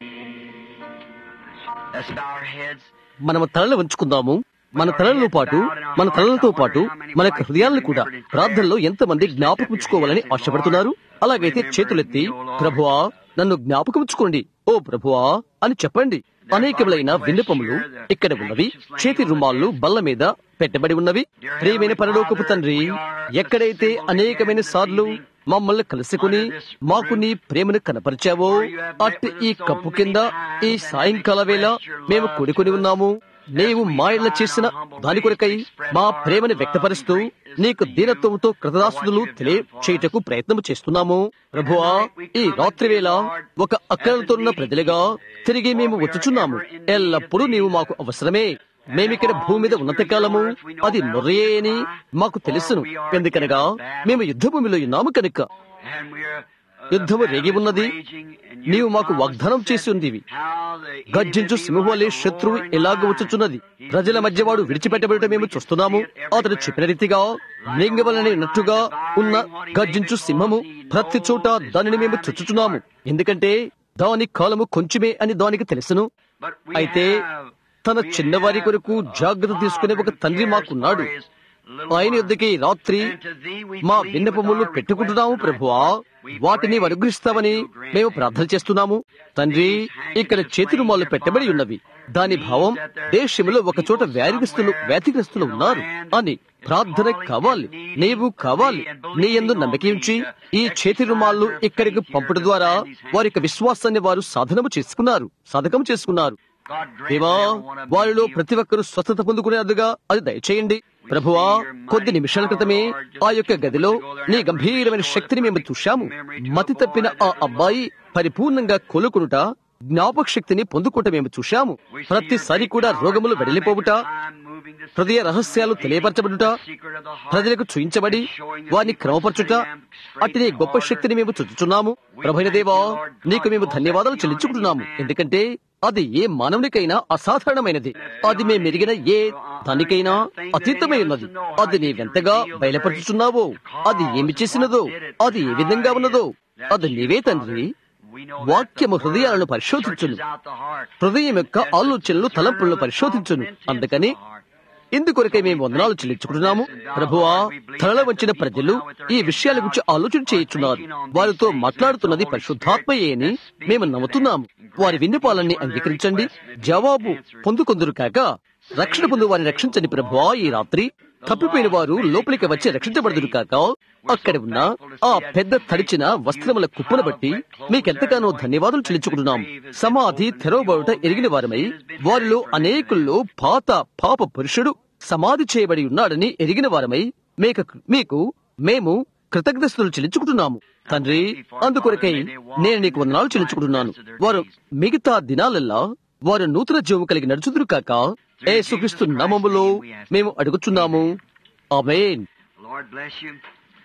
Let's bow our heads. మనము తలలు ఉంచుకుందాము మన తలలతో పాటు మన తలలతో పాటు మన యొక్క హృదయాలను కూడా ప్రార్థనలో ఎంతమంది జ్ఞాపకం ఉంచుకోవాలని ఆశపడుతున్నారు అలాగైతే చేతులెత్తి ప్రభువా నన్ను జ్ఞాపకం ఉంచుకోండి ఓ ప్రభువా అని చెప్పండి అనేకములైన విన్నపములు ఇక్కడ ఉన్నవి చేతి రుమాళ్ళు బల్ల మీద పెట్టబడి ఉన్నవి ప్రియమైన పరలోకపు తండ్రి ఎక్కడైతే అనేకమైన సార్లు మమ్మల్ని కలుసుకుని మాకు నీ ప్రేమను కనపరిచావో అట్టి ఈ కప్పు కింద ఈ సాయంకాల వేళ మేము కూడుకొని ఉన్నాము నీవు మా ఇళ్ళ చేసిన దాని కొరకై మా ప్రేమను వ్యక్తపరుస్తూ నీకు దీనత్వంతో కృతదాస్తులు తెలియ చేయుటకు ప్రయత్నం చేస్తున్నాము ప్రభువా ఈ రాత్రి వేళ ఒక అక్కలతో ఉన్న ప్రజలుగా తిరిగి మేము వచ్చుచున్నాము ఎల్లప్పుడూ నీవు మాకు అవసరమే మేమిక్కడ భూమి మీద ఉన్నత కాలము అది నొర్రే అని మాకు తెలుసును ఎందుకనగా మేము యుద్ధ భూమిలో ఉన్నాము కనుక And we're యుద్ధము రేగి ఉన్నది నీవు మాకు వాగ్దానం చేసి ఉందివి గర్జించు సింహవలే శత్రువు ఎలాగ వచ్చుచున్నది ప్రజల మధ్య వాడు విడిచిపెట్టబడటం మేము చూస్తున్నాము అతడు చెప్పిన రీతిగా లింగవలనే నట్టుగా ఉన్న గర్జించు సింహము ప్రతి చోట దానిని మేము చుచ్చుచున్నాము ఎందుకంటే దాని కాలము కొంచెమే అని దానికి తెలుసును అయితే తన చిన్నవారి కొరకు జాగ్రత్త తీసుకునే ఒక తండ్రి మాకున్నాడు ఆయన యుద్ధకి రాత్రి మా విన్నపములు పెట్టుకుంటున్నాము ప్రభువా వాటిని అనుగ్రహిస్తామని మేము ప్రార్థన చేస్తున్నాము తండ్రి ఇక్కడ చేతి రుమాలు పెట్టబడి ఉన్నవి దాని భావం దేశంలో ఒక చోట వ్యాధిగ్రస్తులు వ్యాధిగ్రస్తులు ఉన్నారు అని ప్రార్థన కావాలి నీవు కావాలి నీ ఎందు నమ్మకించి ఈ చేతి రుమాళ్ళు ఇక్కడికి పంపుట ద్వారా వారి యొక్క విశ్వాసాన్ని వారు సాధనము చేసుకున్నారు సాధకం చేసుకున్నారు దేవా వారిలో ప్రతి ఒక్కరూ స్వస్థత పొందుకునేందుగా అది దయచేయండి ప్రభువా కొద్ది నిమిషాల క్రితమే ఆ యొక్క గదిలో నీ గంభీరమైన శక్తిని మేము చూశాము మతి తప్పిన ఆ అబ్బాయి పరిపూర్ణంగా కోలుకునుట జ్ఞాపక శక్తిని పొందుకుంట మేము చూశాము ప్రతిసారి కూడా రోగములు వెడలిపోవుట హృదయ రహస్యాలు తెలియపరచబడుట ప్రజలకు చూయించబడి వారిని క్రమపరచుట అట్టి గొప్ప శక్తిని మేము చుచ్చుచున్నాము ప్రభైన దేవా నీకు మేము ధన్యవాదాలు చెల్లించుకుంటున్నాము ఎందుకంటే అది ఏ మానవునికైనా అసాధారణమైనది అది మేము మెరిగిన ఏ దానికైనా అతీతమై ఉన్నది అది నీవెంతగా బయలుపరుచుచున్నావో అది ఏమి చేసినదో అది ఏ విధంగా ఉన్నదో అది నీవే తండ్రి వాక్యము హృదయాలను పరిశోధించును హృదయం యొక్క ఆలోచనలు తలంపులను పరిశోధించును అందుకని ఇందుకొరకై మేము వందనాలు చెల్లించుకుంటున్నాము ప్రభువా తరల వచ్చిన ప్రజలు ఈ విషయాల గురించి ఆలోచన చేయుచున్నారు వారితో మాట్లాడుతున్నది పరిశుద్ధాత్మయే అని మేము నమ్ముతున్నాము వారి విన్నపాలన్నీ అంగీకరించండి జవాబు పొందుకొందురు కాక రక్షణ పొందు వారిని రక్షించండి ప్రభువా ఈ రాత్రి తప్పిపోయిన వారు లోపలికి వచ్చి రక్షించబడదురు కాక అక్కడ ఉన్న ఆ పెద్ద తడిచిన వస్త్రముల కుప్పను బట్టి మీకెంతగానో ధన్యవాదాలు చెల్లించుకుంటున్నాం సమాధి తెరవబడుట ఎరిగిన వారమై వారిలో అనేకుల్లో పాత పాప పురుషుడు సమాధి చేయబడి ఉన్నాడని ఎరిగిన వారమై మీకు మీకు మేము కృతజ్ఞతలు చెల్లించుకుంటున్నాము తండ్రి అందుకొరకై నేను నీకు వందనాలు చెల్లించుకుంటున్నాను వారు మిగతా దినాలల్లా వారు నూతన జీవం కలిగి నడుచుదురు కాక ఏసుక్రీస్తు నామములో మేము అడుగుచున్నాము ఆమేన్ Lord bless you.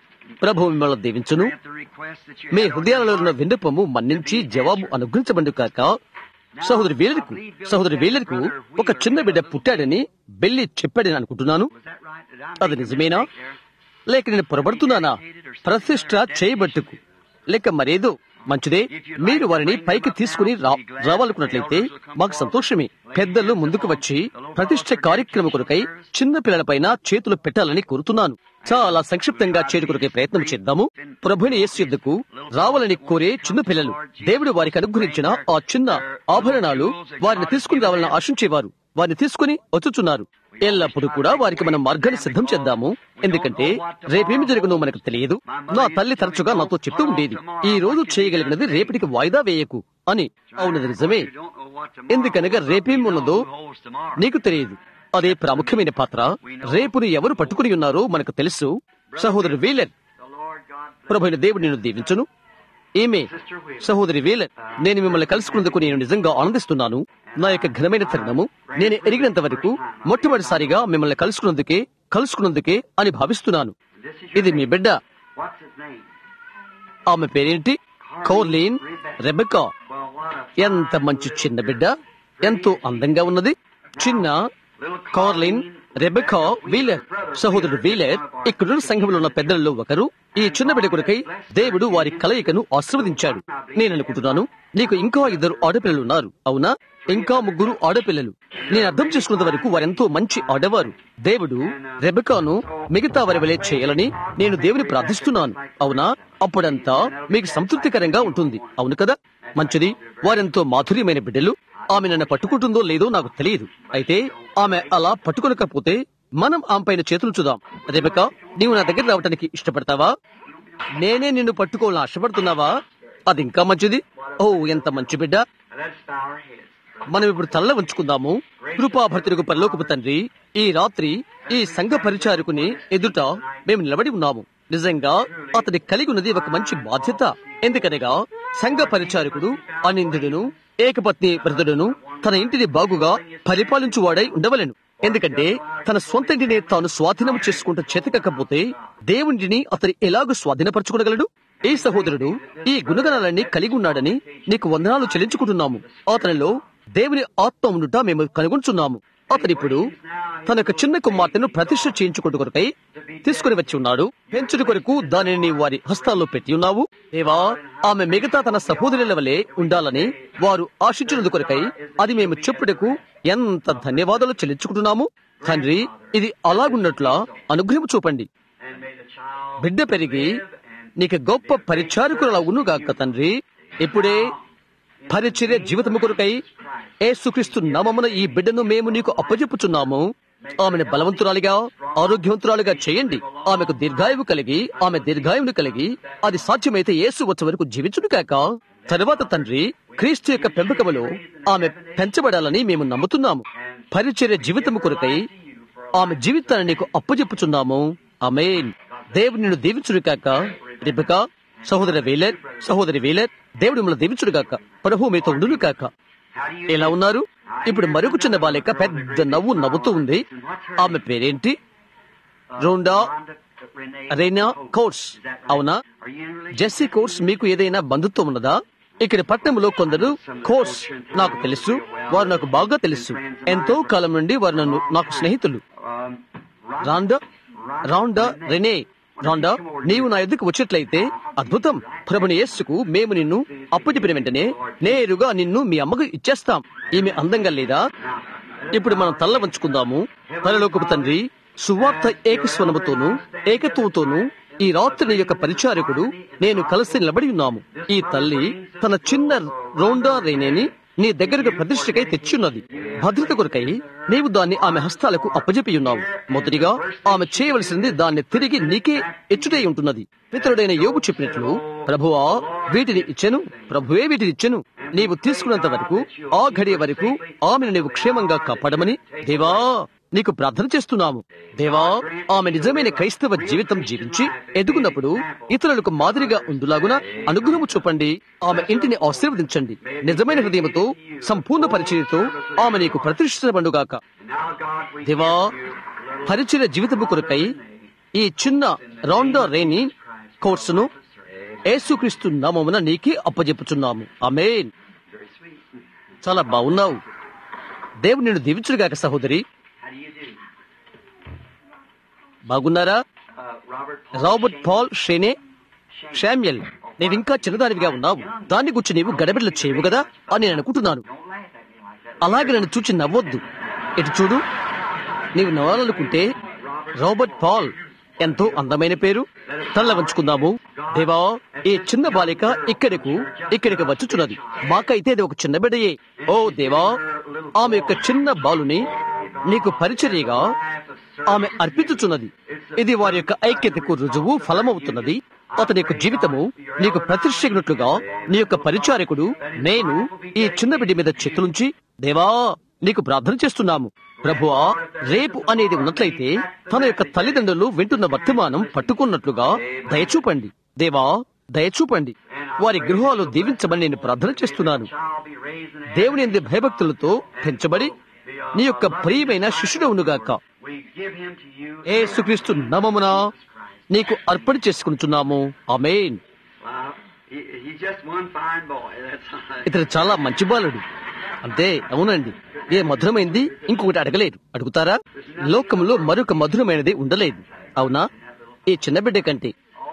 ప్రభు మిమ్మల్ని దీవించును Grant the request that you me had, O హృదయాలలో ఉన్న Lord. విన్నపము మన్నించి జవాబు అనుగ్రహించబండు కాక సహోదరి వీలరికి సహోదరి వీలరికి ఒక చిన్న బిడ్డ పుట్టాడని బెల్లి చెప్పాడని అనుకుంటున్నాను Was that right? Did I అది make a నిజమేనా mistake there? లేక నేను పొరబడుతున్నానా ప్రతిష్ట చేయబట్టుకు లేక మరేదో మంచిదే మీరు వారిని పైకి తీసుకుని రా రావాలనుకున్నట్లయితే మాకు సంతోషమే పెద్దలు ముందుకు వచ్చి ప్రతిష్ట కార్యక్రమం కొరకై చిన్న పిల్లలపైన చేతులు పెట్టాలని కోరుతున్నాను చాలా సంక్షిప్తంగా చేరుకునే ప్రయత్నం చేద్దాము ప్రభుని యేసు యుద్ధకు రావాలని కోరే చిన్న పిల్లలు దేవుడు వారికి అనుగ్రహించిన ఆ చిన్న ఆభరణాలు వారిని తీసుకుని రావాలని ఆశించేవారు వారిని తీసుకుని వచ్చుచున్నారు ఎల్లప్పుడూ కూడా వారికి మనం మార్గాన్ని సిద్ధం చేద్దాము ఎందుకంటే రేపేమి జరుగునో మనకు తెలియదు నా తల్లి తరచుగా నాతో చెప్తూ ఉండేది ఈ రోజు చేయగలిగినది రేపటికి వాయిదా వేయకు అని అవునది నిజమే You don't know what tomorrow ఎందుకనగా holds, రేపేం but we know ఉన్నదో who holds tomorrow. నీకు తెలియదు అదే ప్రాముఖ్యమైన పాత్ర రేపుని ఎవరు పట్టుకుని ఉన్నారో మనకు తెలుసు సహోదరు Wheeler The Lord God bless ప్రభుైన దేవుడు నేను దీవించును ఈమె సహోదరి వీలర్ నేను మిమ్మల్ని కలుసుకున్నందుకు నేను నిజంగా ఆనందిస్తున్నాను నా యొక్క ఘనమైన తరుణము నేను ఎరిగినంత వరకు మొట్టమొదటిసారిగా మిమ్మల్ని కలుసుకున్నందుకే కలుసుకున్నందుకే అని భావిస్తున్నాను ఇది మీ బిడ్డ What's his name? ఆమె పేరేంటి Corlene Rebecca Well, what a ఎంత మంచి చిన్న బిడ్డ ఎంతో అందంగా ఉన్నది చిన్న కార్లిన్ రెబెకా వీలర్ సహోదరుడు వీలర్ ఇక్కడున్న సంఘంలో ఉన్న పెద్దలలో ఒకరు ఈ చిన్న బిడ్డ కొరకై దేవుడు వారి కలయికను ఆశీర్వదించాడు నేను అనుకుంటున్నాను నీకు ఇంకా ఇద్దరు ఆడపిల్లలు ఉన్నారు అవునా ఇంకా ముగ్గురు ఆడపిల్లలు నేను అర్థం చేసుకున్నంత వరకు వారెంతో మంచి ఆడవారు దేవుడు రెబెకాను మిగతా వారి వలె చేయాలని నేను దేవుని ప్రార్థిస్తున్నాను అవునా అప్పుడంతా మీకు సంతృప్తికరంగా ఉంటుంది అవును కదా మంచిది వారెంతో మాధుర్యమైన బిడ్డలు ఆమె నన్ను పట్టుకుంటుందో లేదో నాకు తెలియదు అయితే ఆమె అలా పట్టుకొనకపోతే మనం ఆమె పైన చేతులు చూద్దాం రెబెకా నీవు నా దగ్గర రావటానికి ఇష్టపడతావా నేనే నిన్ను పట్టుకోవాలని ఆశపడుతున్నావా అది ఇంకా మంచిది ఓ ఎంత మంచి బిడ్డ Let's bow our heads. మనం ఇప్పుడు తల్ల ఉంచుకుందాము కృపాభర్తులకు పరలోకపు తండ్రి ఈ రాత్రి ఈ సంఘ పరిచారకుని ఎదుట మేము నిలబడి ఉన్నాము నిజంగా అతని కలిగి ఉన్నది ఒక మంచి బాధ్యత ఎందుకనగా సంఘ పరిచారకుడు అనిందుడును ఏకపత్ని వ్రతుడును తన ఇంటిని బాగుగా పరిపాలించువాడై ఉండవలెను ఎందుకంటే తన సొంత ఇంటిని తాను స్వాధీనం చేసుకుంటూ చేతకకపోతే దేవునిని అతను ఎలాగూ స్వాధీనపరచుకోగలడు ఈ సహోదరుడు ఈ గుణగణాలన్నీ కలిగి ఉన్నాడని నీకు వందనాలు చెల్లించుకుంటున్నాము అతనిలో దేవుని ఆత్మ ఉండుట మేము కనుగొంచున్నాము అతనిప్పుడు తన యొక్క చిన్న కుమార్తెను ప్రతిష్ఠ చేయించుకుంటూ కొరకై తీసుకుని వచ్చి ఉన్నాడు పెంచుడు కొరకు దానిని వారి హస్తాల్లో పెట్టి ఉన్నావు దేవా ఆమె మిగతా తన సహోదరుల వలె ఉండాలని వారు ఆశించినందు కొరకై అది మేము చెప్పుటకు ఎంత ధన్యవాదాలు చెల్లించుకుంటున్నాము తండ్రి ఇది అలాగున్నట్లా అనుగ్రహం చూపండి And may the child బిడ్డ పెరిగి నీకు గొప్ప పరిచారకుల ఉన్నుగాక తండ్రి ఇప్పుడే పరిచర్య జీవితము కొరకై ఏసుక్రీస్తు నామమున ఈ బిడ్డను మేము నీకు అప్పజెప్పుచున్నాము ఆమెను బలవంతురాలిగా ఆరోగ్యవంతురాలిగా చేయండి ఆమెకు దీర్ఘాయువు కలిగి ఆమె దీర్ఘాయువును కలిగి అది సాధ్యమైతే యేసు వచ్చే వరకు జీవించును కాక తరువాత తండ్రి క్రీస్తు యొక్క పెంపకములో ఆమె పెంచబడాలని మేము నమ్ముతున్నాము పరిచర్య జీవితము కొరకై ఆమె జీవితాన్ని నీకు అప్పజెప్పుచున్నాము ఆమేన్ దేవుడు నిన్ను దీవించుడు కాక రిబక సహోదర వేలర్ సహోదరి వేలర్ దేవుడు మిమ్మల్ని దీవించుడు కాక ప్రభు మీతో ఉండును కాక How do you ఎలా ఉన్నారు ఇప్పుడు మరొక చిన్న బాలిక పెద్ద నవ్వు నవ్వుతూ ఉంది ఆమె పేరేంటి రోండా రైనా కోర్స్ అవునా జెస్సీ కోర్స్ మీకు ఏదైనా బంధుత్వం ఉన్నదా ఇక్కడ పట్టణంలో కొందరు కోర్స్ నాకు తెలుసు వారు నాకు బాగా తెలుసు ఎంతో కాలం నుండి వారు నన్ను నాకు స్నేహితులు um, రాండా రాండా రెనే రాండా నీవు నా ఎద్దుకు వచ్చేట్లయితే అద్భుతం ప్రభుని యేసుకు మేము నిన్ను అప్పచెప్పిన వెంటనే నేరుగా నిన్ను మీ అమ్మకు ఇచ్చేస్తాం ఈమె అందంగా లేదా ఇప్పుడు మనం తల్ల వంచుకుందాము పరలోకపు తండ్రి సువార్త ఏకస్వనముతోనూ ఏకత్వంతోనూ ఈ రాత్రి నీ యొక్క పరిచారకుడు నేను కలిసి నిలబడి ఉన్నాము ఈ తల్లి తన చిన్న రోండా రేనేని నీ దగ్గరకు ప్రతిష్టకై తెచ్చున్నది భద్రత కొరకై నీవు దాన్ని ఆమె హస్తాలకు అప్పజెపి ఉన్నావు మొదటిగా ఆమె చేయవలసింది దాన్ని తిరిగి నీకే ఎచ్చుటై ఉంటున్నది పితరుడైన యోగు చెప్పినట్లు ప్రభువా వీటిని ఇచ్చెను ప్రభువే వీటిని ఇచ్చెను నీవు తీసుకున్నంత వరకు ఆ ఘడియ వరకు ఆమెను నీవు క్షేమంగా కాపాడమని దేవా నీకు ప్రార్థన చేస్తున్నాము దేవా ఆమె నిజమైన క్రైస్తవ జీవితం జీవించి ఎదుగున్నప్పుడు ఇతరులకు మాదిరిగా ఉండులాగున అనుగ్రహము చూపండి ఆమె ఇంటిని ఆశీర్వదించండి నిజమైన హృదయంతో సంపూర్ణ పరిచయతో ఆమె నీకు ప్రతిష్ఠితబండుగాక now, God, we దేవా పరిచయ జీవితము కొరకై ఈ చిన్న రౌండా రేని కోర్సును యేసుక్రీస్తు నామమున నీకే అప్పజెప్పుచున్నాము ఆమేన్ very sweet. చాలా బాగున్నావు దేవుడు నిన్ను దీవించుడుగాక సహోదరి How do you do? బాగున్నారా Uh, Robert Robert Paul Shane Samuel నీవింకా చిన్నదానివిగా ఉన్నావు దాన్ని గురించి నీవు గడబిడలు చేయవు కదా అని నేను అనుకుంటున్నాను Don't laugh at me like that. అలాగే నన్ను చూచి నవ్వొద్దు ఇటు చూడు నీవు నవ్వాలనుకుంటే రాబర్ట్ పాల్ ఎంతో అందమైన పేరు తల్ల వంచుకుందాము దేవా ఈ చిన్న బాలిక ఇక్కడకు ఇక్కడికి వచ్చుచున్నది మాకైతే ఇది ఒక చిన్న బిడ్డయే ఓ దేవా ఆమె యొక్క చిన్న బాలుని నీకు పరిచర్యగా ఆమె అర్పించుచున్నది ఇది వారి యొక్క ఐక్యతకు రుజువు ఫలమవుతున్నది అతని యొక్క జీవితము నీకు ప్రతిష్ఠినట్లుగా నీ యొక్క పరిచారకుడు నేను ఈ చిన్న బిడ్డ మీద చేతులుంచి దేవా నీకు ప్రార్థన చేస్తున్నాము ప్రభువా రేపు అనేది ఉన్నట్లయితే తన యొక్క తల్లిదండ్రులు వింటున్న వర్తమానం పట్టుకున్నట్లుగా దయచూపండి దేవా దయచూపండి వారి గృహాలు దీవించమని నేను ప్రార్థన చేస్తున్నాను Child be raised in దేవుని ఎందు భయభక్తులతో పెంచబడి నీ యొక్క ప్రియమైన శిష్యుడు ఉండుగాక We give him to you. ఏ సుక్రీస్తు నమమున నీకు అర్పణ చేసుకుంటున్నాము ఆమేన్ Wow. He, he's just one fine boy. That's all. ఇతడు చాలా మంచి బాలుడు అంతే అవునండి ఏ మధురమైంది ఇంకొకటి అడగలేదు అడుగుతారా లోకంలో మరొక మధురమైనది ఉండలేదు అవునా ఈ చిన్న బిడ్డ కంటే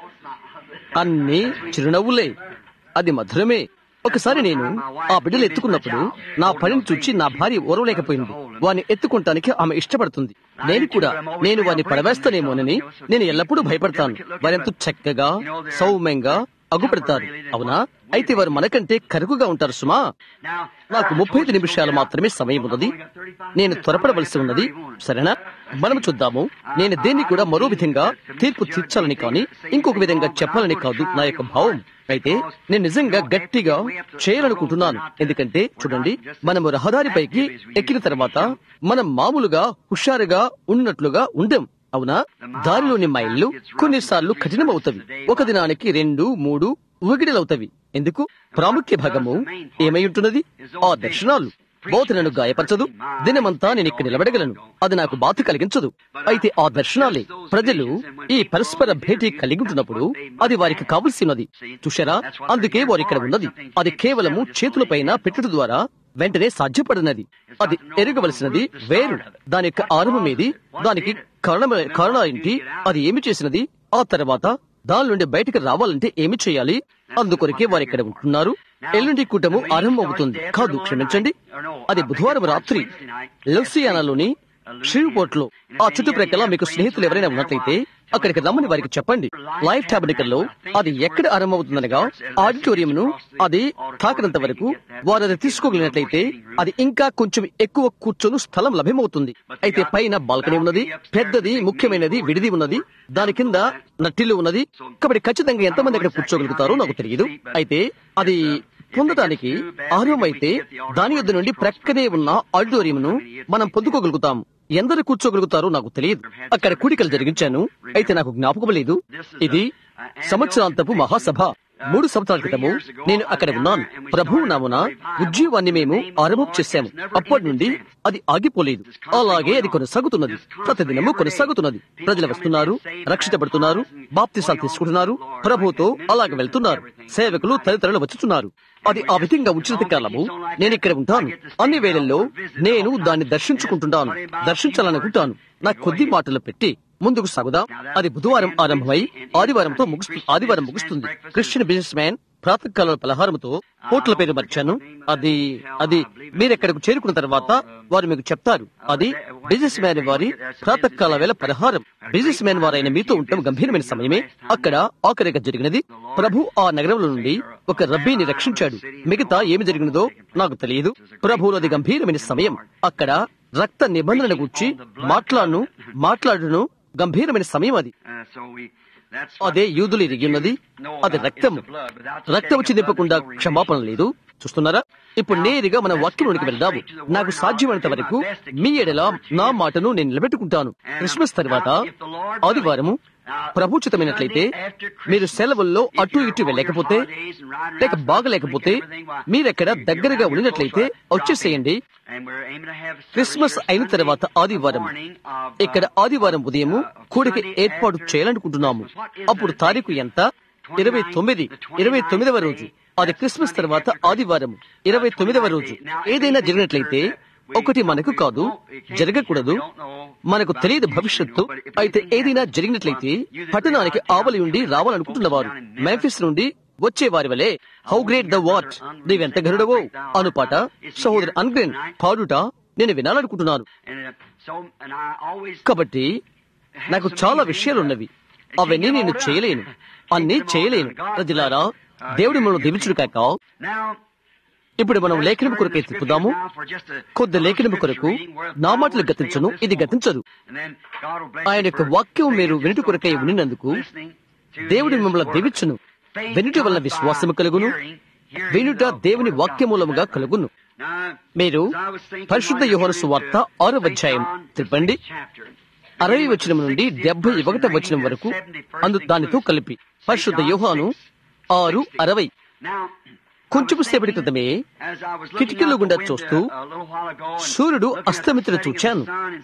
అన్ని చిరునవ్వులే అది మధురమే ఒకసారి నేను ఆ బిడ్డలు ఎత్తుకున్నప్పుడు నా పనిని చూచి నా భార్య ఓరవలేకపోయింది వారిని ఎత్తుకుంటానికి ఆమె ఇష్టపడుతుంది నేను కూడా నేను వారిని పడవేస్తానేమోనని నేను ఎల్లప్పుడూ భయపడతాను వారెంతో చక్కగా సౌమ్యంగా అగుపెడతారు అవునా అయితే వారు మనకంటే కరుకుగా ఉంటారు సుమా నాకు ముప్పై ఐదు నిమిషాలు మాత్రమే సమయం ఉన్నది నేను త్వరపడవలసి ఉన్నది సరేనా మనం చూద్దాము నేను దేన్ని కూడా మరో విధంగా తీర్పు తీర్చాలని కానీ ఇంకొక విధంగా చెప్పాలని కాదు నా యొక్క భావం అయితే నేను నిజంగా గట్టిగా చేయాలనుకుంటున్నాను ఎందుకంటే చూడండి మనము రహదారిపైకి ఎక్కిన తర్వాత మనం మామూలుగా హుషారుగా ఉన్నట్లుగా ఉండం అవునా దారిలోని మైళ్ళు కొన్నిసార్లు కఠినమవుతవి ఒక దినానికి రెండు మూడు ఉగిడిలవుతవి ఎందుకు ప్రాముఖ్య భాగము ఏమై ఉంటున్నది ఆ దర్శనాలు బోధనను గాయపరచదు దినమంతా నేను ఇక్కడ నిలబడగలను అది నాకు బాధ కలిగించదు అయితే ఆ దర్శనాలే ప్రజలు ఈ పరస్పర భేటీ కలిగి ఉంటున్నప్పుడు అది వారికి కావలసినది చూశారా అందుకే వారు ఇక్కడ ఉన్నది అది కేవలము చేతులపైన పెట్టుట ద్వారా వెంటనే సాధ్యపడినది అది ఎరగవలసినది వేరు దాని యొక్క ఆరంభమేది దానికి కారణం కారణం ఏంటి అది ఏమి చేసినది ఆ తర్వాత దాని నుండి బయటకు రావాలంటే ఏమి చేయాలి అందుకొరకే వారు ఇక్కడ ఉంటున్నారు ఎల్లుండి కూటము ఆరంభమవుతుంది కాదు క్షమించండి అది బుధవారం రాత్రి లెల్సియానాలోని శ్రీపోర్ట్ లో ఆ చుట్టుప్రక్కల మీకు స్నేహితులు ఎవరైనా ఉన్నట్లయితే అక్కడికి రమ్మని వారికి చెప్పండి లైఫ్ టాబినికల్ లో అది ఎక్కడ ఆరంభమవుతుందనగా ఆడిటోరియం ను అది తాకినంత వరకు వారు అది తీసుకోగలిగినట్లయితే అది ఇంకా కొంచెం ఎక్కువ కూర్చొని స్థలం లభ్యమవుతుంది అయితే పైన బాల్కనీ ఉన్నది పెద్దది ముఖ్యమైనది విడిది ఉన్నది దాని కింద నట్టిల్లు ఉన్నది కాబట్టి ఖచ్చితంగా ఎంతమంది అక్కడ కూర్చోగలుగుతారో నాకు తెలియదు అయితే అది పొందడానికి ఆరంభమైతే దాని యొద్ద నుండి ప్రక్కనే ఉన్న ఆడిటోరియం ను మనం పొందుకోగలుగుతాం ఎందరు కూర్చోగలుగుతారో నాకు తెలియదు అక్కడ కూడికలు జరిగించాను అయితే నాకు జ్ఞాపకం లేదు ఇది సంవత్సరాంతపు మహాసభ మూడు సంవత్సరాల క్రితము నేను అక్కడ ఉన్నాను ప్రభువు నామున ఉద్యోగాన్ని మేము ఆరంభం చేశాము అప్పటి నుండి అది ఆగిపోలేదు అలాగే అది కొనసాగుతున్నది ప్రతిదినము కొనసాగుతున్నది ప్రజలు వస్తున్నారు రక్షించబడుతున్నారు బాప్తిసాలు తీసుకుంటున్నారు ప్రభుతో అలాగే వెళ్తున్నారు సేవకులు తదితరులు వచ్చుతున్నారు అది ఆ విధంగా ఉచిత కాలము నేను ఇక్కడ ఉంటాను అన్ని వేళల్లో నేను దాన్ని దర్శించుకుంటున్నాను దర్శించాలనుకుంటాను నా కొద్ది మాటలు పెట్టి ముందుకు సాగుదాం అది బుధవారం ఆరంభమై ఆదివారంతో ముగుస్తు ఆదివారం ముగుస్తుంది క్రిస్టియన్ బిజినెస్ మ్యాన్ ప్రాతకాల పలహారంతో హోటల్ పేరు మర్చాను అది అది మీరెక్కడికి చేరుకున్న తర్వాత వారు మీకు చెప్తారు అది బిజినెస్ మ్యాన్ వారి ప్రాతకాల వేళ పలహారం బిజినెస్ మ్యాన్ వారైన మీతో ఉండటం గంభీరమైన సమయమే అక్కడ ఆఖరిగా జరిగినది ప్రభు ఆ నగరంలో నుండి ఒక రబ్బీని రక్షించాడు మిగతా ఏమి జరిగినదో నాకు తెలియదు ప్రభువులో అది గంభీరమైన సమయం అక్కడ రక్త నిబంధనల గురించి మాట్లాడును మాట్లాడును గంభీరమైన సమయం అది అదే యూదులు ఎరిగి ఉన్నది అది రక్తము రక్తము చిందింపకుండా క్షమాపణ లేదు చూస్తున్నారా ఇప్పుడు నేరుగా మన వాక్యంలోనికి వెళ్దాము నాకు సాధ్యమైనంత వరకు మీ ఎడల నా మాటను నేను నిలబెట్టుకుంటాను క్రిస్మస్ తర్వాత ఆదివారము ప్రభుచితమైనట్లయితే మీరు సెలవుల్లో అటు ఇటు వెళ్ళకపోతే లేక బాగలేకపోతే మీరెక్కడ దగ్గరగా ఉండినట్లయితే వచ్చేసేయండి క్రిస్మస్ అయిన తర్వాత ఆదివారం ఇక్కడ ఆదివారం ఉదయము కూడికి ఏర్పాటు చేయాలనుకుంటున్నాము అప్పుడు తారీఖు ఎంత ఇరవై తొమ్మిది ఇరవై తొమ్మిదవ రోజు అది క్రిస్మస్ తర్వాత ఆదివారం ఇరవై తొమ్మిదవ రోజు ఏదైనా జరిగినట్లయితే ఒకటి మనకు కాదు జరగకూడదు మనకు తెలియదు భవిష్యత్తు అయితే ఏదైనా జరిగినట్లయితే పట్టణానికి ఆవలి ఉండి రావాలనుకుంటున్నవారు మెంఫిస్ నుండి వచ్చే వారి వలె హౌ గ్రేట్ ద వాట్ నీవెంత గరుడవో అను పాట సహోదరు అన్గ్రెన్ పాడుట నేను వినాలనుకుంటున్నాను కాబట్టి నాకు చాలా విషయాలున్నవి అవన్నీ నేను చేయలేను అన్నీ చేయలేను ప్రజలారా దేవుడి మనం దీవించుడు కాక ఇప్పుడు మనం లేఖనం కొరకు తిప్పుదాము కొద్ది లేఖనం కొరకు నా మాటలు గతించను ఇది గతించదు ఆయన యొక్క వాక్యం మీరు వినుటి కొరకై వినినందుకు దేవుడి మిమ్మల్ని దీవించును వినుటి వల్ల విశ్వాసము కలుగును వినుట దేవుని వాక్యమూలముగా కలుగును మీరు పరిశుద్ధ యోహన సువార్త ఆరో అధ్యాయం తిప్పండి అరవై వచనం నుండి డెబ్బై ఒకట వచనం వరకు అందు దానితో కలిపి పరిశుద్ధ యోహాను ఆరు అరవై కొంచెం సేపటి క్రితమే కిటికీల గుండా చూస్తూ సూర్యుడు అస్తమితులు చూచాను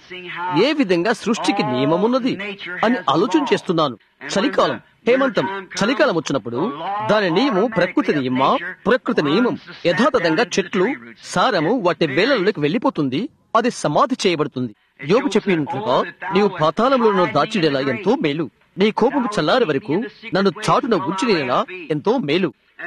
ఏ విధంగా సృష్టికి నియమమున్నది అని ఆలోచన చేస్తున్నాను చలికాలం హేమంతం చలికాలం వచ్చినప్పుడు దాని నియమం ప్రకృతి నియమా ప్రకృతి నియమం యథాతథంగా చెట్లు సారము వాటి వేలలోకి వెళ్లిపోతుంది అది సమాధి చేయబడుతుంది యోగు చెప్పినట్లుగా నీవు పాతాళంలో దాచిడేలా ఎంతో మేలు నీ కోపము చల్లారి వరకు నన్ను చాటున ఉంచినేలా ఎంతో మేలు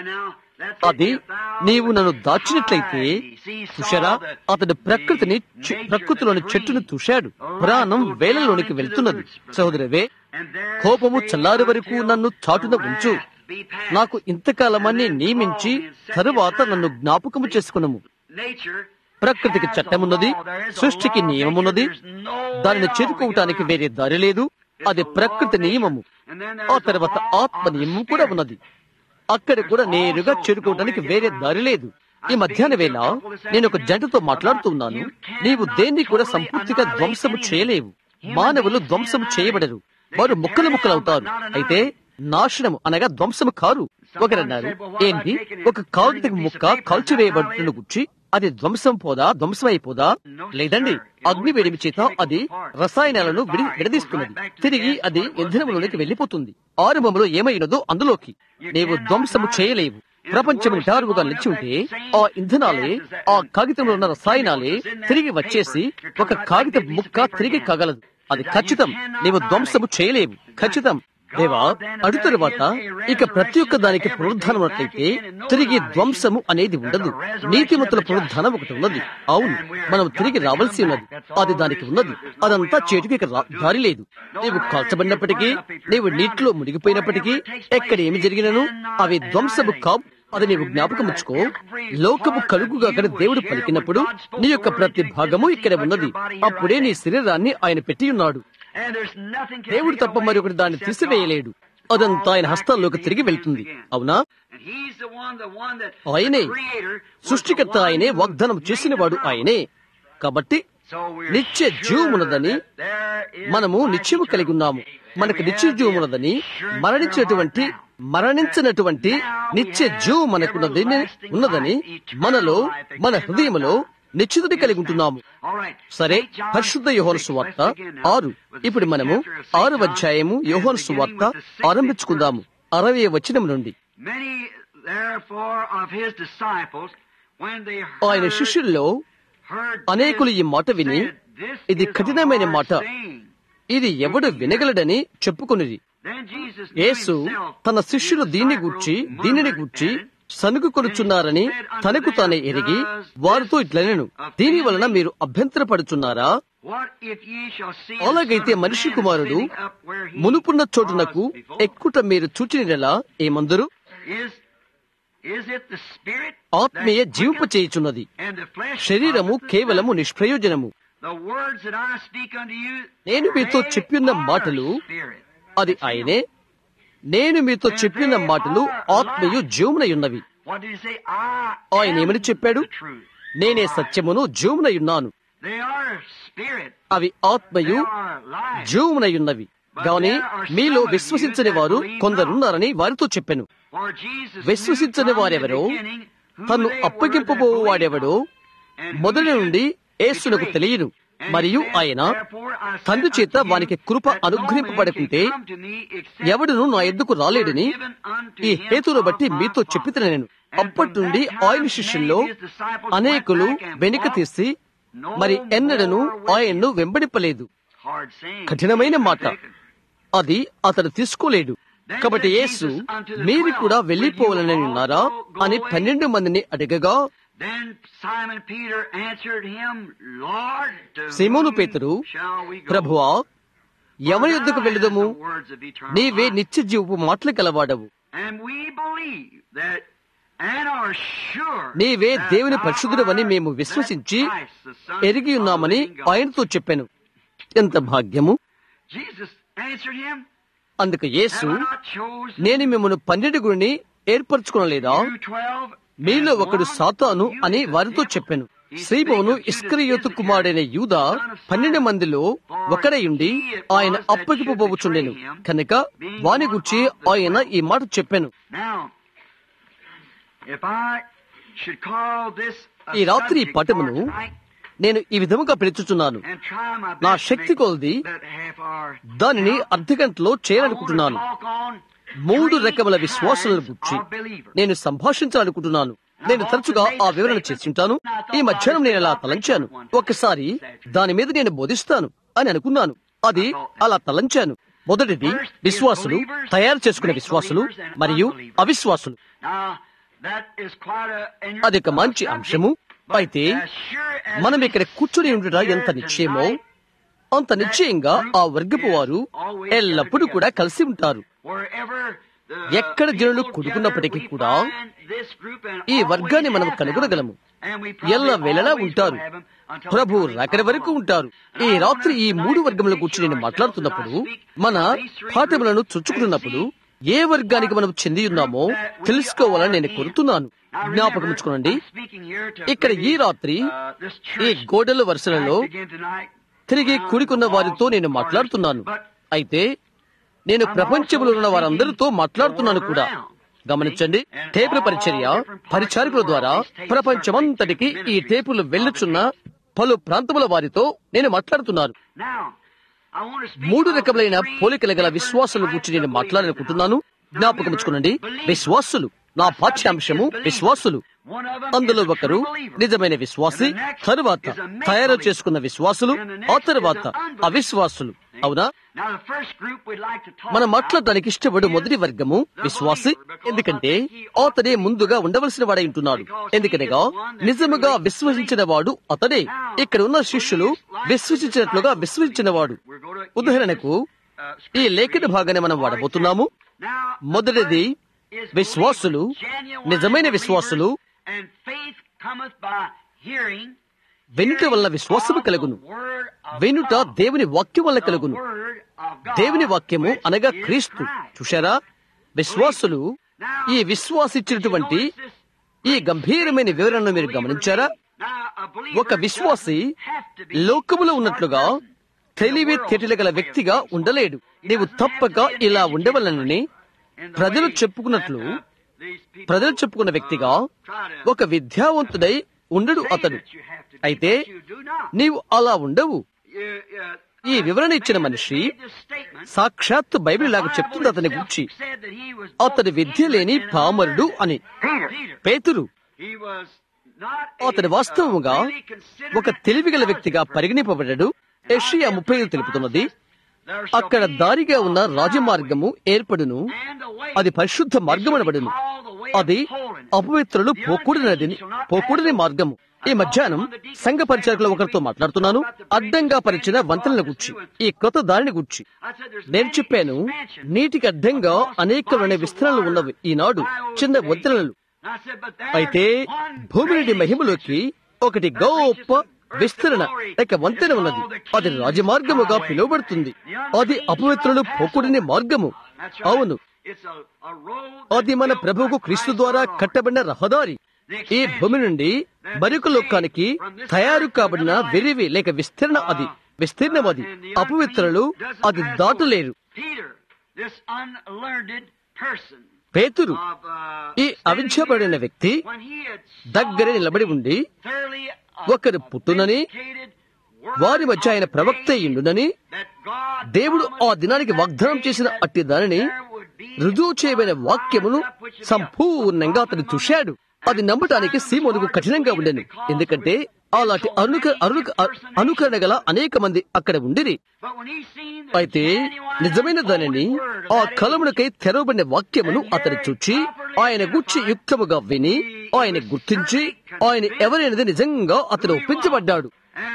అది నీవు నన్ను దాచినట్లయితే తుషారా అతడు ప్రకృతిని చె- ప్రకృతిలోని చెట్టును తుషాడు ప్రాణం వేలలోనికి వెళ్తున్నది సహోదరవే కోపము చల్లారి వరకు నన్ను చాటున ఉంచు నాకు ఇంతకాలమని నియమించి తరువాత నన్ను జ్ఞాపకము చేసుకునము ప్రకృతికి చట్టమున్నది సృష్టికి నియమమున్నది దానిని చేరుకోవటానికి వేరే దారి లేదు అది ప్రకృతి నియమము ఆ తర్వాత ఆత్మ నియమం కూడా ఉన్నది అక్కడ కూడా నేరుగా చేరుకోవడానికి వేరే దారి లేదు ఈ మధ్యాహ్న వేళ నేను ఒక జంటతో మాట్లాడుతున్నాను నీవు దేన్ని కూడా సంపూర్తిగా ధ్వంసము చేయలేవు మానవులు ధ్వంసము చేయబడరు వారు ముక్కలు ముక్కలు అవుతారు అయితే నాశనము అనగా ధ్వంసము కారు ఒకరన్నారు ఏంటి ఒక కాగితం ముక్క కాల్చివేయబడుతున్న గుచ్చి అది ధ్వంసం పోదా ధ్వంసం అయిపోదా లేదండి అగ్ని వేడిమి చేత అది రసాయనాలను విడి విడదీస్తున్నది తిరిగి అది ఇంధనంలోనికి వెళ్లిపోతుంది ఆరంభంలో ఏమైనదో అందులోకి నీవు ధ్వంసము చేయలేవు ప్రపంచం నిటారుగా నిలిచి ఉంటే ఆ ఇంధనాలే ఆ కాగితంలో ఉన్న రసాయనాలే తిరిగి వచ్చేసి ఒక కాగితం ముక్క తిరిగి కగలదు అది ఖచ్చితం నీవు ధ్వంసము చేయలేవు ఖచ్చితం దేవా అడు తరువాత ఇక ప్రతి ఒక్క దానికి పునరుద్ధానం ఉన్నట్లయితే తిరిగి ధ్వంసము అనేది ఉండదు నీతిమంతుల పునరుద్ధానం ఒకటి ఉన్నది అవును మనం తిరిగి రావాల్సి ఉన్నది అది దానికి ఉన్నది అదంతా చేతికి ఇక రా- దారి లేదు నీవు కాల్చబడినప్పటికీ నీవు నీటిలో మునిగిపోయినప్పటికీ ఎక్కడ ఏమి జరిగినను అవి ధ్వంసము కావు అది నీవు జ్ఞాపకం ఉంచుకో లోకము కలుగుగా అక్కడ దేవుడు పలికినప్పుడు నీ యొక్క ప్రతి భాగము ఇక్కడ ఉన్నది అప్పుడే నీ శరీరాన్ని ఆయన పెట్టి ఉన్నాడు దేవుడు తప్ప మరి ఒకటి దాన్ని తీసివేయలేడు అదంతా ఆయన హస్తాల్లోకి తిరిగి వెళ్తుంది అవునా ఆయనే సృష్టికర్త ఆయనే వాగ్దానం చేసినవాడు ఆయనే కాబట్టి నిత్య జీవమున్నదని మనము నిత్యము కలిగి ఉన్నాము మనకు నిత్య జీవమున్నదని మరణించినటువంటి మరణించినటువంటి నిత్య జీవం మనకున్నదని ఉన్నదని మనలో మన హృదయములో నిశ్చితుడి కలిగి ఉంటున్నాము సరే పరిశుద్ధ యోహోను సువార్త ఆరు ఇప్పుడు మనము ఆరు అధ్యాయము యోహోను సువార్త ఆరంభించుకుందాము అరవై వచనం నుండి Many therefore of his disciples, when they ఆయన heard, శిష్యుల్లో heard అనేకులు this, ఈ మాట విని said, "This ఇది is a కఠినమైన hard మాట saying." ఇది ఎవడు వినగలడని చెప్పుకునిది Then Jesus knew యేసు himself తన his శిష్యులు దీన్ని disciples గూర్చి దీనిని murmured గూర్చి at it. సనుగు కొనుచున్నారని తనకు తానే ఎరిగి వారితో ఇట్లనెను దీని వలన మీరు అభ్యంతరపడుచున్నారా What if ye shall see the అలాగైతే Son of మనిషి Man కుమారుడు sitting up where he మునుపున్న చోటునకు was before? ఎక్కుట మీరు చూచినలా ఏమందరు Is, is it the spirit ఆత్మీయ that జీవింప quicketh చేయుచున్నది and the flesh శరీరము profiteth కేవలము nothing? నిష్ప్రయోజనము The words that I speak unto you, నేను మీతో they చెప్పిన are మాటలు spirit. అది ఆయనే నేను మీతో చెప్పిన మాటలు ఆత్మయు జీవమునై ఉన్నవి What did he say? I ఆయన am ఏమని చెప్పాడు the truth. నేనే సత్యమును జీవమునై ఉన్నాను They are spirit. అవి ఆత్మయు They are life. జీవమునై ఉన్నవి గాని మీలో విశ్వసించని వారు కొందరున్నారని వారితో చెప్పాను For Jesus knew విశ్వసించని from the వారెవరో beginning who తన్ను they were అప్పగింపబోవు that వాడెవడో believed and who మొదటి should నుండి యేసునకు betray. తెలియను And మరియు he said, ఆయన "Therefore I said తండ్రి చేత unto you వానికి కృప that no man అనుగ్రహింపబడకుంటే can come to me except ఎవడును నా ఎద్దుకు రాలేడని were given unto ఈ him హేతును of బట్టి my మీతో Father." చెప్పితే నేను And అప్పటి from నుండి that time ఆయన శిష్యుల్లో many of his disciples అనేకులు went back and వెనుక walked తీసి no మరి ఎన్నడను more with ఆయన్ను him. వెంబడింపలేదు Hard saying. కఠినమైన మాట అది అతను తీసుకోలేడు కాబట్టి యేసు మీరు కూడా వెళ్లిపోవాలని ఉన్నారా అని పన్నెండు మందిని అడగగా Then Simon Peter answered him, Lord, to Simon whom పేతురు shall we go? ప్రభువా ఎవరి యొద్దకు వెళ్ళుదము The words of eternal నీవే life. నిత్య జీవపు మాటలు కలవాడవు And we believe that and are sure నీవే that దేవుని thou పరిశుద్ధుడవని art మేము that విశ్వసించి Christ, the Son ఎరిగి of the ఉన్నామని living God. ఆయనతో చెప్పాను ఎంత భాగ్యము Jesus answered him, అందుకు యేసు Have I not chosen నేను మిమ్మల్ని పన్నెండుగురిని ఏర్పరచుకునలేదా you twelve? మీలో and ఒకడు one సాతాను you అని is the వారితో devil? చెప్పాను He శ్రీమోను spake of Judas ఇస్కరియోతు Iscariot, కుమారుడైన యూదా son of Simon. పన్నెండు మందిలో ఒకడయుండి For he it ఆయన was that అప్పగిపోబోచుండెను should betray him, కనుక being వాని one గుర్చి of the ఆయన twelve. ఈ మాట చెప్పాను Now, If I should call this a ఈ రాత్రి ఈ subject పటమును for tonight నేను ఈ విధముగా పిలుచుచున్నాను and try my నా best to శక్తి make కొలది that half hour దానిని అర్ధ గంటలో I want to చేయాలనుకుంటున్నాను talk on మూడు three రకముల విశ్వాసాలను kinds గురించి of believers. నేను సంభాషించాలనుకుంటున్నాను నేను తరచుగా ఆ వివరణ చేస్తుంటాను ఈ మధ్యాహ్నం నేను అలా తలంచాను ఒకసారి దాని మీద నేను బోధిస్తాను అని అనుకున్నాను అది అలా తలంచాను మొదటిది విశ్వాసులు తయారు చేసుకునే విశ్వాసులు మరియు అవిశ్వాసులు Now, that is quite a- and అది ఒక మంచి అంశము అయితే as sure as మనం ఇక్కడ కూర్చుని ఉండుట ఎంత నిశ్చయమో అంత నిశ్చయంగా ఆ వర్గపు వారు ఎల్లప్పుడూ కూడా కలిసి ఉంటారు wherever the ఎక్కడ జనులు people కూడుకున్నప్పటికీ gather, we కూడా find this group and ఈ always వర్గాన్ని మనం have కనుగొనగలము them. And we probably ఎల్ల వేళలా always ఉంటారు will have them until Prabhu the coming రాకడ of వరకు the Lord. ఉంటారు ఈ రాత్రి ఈ మూడు వర్గముల గురించి నేను మాట్లాడుతున్నప్పుడు మన పాఠములను చుచ్చుకుంటున్నప్పుడు ఏ వర్గానికి మనం చెంది ఉన్నామో తెలుసుకోవాలని నేను కోరుతున్నాను జ్ఞాపకం ఉంచుకోనండి ఇక్కడ ఈ రాత్రి ఈ గోడల వరుసలలో తిరిగి కూడుకున్న వారితో నేను మాట్లాడుతున్నాను అయితే నేను ప్రపంచంలో ఉన్న వారందరితో మాట్లాడుతున్నాను కూడా గమనించండి టేపుల పరిచర్య పరిచారకుల ద్వారా ప్రపంచమంతటికి ఈ టేపులు వెళ్ళుచున్న పలు ప్రాంతముల వారితో నేను మాట్లాడుతున్నాను మూడు రకములైన పోలికల గల విశ్వాసాల గురించి నేను మాట్లాడాలనుకుంటున్నాను జ్ఞాపకం ఉంచుకోనండి విశ్వాసులు నా పాఠ్యాంశము విశ్వాసులు అందులో ఒకరు నిజమైన విశ్వాసి తరువాత తయారు చేసుకున్న విశ్వాసులు ఆ తరువాత అవిశ్వాసులు అవునా మనం మాట్లాడడానికి ఇష్టపడు మొదటి వర్గము విశ్వాసి ఎందుకంటే అతడే ముందుగా ఉండవలసిన వాడై ఉంటున్నాడు ఎందుకనగా నిజముగా విశ్వసించిన వాడు అతడే ఇక్కడ ఉన్న శిష్యులు విశ్వసించినట్లుగా విశ్వసించిన వాడు ఉదాహరణకు ఈ లేఖన భాగాన్ని మనం వాడబోతున్నాము మొదటిది విశ్వాసులు నిజమైన విశ్వాసులు వెనుట వల్ల విశ్వాసము కలుగును వెనుట దేవుని వాక్యం వల్ల కలుగును దేవుని వాక్యము అనగా క్రీస్తు చూశారా విశ్వాసులు ఈ విశ్వాసిచ్చినటువంటి ఈ గంభీరమైన వివరణను మీరు గమనించారా ఒక విశ్వాసి లోకములో ఉన్నట్లుగా తెలివి తెటిల గల వ్యక్తిగా ఉండలేడు నీవు తప్పక ఇలా ఉండవలనని ప్రజలు చెప్పుకున్నట్లు ప్రజలు చెప్పుకున్న వ్యక్తిగా ఒక విద్యావంతుడై ఉండడు అతడు అయితే నీవు అలా ఉండవు ఈ వివరణ ఇచ్చిన మనిషి సాక్షాత్తు బైబిల్ లాగా చెప్తుంది అతని గురించి అతడి విద్య లేని పామరుడు అని పేతురు అతడు వాస్తవముగా ఒక తెలివిగల వ్యక్తిగా పరిగణింపబడ్డాడు ఏషియా ముప్పై ఐదు తెలుపుతున్నది అక్కడ దారిగా ఉన్న రాజమార్గము ఏర్పడును అది పరిశుద్ధ మార్గమనబడును అది అపవిత్రులు పోకూడనది పోకూడని మార్గము ఈ మధ్యాహ్నం సంఘ పరిచారకుల ఒకరితో మాట్లాడుతున్నాను అడ్డంగా పరిచిన వంతెనల గుర్చి ఈ కొత్త దారిని గుర్చి నేను చెప్పాను నీటికి అడ్డంగా అనేకమైన విస్తరణలు ఉన్నవి ఈనాడు చిన్న వంతెనలు అయితే భూమి నుండి మహిమలోకి ఒకటి గొప్ప విస్తరణ లేక వంతెన ఉన్నది అది రాజమార్గముగా పిలువబడుతుంది అది అపవిత్రులు పోకూడని మార్గము అవును అది మన ప్రభువుకు క్రీస్తు ద్వారా కట్టబడిన రహదారి ఈ భూమి నుండి మరొక లోకానికి తయారు కాబడిన విరివి లేక విస్తరణ అది విస్తీర్ణం అది అపవిత్రులు అది దాటలేరు పేతురు ఈ అవిద్యపడిన వ్యక్తి దగ్గర నిలబడి ఉండి ఒకరు పుట్టునని వారి మధ్య ఆయన ప్రవక్త అయ్యుండునని దేవుడు ఆ దినానికి వాగ్దానం చేసిన అట్టి దానిని రుజువు చేయబడిన వాక్యమును సంపూర్ణంగా అతను చూశాడు అది నమ్మటానికి సీమోనుకు కఠినంగా ఉండేను ఎందుకంటే అలాంటి అనుక అనుక అనుకరణ గల అనేక మంది అక్కడ ఉండిరి అయితే నిజమైన దానిని ఆ కలమునకై తెరవబడిన వాక్యమును అతను చూచి ఆయన గుచ్చి యుక్తముగా విని ఆయన గుర్తించి ఆయన ఎవరైనది నిజంగా అతను ఒప్పించబడ్డాడు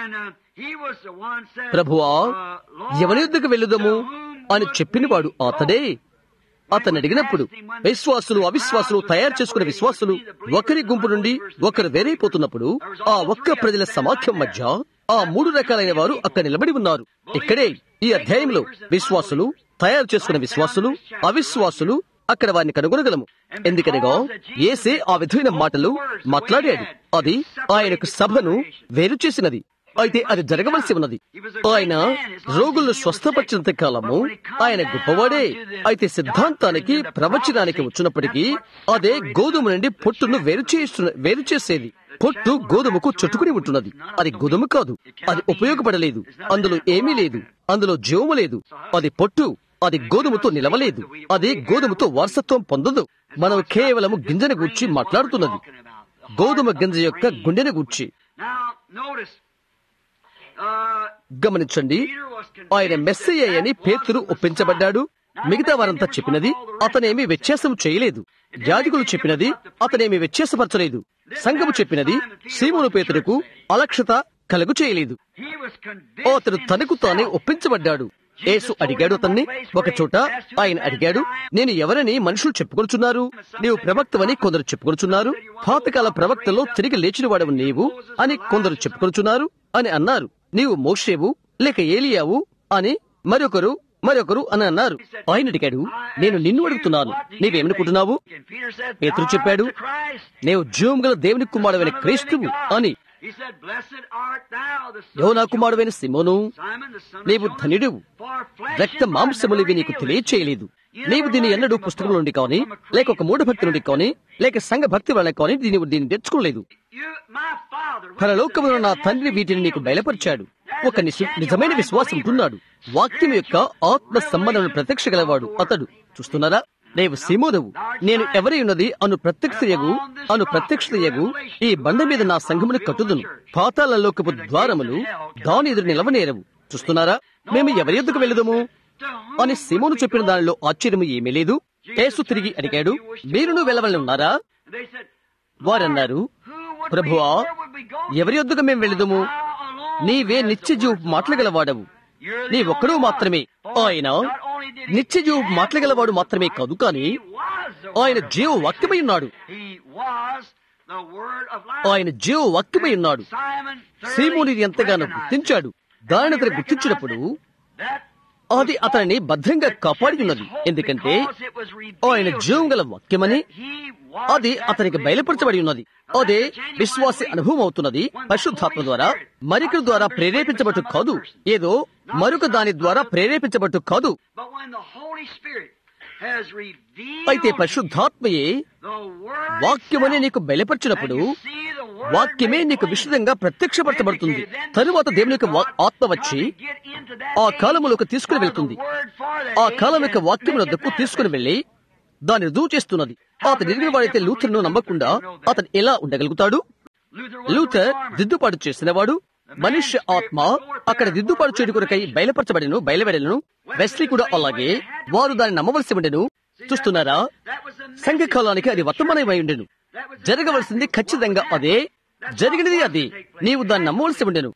ప్రభువా ఎవరి యుద్ధకు వెళ్ళుదము అని చెప్పినవాడు అతడే అతను అడిగినప్పుడు విశ్వాసులు అవిశ్వాసులు తయారు చేసుకున్న విశ్వాసులు ఒకరి గుంపు నుండి ఒకరు వేరైపోతున్నప్పుడు ఆ ఒక్క ప్రజల సమాఖ్యం మధ్య ఆ మూడు రకాలైన వారు అక్కడ నిలబడి ఉన్నారు ఇక్కడే ఈ అధ్యాయంలో విశ్వాసులు తయారు చేసుకున్న విశ్వాసులు అవిశ్వాసులు అక్కడ వారిని కనుగొనగలము ఎందుకనగా ఏసే ఆ విధమైన మాటలు మాట్లాడాడు అది ఆయనకు సభను వేరు చేసినది అయితే అది జరగవలసి ఉన్నది ఆయన రోగులను స్వస్థపరిచినంత కాలము ఆయన గొప్పవాడే అయితే సిద్ధాంతానికి ప్రవచనానికి వచ్చినప్పటికీ అదే గోధుమ నుండి పొట్టును వేరు చేస్తున్న వేరు చేసేది పొట్టు గోధుమకు చుట్టుకుని ఉంటున్నది అది గోధుమ కాదు అది ఉపయోగపడలేదు అందులో ఏమీ లేదు అందులో జీవము లేదు అది పొట్టు అది గోధుమతో నిలవలేదు అది గోధుమతో వారసత్వం పొందదు మనం కేవలము గింజను గూర్చి మాట్లాడుతున్నది గోధుమ గింజ యొక్క గుండెను గూర్చి గమనించండి ఆయన మెస్సయ్య అని పేతురు ఒప్పించబడ్డాడు మిగతా వారంతా చెప్పినది అతనేమి వ్యత్యాసం చేయలేదు యాజకులు చెప్పినది అతనేమి వ్యత్యాసపరచలేదు సంఘము చెప్పినది సీమును పేతురుకు అలక్షత కలుగు చేయలేదు అతడు తనకు తానే ఒప్పించబడ్డాడు యేసు అడిగాడు అతన్ని ఒక చోట ఆయన అడిగాడు నేను ఎవరని మనుషులు చెప్పుకొనుచున్నారు నీవు ప్రవక్తవని కొందరు చెప్పుకొనుచున్నారు పాతకాల ప్రవక్తలో తిరిగి లేచిన వాడవు నీవు అని కొందరు చెప్పుకొనుచున్నారు అని అన్నారు నీవు మోషేవు లేక ఏలియావు అని మరొకరు మరొకరు అని అన్నారు ఆయన అడిగాడు నేను నిన్ను అడుగుతున్నాను నీవేమనుకుంటున్నావు పేతురు చెప్పాడు నీవు జీవం గల దేవుని కుమారుడైన క్రీస్తువు అని యోనా కుమారుడైన సిమోను నీవు ధనుడు రక్త మాంసములివి నీకు తెలియచేయలేదు నీవు దీన్ని ఎన్నడూ పుస్తకం నుండి కానీ లేక ఒక మూఢ భక్తి నుండి కానీ లేక సంఘ భక్తి వల్ల కానీ దీని దీన్ని తెచ్చుకోలేదు పరలోకములో నా తండ్రి వీటిని నీకు బయలుపరిచాడు ఒక నిజమైన విశ్వాసం ఉంటున్నాడు వాక్యం యొక్క ఆత్మ సంబంధం ప్రత్యక్ష గలవాడు అతడు చూస్తున్నారా నీవు సిమోదవు నేను ఎవరి ఉన్నది అను ప్రత్యక్షయగు అను ప్రత్యక్షయగు ఈ బండ మీద నా సంఘమును కట్టుదును పాతాలలోకపు ద్వారములు దాని ఎదురు నిలవనేరవు చూస్తున్నారా మేము ఎవరి ఎద్దుకు వెళ్ళదము అని సిమోను చెప్పిన దానిలో ఆశ్చర్యము ఏమీ లేదు కేసు తిరిగి అడిగాడు మీరును వెళ్ళవలని ఉన్నారా వారన్నారు ప్రభువా ఎవరి యొద్దకు మేము వెళదము నీవే నిత్య జీవు మాట్లాడగలవాడవు నీ ఒక్కడూ మాత్రమే ఆయన నిత్య జీవు మాట్లాడగలవాడు మాత్రమే కాదు కానీ ఆయన జీవ వాక్యమై ఉన్నాడు ఆయన జీవ వాక్యమై ఉన్నాడు సీమోని ఎంతగానో గుర్తించాడు దానిని అతను గుర్తించినప్పుడు అది అతనిని భద్రంగా కాపాడి ఉన్నది ఎందుకంటే ఆయన జీవం గల వాక్యమని అది అతనికి బయలుపరచబడి ఉన్నది అదే విశ్వాస అనుభవం అవుతున్నది పరిశుద్ధాత్మ ద్వారా మరికల ద్వారా ప్రేరేపించబట్టు కాదు ఏదో మరొక దాని ద్వారా ప్రేరేపించబట్టు కాదు అయితే పరిశుద్ధాత్మయే వాక్యమని నీకు బయలుపరిచినప్పుడు వాక్యమే నీకు విశుద్ధంగా ప్రత్యక్షపరచబడుతుంది తరువాత దేవుని యొక్క ఆత్మ వచ్చి ఆ కాలములోకి తీసుకుని వెళ్తుంది ఆ కాలం యొక్క వాక్యమునకు తీసుకుని వెళ్లి దాన్ని రుజువు చేస్తున్నది అతను ఎరిగిన వాడైతే లూథర్ను నమ్మకుండా అతను ఎలా ఉండగలుగుతాడు లూథర్ దిద్దుపాటు చేసినవాడు మనుష్య ఆత్మ అక్కడ దిద్దుపాటు చేయడం కొరకై బయలుపరచబడిను బయలువెడలను వెస్లీ కూడా అలాగే వారు దాన్ని నమ్మవలసి ఉండెను చూస్తున్నారా సంఘకాలానికి అది వర్తమానమై ఉండెను జరగవలసింది ఖచ్చితంగా అదే జరిగినది అది నీవు దాన్ని నమ్మవలసి ఉండెను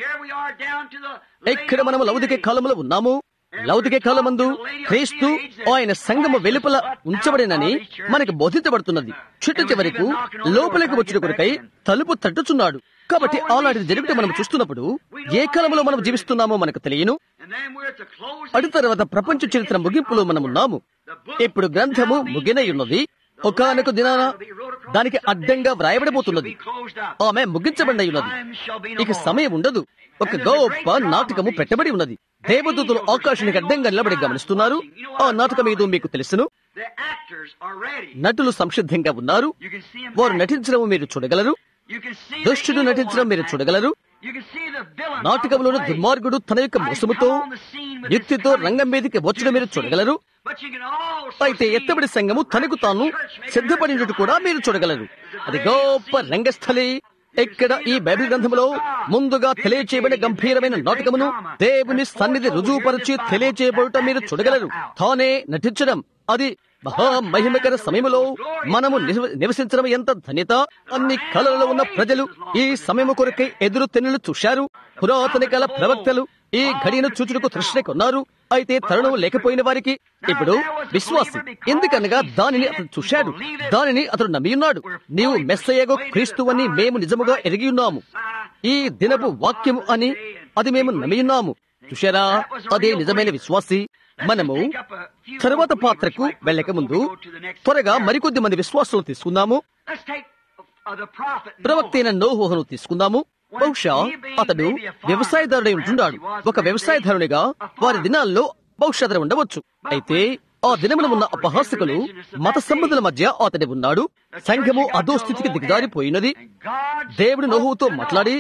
ఇక్కడ మనము లౌదిక కాలంలో ఉన్నాము లౌదిక కాలమందు క్రీస్తు ఆయన సంగమ వెలుపల ఉంచబడినని మనకి బోధించబడుతున్నది చుట్టు చివరకు లోపలికి వచ్చిన కొరకై తలుపు తట్టుచున్నాడు కాబట్టి అలాంటిది జరిగితే మనం చూస్తున్నప్పుడు ఏ కాలంలో మనం జీవిస్తున్నామో మనకు తెలియను అటు తర్వాత ప్రపంచ చరిత్ర ముగింపులో మనం ఉన్నాము ఇప్పుడు గ్రంథము ముగినై ఉన్నది ఒకనొక దినాన దానికి అడ్డంగా వ్రాయబడబోతున్నది ఆమె ముగించబడి ఉన్నది ఇక సమయం ఉండదు ఒక గొప్ప నాటకము పెట్టబడి ఉన్నది దేవదూతలు ఆకాశానికి అడ్డంగా నిలబడి గమనిస్తున్నారు ఆ నాటకం ఏదో మీకు తెలుసును నటులు సంసిద్ధంగా ఉన్నారు వారు నటించడం మీరు చూడగలరు దుష్టుడు నటించడం మీరు చూడగలరు నాటకంలోని దుర్మార్గుడు తన యొక్క మోసముతో యుక్తితో రంగం మీదకి వచ్చడం మీరు చూడగలరు అయితే ఎత్తబడి సంఘము తనకు తాను సిద్ధపడినట్టు కూడా మీరు చూడగలరు అది గొప్ప రంగస్థలి ఇక్కడ ఈ బైబిల్ గ్రంథంలో ముందుగా తెలియచేయబడిన గంభీరమైన నాటకమును దేవుని సన్నిధి రుజువుపరిచి తెలియచేయబడటం మీరు చూడగలరు తానే నటించడం అది మహామహిమకర సమయంలో మనము నివసించడం ఎంత ధన్యత అన్ని కళలలో ఉన్న ప్రజలు ఈ సమయము కొరకై ఎదురు తెన్నులు చూశారు పురాతన కాల ప్రవక్తలు ఈ ఘడియను చూచుటకు తృష్ణకున్నారు అయితే తరుణం లేకపోయిన వారికి ఇప్పుడు విశ్వాసి ఎందుకనగా దానిని అతను చూశాడు దానిని అతడు నమ్మియున్నాడు నీవు మెస్సయ్యగో క్రీస్తువని మేము నిజముగా ఎరిగి ఉన్నాము ఈ దినపు వాక్యము అని అది మేము నమ్మియున్నాము చూశారా అదే నిజమైన విశ్వాసి మనము తరువాత పాత్రకు వెళ్ళక ముందు త్వరగా మరికొద్ది మంది విశ్వాసులు తీసుకుందాము ప్రవక్త అయిన నోహోహను తీసుకుందాము బహుశా అతడు వ్యవసాయదారుడై ఉంటున్నాడు ఒక వ్యవసాయదారునిగా వారి దినాల్లో బహుశా అతడు ఉండవచ్చు అయితే ఆ దినమున ఉన్న అపహాసకులు మత సంబంధుల మధ్య అతడి ఉన్నాడు సంఘము అధోస్థితికి దిగజారిపోయినది దేవుడు నోహుతో మాట్లాడి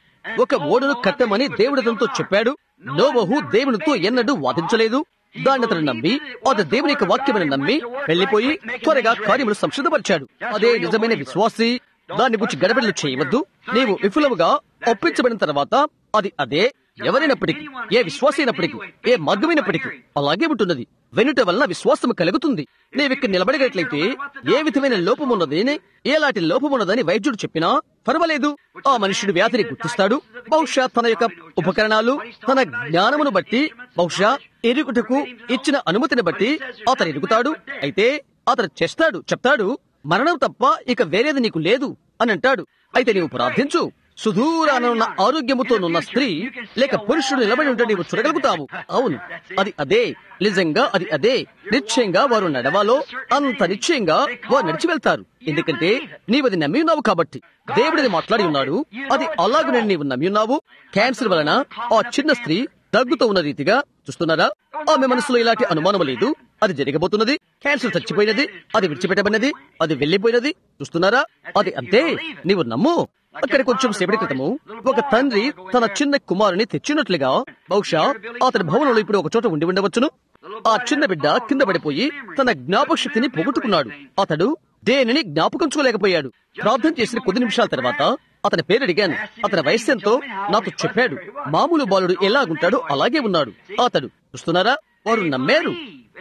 ఒక ఓడను కట్టమని దేవుడు అతనితో చెప్పాడు నోవహు దేవునితో ఎన్నడూ వాదించలేదు దాన్ని అతను నమ్మి అతను దేవుని యొక్క వాక్యమని నమ్మి వెళ్లిపోయి త్వరగా కార్యములు సంసిద్ధపరిచాడు అదే నిజమైన విశ్వాసి దాని గురించి గడబిడలు చేయవద్దు నీవు విఫలముగా ఒప్పించబడిన తర్వాత అది అదే ఎవరైనప్పటికీ ఏ విశ్వాసి అయినప్పటికీ ఏ మార్గమైనప్పటికీ అలాగే ఉంటున్నది వెనుట వలన విశ్వాసం కలుగుతుంది నీవిక్కడ నిలబడగట్లయితే ఏ విధమైన లోపం ఉన్నదని ఏలాంటి లోపం ఉన్నదని వైద్యుడు చెప్పినా పర్వాలేదు ఆ మనుషుడు వ్యాధిని గుర్తిస్తాడు బహుశా తన యొక్క ఉపకరణాలు తన జ్ఞానమును బట్టి బహుశా ఎరుగుటకు ఇచ్చిన అనుమతిని బట్టి అతను ఎరుగుతాడు అయితే అతను చేస్తాడు చెప్తాడు మరణం తప్ప ఇక వేరేది నీకు లేదు అని అంటాడు అయితే నీవు ప్రార్థించు సుదూరానున్న ఆరోగ్యముతోనున్న స్త్రీ లేక పురుషుడు నిలబడి ఉంటే నీవు చూడగలుగుతావు అవును అది అదే నిజంగా అది అదే నిశ్చయంగా వారు నడవాలో అంత నిశ్చయంగా వారు నడిచి వెళ్తారు ఎందుకంటే నీవది నమ్మి ఉన్నావు కాబట్టి దేవుడిని మాట్లాడి ఉన్నాడు అది అలాగనే నీవు నమ్మి ఉన్నావు క్యాన్సర్ వలన ఆ చిన్న స్త్రీ దగ్గుతో ఉన్న రీతిగా చూస్తున్నారా ఆమె మనసులో ఇలాంటి అనుమానం లేదు అది జరగబోతున్నది క్యాన్సర్ చచ్చిపోయినది అది విడిచిపెట్టబడినది అది వెళ్లిపోయినది చూస్తున్నారా అది అంతే నీవు నమ్ము అక్కడ కొంచెం సేపటి క్రితము ఒక తండ్రి తన చిన్న కుమారుని తెచ్చినట్లుగా బహుశా అతని భవనంలో ఇప్పుడు ఒక చోట ఉండి ఉండవచ్చును ఆ చిన్న బిడ్డ కింద పడిపోయి తన జ్ఞాపక శక్తిని పోగొట్టుకున్నాడు అతడు దేనిని జ్ఞాపకంచుకోలేకపోయాడు ప్రార్థన చేసిన కొద్ది నిమిషాల తర్వాత అతని పేరు అడిగాను అతని వయస్సు ఎంతో నాకు చెప్పాడు మామూలు బాలుడు ఎలాగుంటాడో అలాగే ఉన్నాడు అతడు చూస్తున్నారా వారు నమ్మారు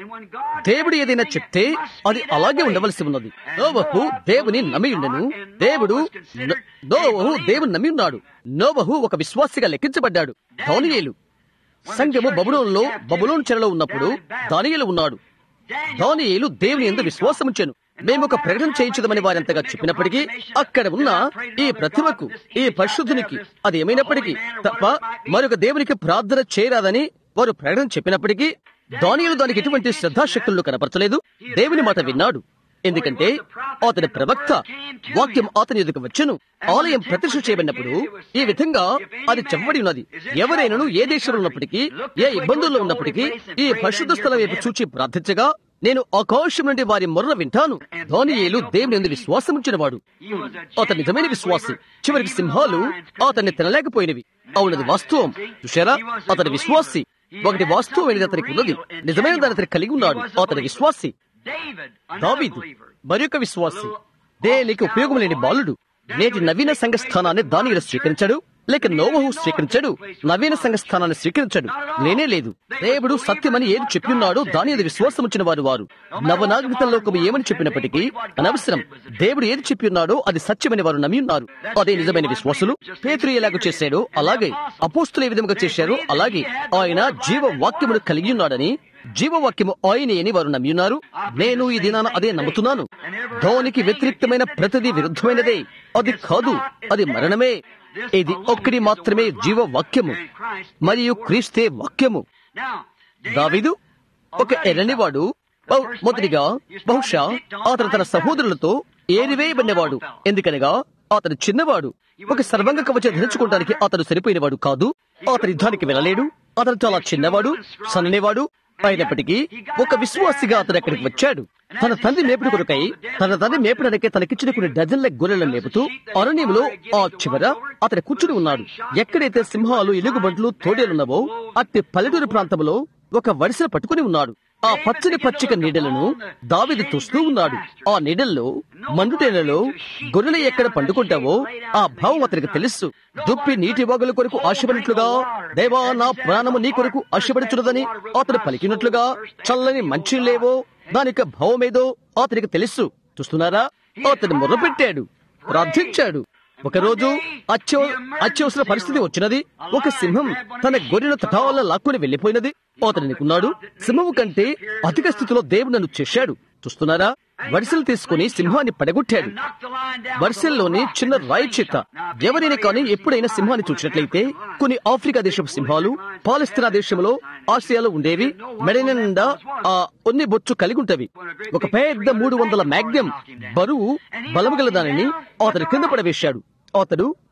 దేవుడు ఏదైనా చెప్తే అది అలాగే ఉండవలసి ఉన్నది నోవహు దేవుని నమ్మి ఉండను దేవుడు న- నోవహు దేవుని నమ్మి ఉన్నాడు నోవహు ఒక విశ్వాసిగా లెక్కించబడ్డాడు దానియేలు సంఘము బబులోన్లో బబులోన్ చెరలో ఉన్నప్పుడు దానియేలు ఉన్నాడు దానియేలు దేవుని ఎందు విశ్వాసముంచెను మేము ఒక ప్రకటన చేయించదమని వారంతగా చెప్పినప్పటికీ అక్కడ ఉన్న ఈ ప్రతిమకు ఈ పరిశుద్ధునికి అది ఏమైనప్పటికీ తప్ప మరొక దేవునికి ప్రార్థన చేయరాదని వారు ప్రకటన చెప్పినప్పటికీ దానియేలు దానికి ఎటువంటి శ్రద్ధాశక్తులను కనపరచలేదు దేవుని మాట విన్నాడు ఎందుకంటే అతని ప్రవక్త వాక్యం అతని ఎదుగు వచ్చును ఆలయం ప్రతిష్ఠ చేయబడినప్పుడు ఈ విధంగా అది చెప్పబడి ఉన్నది ఎవరైనాను ఏ దేశంలో ఉన్నప్పటికీ ఏ ఇబ్బందుల్లో ఉన్నప్పటికీ ఈ పరిశుద్ధ స్థలం వైపు చూచి ప్రార్థించగా నేను ఆకాశం నుండి వారి మొర్ర వింటాను ధోనియేలు దేవుని ఎందు విశ్వాసం ఉంచినవాడు అతని నిజమైన విశ్వాసి చివరికి సింహాలు అతన్ని తినలేకపోయినవి అవునది వాస్తవం చూశారా అతని విశ్వాసి ఒకటి వాస్తవమైనది అతనికి ఉన్నది నిజమైన దాని అతనికి కలిగి ఉన్నాడు అతని విశ్వాసి దావీదు మరొక విశ్వాసి దేనికి ఉపయోగం లేని బాలుడు నేటి నవీన సంఘ స్థానాన్ని దానిలో స్వీకరించాడు లేక నోవహు స్వీకరించాడు నవీన సంఘ స్థానాన్ని స్వీకరించాడు లేనే లేదు దేవుడు సత్యమని ఏది చెప్పిన్నాడో దాని అది విశ్వాసం వచ్చిన వారు వారు నవనాగరిక లోకము ఏమని చెప్పినప్పటికీ అనవసరం దేవుడు ఏది చెప్పి ఉన్నాడో అది సత్యమని వారు నమ్మి ఉన్నారు అదే నిజమైన విశ్వాసులు పేతురు ఎలాగ చేశాడో అలాగే అపోస్తులు ఏ విధంగా చేశారో అలాగే ఆయన జీవ వాక్యమును కలిగి ఉన్నాడని జీవవాక్యము ఆయనే అని వారు నమ్మి ఉన్నారు నేను ఈ దినాన అదే నమ్ముతున్నాను ధోనికి వ్యతిరేక్తమైన ప్రతిదీ విరుద్ధమైనదే అది కాదు అది మరణమే ఇది ఒక్కడి మాత్రమే జీవ వాక్యము మరియు క్రీస్తే వాక్యము దావీదు ఒక ఎర్రనివాడు బహు- మొదటిగా బహుశా అతను తన సహోదరులతో ఏరివేయబడినవాడు ఎందుకనగా అతను చిన్నవాడు ఒక సర్వంగ కవచం ధరించుకోవడానికి అతను సరిపోయినవాడు కాదు అతని యుద్ధానికి వెళ్ళలేడు అతను చాలా చిన్నవాడు సన్ననివాడు అయినప్పటికీ ఒక విశ్వాసిగా అతను అక్కడికి వచ్చాడు తన తండ్రి మేపుడు కొరకై తన తండ్రి మేపడానికి తనకిచ్చిన కొన్ని డజన్ల గొర్రెలను మేపుతూ అరణ్యంలో ఆ చివర అతను కూర్చుని ఉన్నాడు ఎక్కడైతే సింహాలు ఎలుగుబంట్లు తోడేలున్నావో అట్టి పల్లెటూరు ప్రాంతంలో ఒక వడిసె పట్టుకుని ఉన్నాడు ఆ పచ్చని పచ్చిక నీడలను దావిది చూస్తూ ఉన్నాడు ఆ నీడల్లో మండుటేలలో గొర్రెలు ఎక్కడ పండుకుంటావో ఆ భావం అతనికి తెలుసు దుప్పి నీటి వాగుల కొరకు ఆశపడినట్లుగా దేవా నా ప్రాణము నీ కొరకు ఆశపడుచున్నదని అతడు పలికినట్లుగా చల్లని మంచి లేవో దానికి భావమేదో అతనికి తెలుసు చూస్తున్నారా అతడు మొర్రపెట్టాడు ప్రార్థించాడు ఒకరోజు అత్యవ అత్యవసర పరిస్థితి వచ్చినది ఒక సింహం తన గొర్రెను తటావల్ల లాక్కుని వెళ్లిపోయినది అతను అనుకున్నాడు సింహము కంటే అధిక స్థితిలో దేవుడు నన్ను చేశాడు చూస్తున్నారా వడిసెలు తీసుకుని సింహాన్ని పడగొట్టాడు వరిసెల్లోని చిన్న రాయి చేత ఎవరైనా కానీ ఎప్పుడైనా సింహాన్ని చూసినట్లయితే కొన్ని ఆఫ్రికా దేశపు సింహాలు పాలస్తీనా దేశంలో ఆసియాలో ఉండేవి మెడ నిండా ఆ కొన్ని బొచ్చు కలిగి ఉంటవి ఒక పెద్ద మూడు వందల మ్యాగ్నమ్ బరువు బలము గల దానిని అతను కింద పడవేశాడు అతడు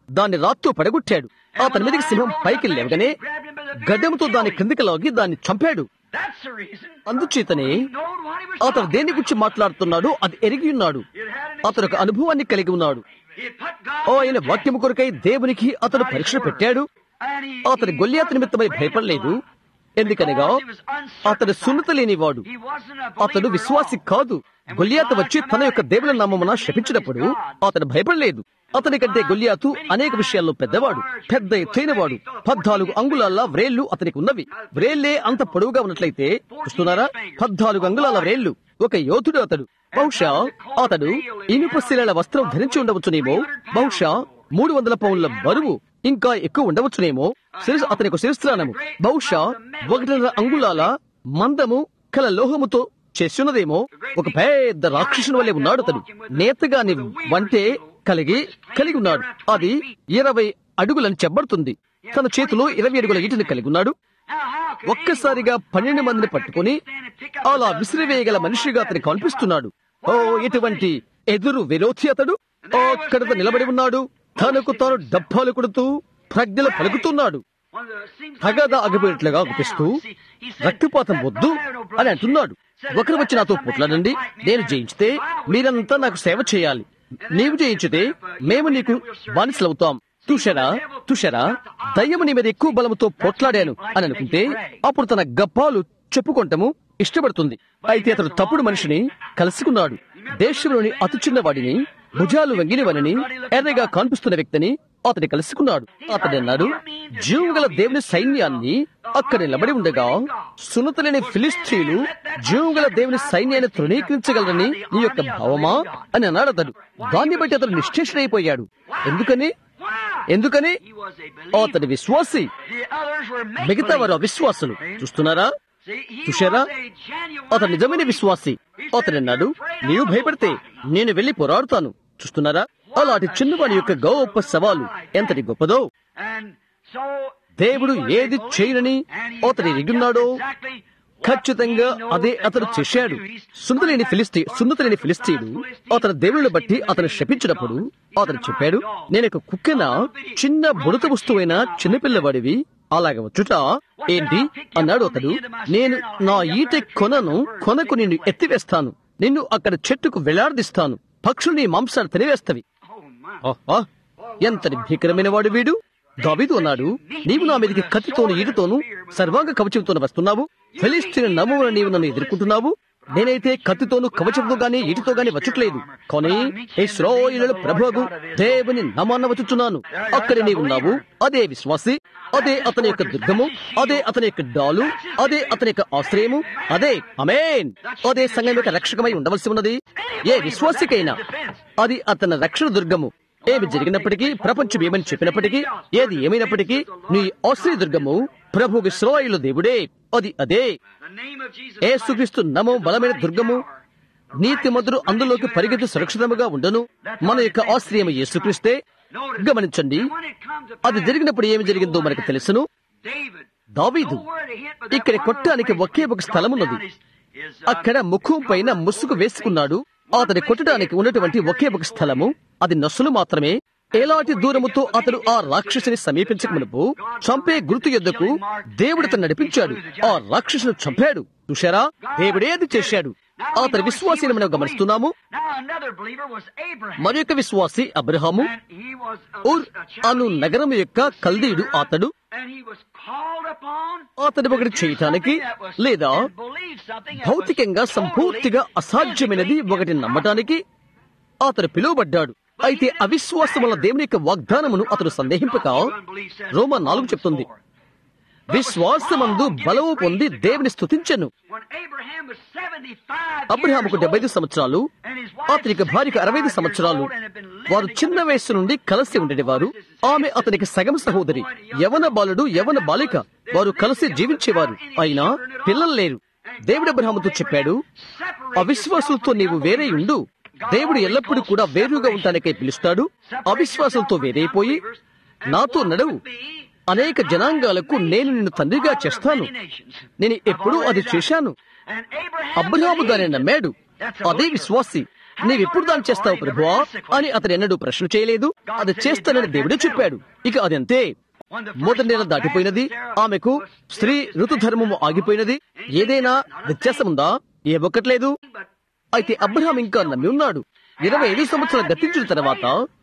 దాన్ని రాత్తో పడగొట్టాడు అతని మీదకి సింహం పైకి లేవగానే గడ్డముతో దాని క్రిందికి లాగి దాన్ని చంపాడు That's the reason. అందుచేతనే He knowed what he was అతను talking దేని గురించి మాట్లాడుతున్నాడో అది ఎరిగి ఉన్నాడు It had an అతను ఒక అనుభవాన్ని కలిగి ఉన్నాడు He had put God oh to ఆయన the test. వాక్యము కొరకై దేవునికి అతను పరీక్ష పెట్టాడు And he- అతని he గొల్లియాత wasn't నిమిత్తమై afraid of భయపడలేదు Goliath. ఎందుకనగా Because he was uncircumcised. అతడు సున్నత లేనివాడు He wasn't a అతడు believer at విశ్వాసి all. కాదు గొల్లియాత వచ్చి తన యొక్క దేవుల నామమున శపించినప్పుడు అతను భయపడలేదు అతని కంటే గొల్లియాతు అనేక విషయాల్లో పెద్దవాడు పెద్ద ఎత్తైనవాడు పద్నాలుగు అంగుళాల వ్రేళ్లు అతనికి ఉన్నవి వ్రేళ్లే అంత పొడవుగా ఉన్నట్లయితే చూస్తున్నారా పద్నాలుగు అంగుళాల వ్రేళ్లు ఒక యోధుడు అతడు బహుశా అతడు ఇనుప శిలల వస్త్రం ధరించి ఉండవచ్చునేమో బహుశా మూడు వందల పౌండ్ల బరువు ఇంకా ఎక్కువ ఉండవచ్చునేమో శిరస్సు అతని యొక్క శిరస్త్రానము బహుశా ఒకటిన్నర అంగుళాల మందము కల లోహముతో చేస్తున్నదేమో ఒక పెద్ద రాక్షసుని వల్లే ఉన్నాడు అతడు నేతగాని వంటే కలిగి కలిగి ఉన్నాడు అది ఇరవై అడుగులని చెప్పబడుతుంది తన చేతిలో ఇరవై అడుగుల ఈటిని కలిగి ఉన్నాడు Now, how could ఒక్కసారిగా పన్నెండు మందిని పట్టుకుని అలా విసిరివేయగల మనిషిగా అతని కనిపిస్తున్నాడు ఓ ఎటువంటి ఎదురు విరోధి అతడు ఓ అక్కడ నిలబడి ఉన్నాడు తనకు తాను డబ్బాలు కొడుతూ ప్రజ్ఞలు పలుకుతున్నాడు one of the- seems తగదా like అగిపోయినట్లుగా down. అగుపిస్తూ See, he said, రక్తపాతం "Let వద్దు my no brother అని అంటున్నాడు said, ఒకరు వచ్చి నాతో పోట్లాడండి నేను జయించితే మీరంతా నాకు సేవ చేయాలి నీవు జయించితే మేము నీకు బానిసలవుతాం తుషరా తుషరా దయ్యము నీ మీద ఎక్కువ బలముతో పోట్లాడాను అని అనుకుంటే అప్పుడు తన గప్పాలు చెప్పుకుంటము ఇష్టపడుతుంది అయితే అతడు తప్పుడు మనిషిని కలుసుకున్నాడు దేశంలోని అతి చిన్నవాడిని భుజాలు వంగినవనని ఎర్రగా కనిపిస్తున్న వ్యక్తిని అతని కలుసుకున్నాడు అతడు అన్నాడు జీవుగల దేవుని సైన్యాన్ని అక్కడ నిలబడి ఉండగా సున్నతలేని ఫిలిస్తీన్లు జీవుగల దేవుని సైన్యాన్ని తృణీకరించగలరని నీ యొక్క భావమా అని అన్నాడు అతడు దాన్ని బట్టి అతడు నిశ్చేషుడైపోయాడు ఎందుకని Why? ఎందుకని He was a believer. అతడి విశ్వాసి The others were make మిగతా వారు అవిశ్వాసులు చూస్తున్నారా See, he చూశారా was a genuine అతను నిజమైన విశ్వాసి అతను అన్నాడు నీవు భయపడితే నేను వెళ్లి పోరాడుతాను చూస్తున్నారా అలాంటి చిన్నవాడి యొక్క గొప్ప సవాలు ఎంతటి గొప్పదో And so దేవుడు he was ఏది a believer, చేయనని and he అతను done ఎరుగున్నాడో just exactly what ఖచ్చితంగా he knows అదే that అతను God చేశాడు could do. He's- సున్నతలేని ఫిలిస్తీ సున్నతలేని ఫిలిస్తీయుడు అతని దేవుళ్ళని బట్టి అతను శపించినప్పుడు అతను చెప్పాడు నేను ఒక కుక్కెన చిన్న బుడత వస్తువైన చిన్నపిల్లవాడివి అలాగ వచ్చుట ఏంటి అన్నాడు అతడు నేను నా ఈట కొనను కొనకు నిన్ను ఎత్తివేస్తాను నిన్ను అక్కడ చెట్టుకు వెళ్లాడదీస్తాను పక్షులు నీ మాంసాన్ని తినివేస్తవి Oh, my. ఆహా! ఎంతటి భీకరమైన వాడు వీడు దావీదు అన్నాడు నీవు నా మీదకి కత్తితోను ఈటుతోను సర్వాంగ కవచంతోను వస్తున్నావు ఫిలిస్తీన్ నమ్మున నీవు నన్ను ఎదుర్కొంటున్నావు నేనైతే కత్తితోను కవచంతో గాని ఈటితో గాని వచ్చట్లేదు కానీ ఇస్రాయేలుల ప్రభువు దేవుని నమాన్న వచ్చుచున్నాను అక్కడ నీవు ఉన్నావు అదే విశ్వాసి అదే అతని యొక్క దుర్గము అదే అతని యొక్క డాలు అదే అతని యొక్క ఆశ్రయము అదే అమేన్ అదే సంఘం యొక్క రక్షకమై ఉండవలసి ఉన్నది ఏ విశ్వాసికైనా అది అతని రక్షణ దుర్గము ఏమి జరిగినప్పటికీ ప్రపంచం ఏమని చెప్పినప్పటికీ ఏది ఏమైనప్పటికీ నీ ఆశ్రయ దుర్గము ప్రభు ఇస్రాయిలు దేవుడే అది అదే The name of Jesus ఏసుక్రీస్తు నమో బలమైన దుర్గము నీతి మధురు అందులోకి పరిగెత్తి సురక్షితముగా ఉండను మన యొక్క ఆశ్రయం యేసుక్రీస్తే గమనించండి అది జరిగినప్పుడు ఏమి జరిగిందో మనకు తెలుసును David. దావీదు Nowhere to hit but that ఇక్కడ one కొట్టడానికి little ఒకే place ఒక స్థలం ఉన్నది down his- his, uh, అక్కడ ముఖం పైన ముసుగు వేసుకున్నాడు అతని కొట్టడానికి ఉన్నటువంటి ఒకే ఒక స్థలము అది నొసలు మాత్రమే ఎలాంటి దూరముతో అతడు ఆ రాక్షసుని సమీపించక మునుపు చంపే గుర్తు యొద్దకు దేవుడు అతను నడిపించాడు ఆ రాక్షసును చంపాడు చూశారా దేవుడే అది చేశాడు అతని విశ్వాసిని మనం గమనిస్తున్నాము Now another believer was Abraham. మరి యొక్క విశ్వాసి Abraham And he was a, ఊర్ a అను Chaldean నగరం యొక్క కల్దీయుడు అతడు and he was called upon అతడు ఒకటి to do చేయటానికి something that was- లేదా and believe something that was భౌతికంగా సంపూర్తిగా totally అసాధ్యమైనది physically ఒకటి నమ్మటానికి అతడు పిలువబడ్డాడు అయితే అవిశ్వాసం వల్ల దేవుని యొక్క వాగ్దానమును అతడు సందేహింపక రోమా నాలుగు చెప్తుంది విశ్వాసమందు బలము పొంది దేవుని స్తుతించెను When Abraham was 75 అబ్రహాముకు years డెబ్బై old, సంవత్సరాలు అతనికి భార్యకు అరవై సంవత్సరాలు వారు చిన్న వయస్సు నుండి కలిసి ఉండేవారు ఆమె అతనికి సగం సహోదరి యవన బాలుడు యవన బాలిక వారు కలిసి జీవించేవారు అయినా పిల్లలు లేరు దేవుడు అబ్రహాముతో చెప్పాడు అవిశ్వాసులతో నీవు వేరే ఉండు దేవుడు ఎల్లప్పుడూ కూడా వేరుగా ఉండటానికై పిలుస్తాడు అవిశ్వాసులతో వేరైపోయి నాతో నడవు అనేక జనాంగాలకు నేను నిన్ను తండ్రిగా చేస్తాను నేను ఎప్పుడూ అది చేశాను అబ్రహాము దాన్ని నమ్మాడు అదే విశ్వాసి నీవెప్పుడు దాన్ని చేస్తావు ప్రభువా అని అతను ఎన్నడూ ప్రశ్న చేయలేదు అది చేస్తానని దేవుడే చెప్పాడు ఇక అదంతే మొదటి నెల దాటిపోయినది ఆమెకు స్త్రీ ఋతుధర్మము ఆగిపోయినది ఏదైనా వ్యత్యాసముందా ఏ ఒక్కట్లేదు అయితే అబ్రహాం ఇంకా నమ్మి ఉన్నాడు ఇరవై ఐదు సంవత్సరాలు గతించిన తర్వాత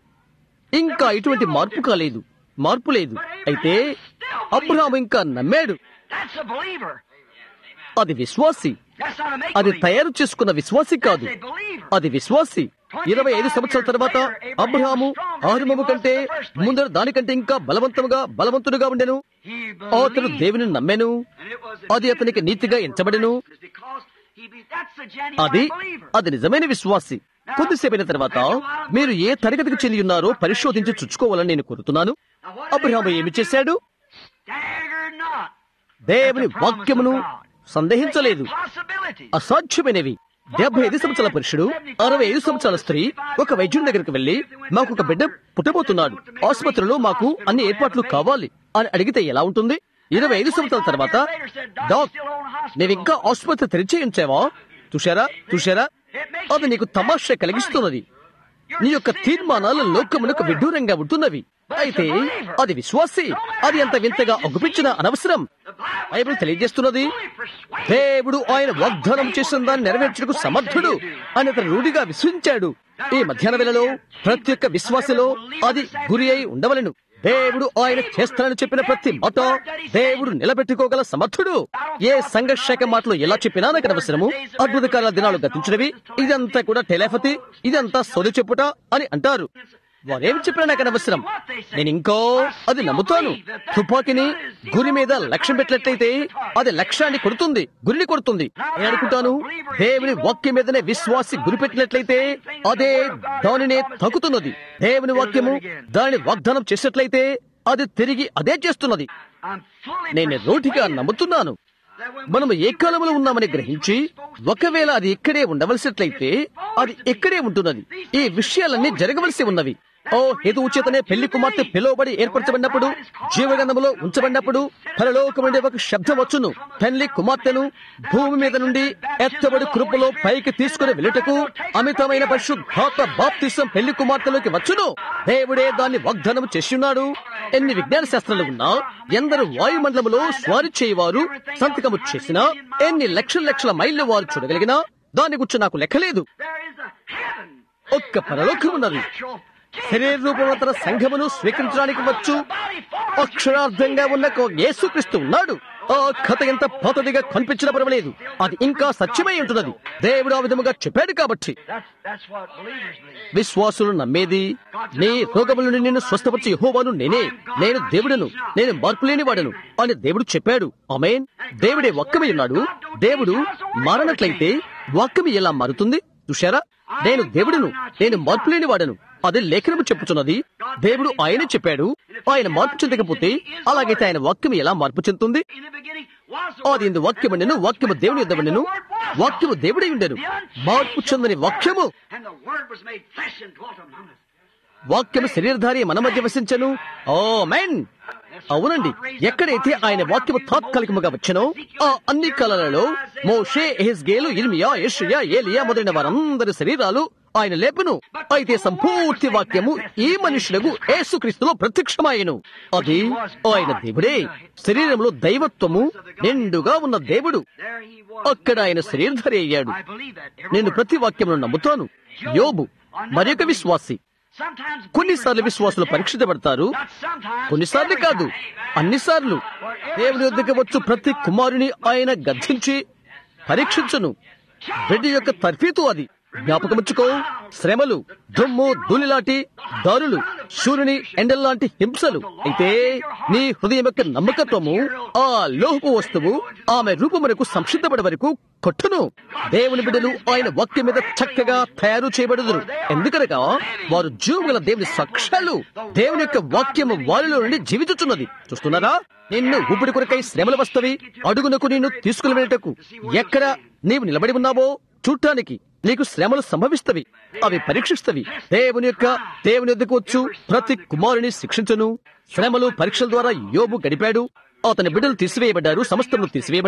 ఇంకా ఎటువంటి మార్పు కాలేదు మార్పు లేదు అయితే అబ్రహాం ఇంకా నమ్మాడు That's a believer. అది విశ్వాసి That's not a make అది తయారు చేసుకున్న విశ్వాసి కాదు That's a believer. అది విశ్వాసి ఇరవై ఐదు సంవత్సరాల తర్వాత అబ్రహాము ఆరంభము కంటే ముందర దానికంటే ఇంకా బలవంతముగా బలవంతుడుగా ఉండెను He అతను believed. దేవుని నమ్మెను And it was అది అతనికి నీతిగా ఎంచబడెను It's because he be, that's the genuine అది believer. అది నిజమైన విశ్వాసి కొద్దిసేపైన తర్వాత మీరు ఏ తరగతికి చెంది ఉన్నారో పరిశోధించి చుచ్చుకోవాలని నేను కోరుతున్నాను అబ్రహాము ఏమి చేశాడు Staggered not. దేవుని వాక్యమును సందేహించలేదు Possibilities. అసాధ్యమైనవి డెబ్బై ఐదు సంవత్సరాల పురుషుడు అరవై ఐదు సంవత్సరాల స్త్రీ ఒక వైద్యుడి దగ్గరికి వెళ్లి మాకు ఒక బిడ్డ పుట్టబోతున్నాడు ఆసుపత్రిలో మాకు అన్ని ఏర్పాట్లు కావాలి అని అడిగితే ఎలా ఉంటుంది ఇరవై ఐదు సంవత్సరాల తర్వాత డాక్ నీవింకా ఆసుపత్రి తెరిచే ఉంచావా చూశారా చూశారా అది నీకు తమాషా కలిగిస్తున్నది నీ యొక్క తీర్మానాలు లోకమునకు విడ్డూరంగా ఉంటున్నవి అయితే అది విశ్వాసి అది అంత వింతగా ఒగ్గుపించిన అనవసరం బైబిల్ తెలియజేస్తున్నది దేవుడు ఆయన వాగ్దానం చేసిన దాన్ని నెరవేర్చుటకు సమర్థుడు అని అతను రూఢిగా విశ్వసించాడు ఈ మధ్యాహ్న వేళలో ప్రతి ఒక్క విశ్వాసలో అది గురి అయి ఉండవలను దేవుడు ఆయన చేస్తానని చెప్పిన ప్రతి మాట దేవుడు నిలబెట్టుకోగల సమర్థుడు ఏ సంఘర్షక మాటలు ఎలా చెప్పినా నాకు అవసరము అద్భుతకాల దినాలు గతించినవి ఇదంతా కూడా టెలిఫతి ఇదంతా సొలి చెప్పుట అని అంటారు వారేం చెప్పినా నాకు అనవసరం నేను ఇంకో అది నమ్ముతాను తుపాకీని గురి మీద లక్ష్యం పెట్టినట్లయితే అది లక్ష్యాన్ని కొడుతుంది గురిని కొడుతుంది నేను అనుకుంటాను దేవుని వాక్యం మీదనే విశ్వాసి గురి పెట్టినట్లయితే అదే దానినే తగ్గుతున్నది దేవుని వాక్యము దానిని వాగ్దానం చేసినట్లయితే అది తిరిగి అదే చేస్తున్నది I'm fully నేను రోటిగా నమ్ముతున్నాను మనము ఏ కాలంలో ఉన్నామని గ్రహించి ఒకవేళ అది ఇక్కడే ఉండవలసినట్లయితే అది ఇక్కడే ఉంటున్నది ఈ విషయాలన్నీ జరగవలసి ఉన్నవి ఓ హేతువు చేతనే పెళ్లి కుమార్తె పిలువబడి ఏర్పరచబడినప్పుడు జీవగంధములో ఉంచబడినప్పుడు పరలోకం నుండి ఒక శబ్దం వచ్చును పెళ్లి కుమార్తెను భూమి మీద నుండి ఎత్తబడి కృపలో పైకి తీసుకుని వెళ్ళుటకు అమితమైన పరిశుద్ధాత్మ బాప్తిసం పెళ్లి కుమార్తెలోకి వచ్చును దేవుడే దాన్ని వాగ్దానం చేస్తున్నాడు ఎన్ని విజ్ఞాన శాస్త్రాలు ఉన్నా ఎందరు వాయుమండలములో స్వారీ చేయవారు సంతకము చేసినా ఎన్ని లక్షల లక్షల మైళ్ళు వారు చూడగలిగినా దాని గురించి నాకు లెక్కలేదు There is a heaven. ఒక్క పరలోకం ఉన్నది Natural. శరీర రూపమంతర సంఘమును స్వీకరించడానికి వచ్చు అక్షరార్థంగా ఉన్న ఒక యేసుక్రీస్తు ఉన్నాడు ఆ కథ ఎంత పాతదిగా కనిపించిన పర్వాలేదు అది ఇంకా సత్యమై ఉంటున్నది దేవుడు ఆ విధముగా చెప్పాడు కాబట్టి That's, that's what believers believe. విశ్వాసులు నమ్మేది నీ రోగముల నుండి నిన్ను స్వస్థపరిచి యెహోవాను నేనే నేను దేవుడను నేను మార్పు లేని వాడను అని దేవుడు చెప్పాడు ఆమేన్ దేవుడే వాక్యమై ఉన్నాడు దేవుడు మారనట్లయితే వాక్యం ఎలా మారుతుంది చూశారా నేను దేవుడును నేను మార్పు లేని వాడను అదే లేఖనము చెప్పుచున్నది దేవుడు ఆయనే చెప్పాడు ఆయన మార్పు చెందకపోతే అలాగైతే ఆయన వాక్యం ఎలా మార్పు చెందుతుంది In the beginning was the ఆది ఎందు వాక్యము నేను వాక్యము దేవుని యొద్ద ఉండెను వాక్యము దేవుడై ఉండెను మార్పు చెందని వాక్యము And the Word was made flesh and dwelt among us. వాక్యము శరీరధారి మన మధ్య వసించను ఓ మెన్ అవునండి ఎక్కడైతే ఆయన వాక్యము తాత్కాలికముగా వచ్చనో ఆ అన్ని కాలాలలో మోషే ఎహెస్గేలు ఇర్మియా యెషయా ఏలియా మొదలైన వారందరి శరీరాలు ఆయన లేపును అయితే సంపూర్తి వాక్యము ఈ మనుషులకు యేసుక్రీస్తులో ప్రత్యక్షమాయను అది ఆయన దేవుడే శరీరంలో దైవత్వము నిండుగా ఉన్న దేవుడు There he was. అక్కడ ఆయన శరీరధారి అయ్యాడు I believe that. Every నేను word. ప్రతి వాక్యమును నమ్ముతాను యోబు మరొక విశ్వాసి Sometimes కొన్నిసార్లు believers విశ్వాసులు must పరీక్షించబడతారు Not sometimes. కొన్నిసార్లు every కాదు time. అన్నిసార్లు దేవుని వద్దకు వచ్చు ప్రతి కుమారుని ఆయన గద్దించి పరీక్షించును బిడ్డ యొక్క తర్ఫీతు అది జ్ఞాపకముచ్చుకో శ్రమలు దుమ్ము ధూళిలాంటి దారులు సూర్యుని ఎండల్లాంటి హింసలు అయితే నీ హృదయం యొక్క నమ్మకత్వము ఆ లోహపు వస్తువు ఆమె రూపమునకు సంసిద్ధపడే వరకు కొట్టును దేవుని బిడ్డలు ఆయన వాక్యం మీద చక్కగా తయారు చేయబడుదురు ఎందుకనగా వారు జీవగల దేవుని సాక్ష్యాలు దేవుని యొక్క వాక్యము వారిలో నుండి జీవించుచున్నది చూస్తున్నారా నిన్ను ఊపిరి కొరకై శ్రమలు వస్తవి అడుగునకు నిన్ను తీసుకుని వెళ్ళటకు ఎక్కడ నీవు నిలబడి ఉన్నావో చూడటానికి నీకు శ్రమలు సంభవిస్తవి అవి పరీక్షిస్తవి దేవుని యొక్క దేవుని వద్దకు వచ్చు ప్రతి కుమారుని శిక్షించును శ్రమలు పరీక్షల ద్వారా యోబు గడిపాడు అతని బిడ్డలు తీసివేయబడ్డారు సమస్తము తీసివేయబడినది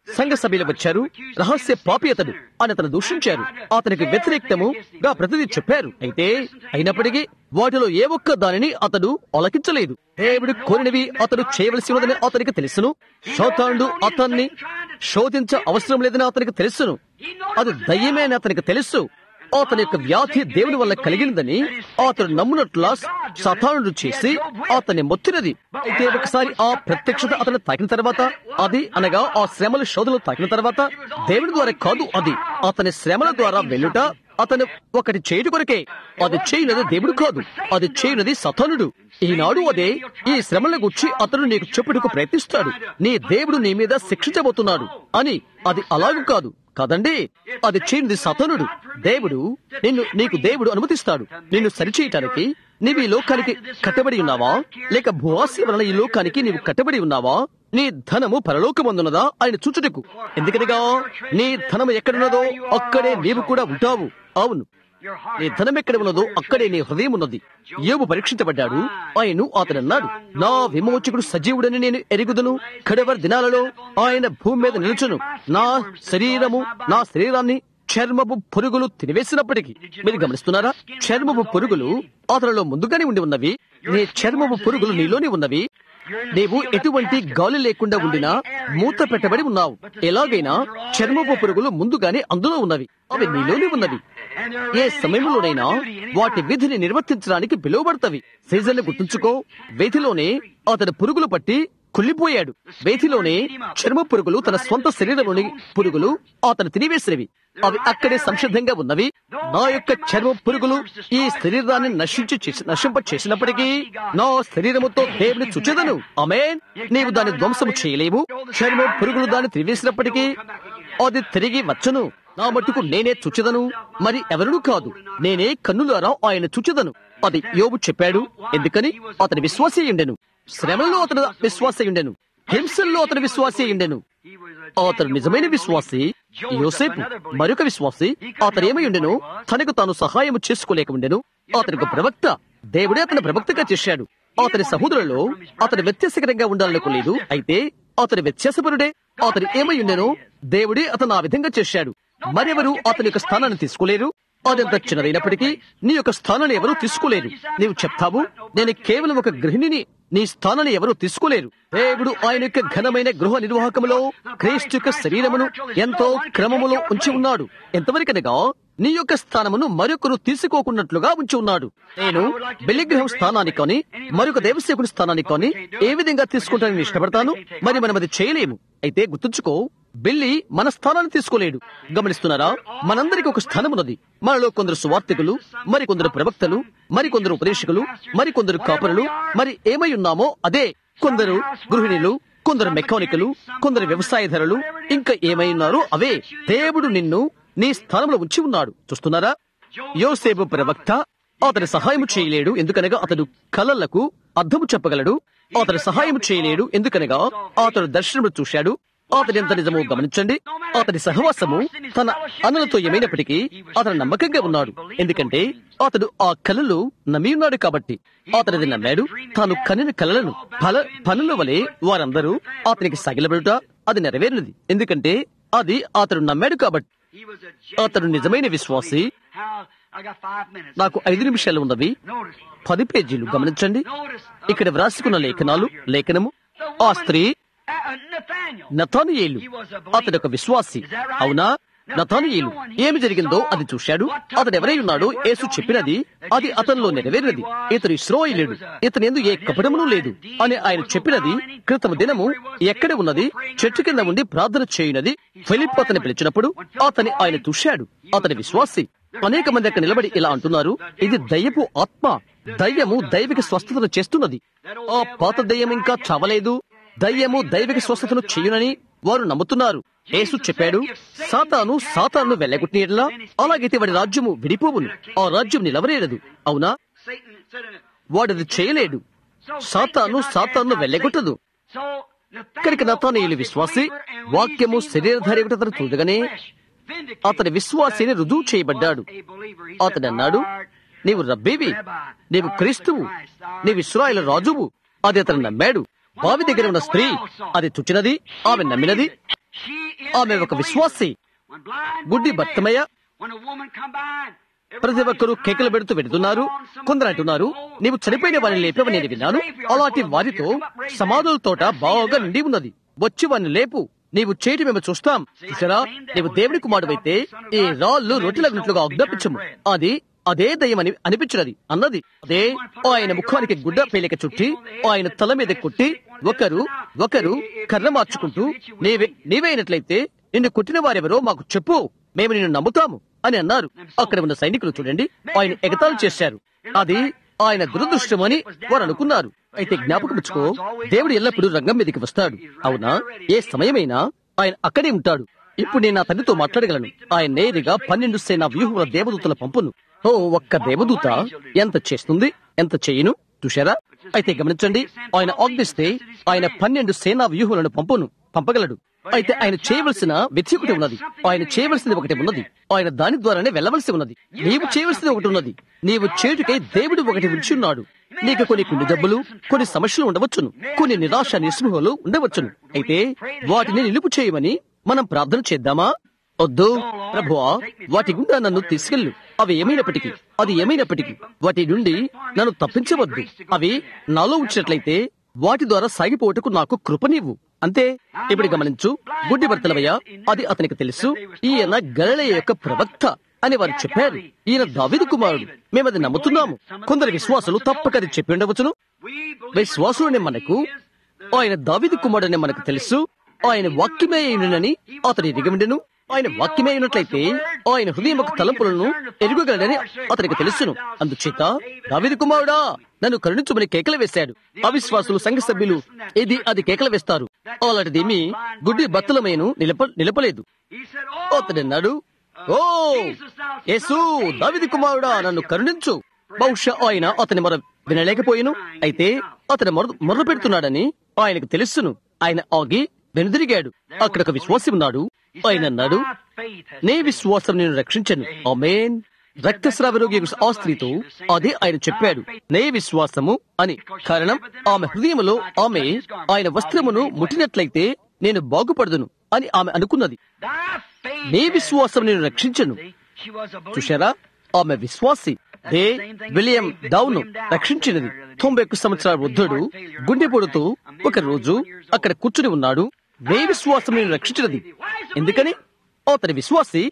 సంఘ సభ్యులు వచ్చారు రహస్య పాపి అతడు అని అతను దూషించారు అతనికి వ్యతిరేక్తముగా ప్రతిదీ చెప్పారు అయితే అయినప్పటికీ వాటిలో ఏ ఒక్క దానిని అతడు అలకించలేదు దేవుడు కోరినవి అతడు చేయవలసి ఉన్నదని అతనికి తెలుసును శోతాండు అతన్ని శోధించ అవసరం లేదని అతనికి తెలుసును అది దయ్యమే అని అతనికి తెలుసు అతని యొక్క వ్యాధి దేవుని వల్ల కలిగినదని అతడు నమ్మునట్ల సతానుడు చేసి అతన్ని మొత్తినది అయితే ఒకసారి ఆ ప్రత్యక్షత అతను తాకిన తర్వాత అది అనగా ఆ శ్రమల శోధనలు తాకిన తర్వాత దేవుని ద్వారా కాదు అది అతని శ్రమల ద్వారా వెళ్ళుట అతను ఒకటి చేయుట కొరకే అది చేయునది దేవుడు కాదు అది చేయునది సతనుడు ఈనాడు అదే ఈ శ్రమల గుచ్చి అతను నీకు చెప్పుటకు ప్రయత్నిస్తాడు నీ దేవుడు నీ మీద శిక్షించబోతున్నాడు అని అది అలాగూ కాదు కాదండి అది చేయింది సతనుడు దేవుడు నిన్ను నీకు దేవుడు అనుమతిస్తాడు నిన్ను సరిచేయటానికి నీవు ఈ లోకానికి కట్టబడి ఉన్నావా లేక భూవాసి వలన ఈ లోకానికి నీవు కట్టబడి ఉన్నావా నీ ధనము పరలోకమందున్నదా ఆయన చూచుటకు ఎందుకనగా నీ ధనము ఎక్కడున్నదో అక్కడే నీవు కూడా ఉంటావు అవును నీ ధనం ఎక్కడ ఉన్నదో అక్కడే నీ హృదయం ఉన్నది యోబు పరీక్షించబడ్డాడు ఆయన అతను అన్నాడు నా విమోచకుడు సజీవుడని నేను ఎరుగుదును కడవర్ దినాలలో ఆయన భూమి మీద నిలుచును నా శరీరము నా శరీరాన్ని చర్మపు పురుగులు తినివేసినప్పటికీ మీరు గమనిస్తున్నారా చర్మపు పురుగులు అతనిలో ముందుగానే ఉండి ఉన్నవి నీ చర్మపు పురుగులు నీలోనే ఉన్నవి నీవు ఎటువంటి గాలి లేకుండా ఉండినా మూత పెట్టబడి ఉన్నావు ఎలాగైనా చర్మపు పురుగులు ముందుగానే అందులో ఉన్నవి అవి నీలోనే ఉన్నవి ఏ సమయంలోనైనా వాటి విధిని నిర్వర్తించడానికి పిలువబడతవి సీజన్ గుర్తుంచుకో వేధిలోనే అతని పురుగులు పట్టి కుళ్ళిపోయాడు వేధిలోనే చర్మ పురుగులు తన స్వంత శరీరంలోని పురుగులు అతను తినివేసినవి అవి అక్కడే సంసిద్ధంగా ఉన్నవి నా యొక్క చర్మ పురుగులు ఈ శరీరాన్ని నశించి చేసి- నశింప చేసినప్పటికీ నా శరీరముతో దేవుని చుచెదను ఆమె నీవు దాన్ని ధ్వంసము చేయలేవు చర్మ పురుగులు దాన్ని తిరివేసినప్పటికీ అది తిరిగి వచ్చను నా మట్టుకు నేనే చుచెదను మరి ఎవరును కాదు నేనే కన్నులారా ఆయన చుచెదను అది యోబు చెప్పాడు ఎందుకని అతని విశ్వాసీ ఉండెను శ్రమల్లో అతను విశ్వాసీ ఉండెను హింసల్లో అతను విశ్వాసీ ఉండెను అతను నిజమైన విశ్వాసి యోసేపు మరొక విశ్వాసి అతను ఏమై ఉండెను తనకు తాను సహాయం చేసుకోలేక ఉండెను అతనికి ప్రవక్త దేవుడే అతని ప్రవక్తగా చేశాడు అతని సహోదరులలో అతను వ్యత్యాసకరంగా ఉండాలనుకోలేదు అయితే అతని వ్యత్యాసపరుడే అతను ఏమై ఉండెను దేవుడే అతను ఆ విధంగా చేశాడు మరెవరు అతని యొక్క స్థానాన్ని తీసుకోలేరు అదంత చిన్నదైనప్పటికీ నీ యొక్క స్థానాన్ని ఎవరూ తీసుకోలేరు నీవు చెప్తావు నేను కేవలం ఒక గృహిణిని నీ స్థానాన్ని ఎవరూ తీసుకోలేరు దేవుడు ఆయన యొక్క ఘనమైన గృహ నిర్వాహకములో క్రీస్తు యొక్క శరీరమును ఎంతో క్రమములో ఉంచి ఉన్నాడు ఎంతవరకనగా నీ యొక్క స్థానమును మరొకరు తీసుకోకున్నట్లుగా ఉంచి ఉన్నాడు నేను బెల్లిగ్రహం స్థానాన్ని కానీ మరొక దేవసేకుడి స్థానాన్ని కానీ ఏ విధంగా తీసుకుంటానని ఇష్టపడతాను మరి మనం అది చేయలేము అయితే గుర్తుంచుకో బిల్లి మన స్థానాన్ని తీసుకోలేడు గమనిస్తున్నారా మనందరికి ఒక స్థానం ఉన్నది మనలో కొందరు సువార్తికులు మరి కొందరు ప్రవక్తలు మరి కొందరు ఉపదేశకులు మరి కొందరు కాపరులు మరి ఏమై ఉన్నామో అదే కొందరు గృహిణులు కొందరు మెకానికలు కొందరు వ్యవసాయధరులు ఇంకా ఏమై ఉన్నారో అవే దేవుడు నిన్ను నీ స్థానంలో ఉంచి ఉన్నాడు చూస్తున్నారా యోసేపు ప్రవక్త అతని సహాయం చేయలేడు ఎందుకనగా అతడు కలలకు అర్థము చెప్పగలడు అతడు సహాయం చేయలేడు ఎందుకనగా అతడు దర్శనము చూశాడు అతని ఎంత నిజమో గమనించండి అతని సహవాసము తన అన్నలతో ఏమైనప్పటికీ అతను నమ్మకంగా ఉన్నాడు ఎందుకంటే అతడు ఆ కళలు నమ్మి ఉన్నాడు కాబట్టి అతనిది నమ్మాడు తాను కనిన కళలను ఫల పనుల వలె వారందరూ అతనికి సగిలబడుట అది నెరవేరినది ఎందుకంటే అది అతడు నమ్మాడు కాబట్టి అతడు నిజమైన విశ్వాసి నాకు ఐదు నిమిషాలు ఉన్నవి పది పేజీలు గమనించండి ఇక్కడ వ్రాసుకున్న లేఖనాలు లేఖనము ఆ స్త్రీ నతానియేలు అతడు ఒక విశ్వాసి అవునా నతానియేలు ఏమి జరిగిందో అది చూశాడు అతడు ఎవరై ఉన్నాడో యేసు చెప్పినది అది అతనిలో నెరవేరినది ఇతడు ఇస్రోయిలేడు ఇతని ఎందు ఏ కపటమును లేదు అని ఆయన చెప్పినది క్రితం దినము ఎక్కడ ఉన్నది చెట్టు కింద ఉండి ప్రార్థన చేయునది ఫిలిప్ అతని పిలిచినప్పుడు అతని ఆయన చూశాడు అతని విశ్వాసి అనేక మంది అక్కడ నిలబడి ఇలా అంటున్నారు ఇది దయ్యపు ఆత్మ దయ్యము దైవిక స్వస్థతను చేస్తున్నది ఆ పాత దయ్యం ఇంకా చావలేదు దయ్యము దైవిక స్వస్థతను చేయునని వారు నమ్ముతున్నారు యేసు చెప్పాడు సాతాను సాతాను వెళ్ళగొట్టినట్లా అలాగైతే వాడి రాజ్యము విడిపోవును ఆ రాజ్యం నిలవలేదు అవునా వాడిది చేయలేడు సాతాను సాతాను వెళ్ళగొట్టదు ఇక్కడికి నతానీయులు విశ్వాసి వాక్యము శరీరధారి అతను చూడగానే అతని విశ్వాసిని రుజువు చేయబడ్డాడు అతడు అన్నాడు నీవు రబ్బేవి నీవు క్రీస్తువు నీవు ఇస్రాయల రాజువు అది అతను నమ్మాడు బావి దగ్గర ఉన్న స్త్రీ అది చుచ్చినది ఆమె నమ్మినది ఆమె ఒక విశ్వాసి గుడ్డి భర్తమయ్య ప్రతి ఒక్కరూ కేకలు పెడుతూ వెడుతున్నారు కొందరు అంటున్నారు నీవు చనిపోయిన వారిని లేపేవని నేను విన్నాను అలాంటి వారితో సమాధుల తోట బాగా నిండి ఉన్నది వచ్చి వారిని లేపు నీవు చేటి మేము చూస్తాం చూసారా నీవు దేవుని కుమారుడైతే ఈ రాళ్ళు రొట్టెలగినట్లుగా ఆజ్ఞాపించము అది అదే దయ్యమని అనిపించినది అన్నది అదే ఆయన ముఖానికి గుడ్డ పేలిక చుట్టి ఆయన తల మీద కొట్టి ఒకరు ఒకరు కర్ర మార్చుకుంటూ నీవే నీవైనట్లయితే నిన్ను కొట్టిన వారెవరో మాకు చెప్పు మేము నిన్ను నమ్ముతాము అని అన్నారు అక్కడ ఉన్న సైనికులు చూడండి ఆయన ఎగతాళి చేశారు అది ఆయన దురదృష్టమని వారు అనుకున్నారు అయితే జ్ఞాపకముచ్చుకో దేవుడు ఎల్లప్పుడూ రంగం మీదకి వస్తాడు అవునా ఏ సమయమైనా ఆయన అక్కడే ఉంటాడు ఇప్పుడు నేను నా తండ్రితో మాట్లాడగలను ఆయన నేరుగా పన్నెండు సేన వ్యూహముల దేవదూతల పంపును ఓ ఒక్క దేవదూత ఎంత చేస్తుంది ఎంత చేయను చూశారా అయితే గమనించండి ఆయన ఆజ్ఞిస్తే ఆయన పన్నెండు సేనా వ్యూహములను పంపును పంపగలడు అయితే ఆయన చేయవలసిన వ్యక్తి ఒకటి ఉన్నది ఆయన చేయవలసింది ఒకటి ఉన్నది ఆయన దాని ద్వారానే వెళ్ళవలసి ఉన్నది నీవు చేయవలసింది ఒకటి ఉన్నది నీవు చేటుకై దేవుడు ఒకటి విడిచి ఉన్నాడు నీకు కొన్ని కుండి జబ్బులు కొన్ని సమస్యలు ఉండవచ్చును కొన్ని నిరాశ నిస్పృహలు ఉండవచ్చును అయితే వాటిని నిలుపు చేయమని మనం ప్రార్థన చేద్దామా వద్దు ప్రభువా వాటి గుండా నన్ను తీసుకెళ్ళు అవి ఏమైనప్పటికీ అది ఏమైనప్పటికీ వాటి నుండి నన్ను తప్పించవద్దు అవి నాలో ఉంచినట్లయితే వాటి ద్వారా సాగిపోవటకు నాకు కృపనివ్వు అంతే ఇప్పుడు గమనించు గుడ్డి భర్తలవయ్య అది అతనికి తెలుసు ఈయన గలల యొక్క ప్రవక్త అని వారు చెప్పారు ఈయన దావిదు కుమారుడు మేమది నమ్ముతున్నాము కొందరు విశ్వాసులు తప్పక అది చెప్పి ఉండవచ్చును విశ్వాసులనే మనకు ఆయన దావిదు కుమారుడని మనకు తెలుసు ఆయన వాక్యమే అయినని అతని ఎదిగమిండెను ఆయన వాక్యమే అయినట్లయితే ఆయన హృదయం యొక్క తలంపులను ఎరుగగలడని అతనికి తెలుసును అందుచేత దావిది కుమారుడా నన్ను కరుణించుమని కేకలు వేశాడు అవిశ్వాసులు సంఘ సభ్యులు ఇది అది కేకలు వేస్తారు అలాంటిదేమి గుడ్డి బత్తలమేను నిలప నిలపలేదు అతడన్నాడు ఓ యేసు దావిది కుమారుడా నన్ను కరుణించు బహుశా ఆయన అతని మొర వినలేకపోయిను అయితే అతను మొర మొర్ర పెడుతున్నాడని ఆయనకు తెలుసును ఆయన ఆగి వెనుదిరిగాడు అక్కడ ఒక విశ్వాసి ఉన్నాడు ఆయన అన్నాడు నీ విశ్వాసం నేను రక్షించను ఆమెన్ రక్తస్రావ రోగి ఆ స్త్రీతో అదే ఆయన చెప్పాడు నే విశ్వాసము అని కారణం ఆమె హృదయములో ఆమె ఆయన వస్త్రమును ముట్టినట్లయితే నేను బాగుపడదును అని ఆమె అనుకున్నది నీ విశ్వాసం నేను రక్షించను చూశారా ఆమె విశ్వాసి దే విలియం డౌన్ రక్షించినది తొంభై ఒక్క సంవత్సరాల వృద్ధుడు గుండెపోటుతో ఒక రోజు అక్కడ కూర్చుని ఉన్నాడు నే విశ్వాసం నేను రక్షించినది ఎందుకని అతని విశ్వాసి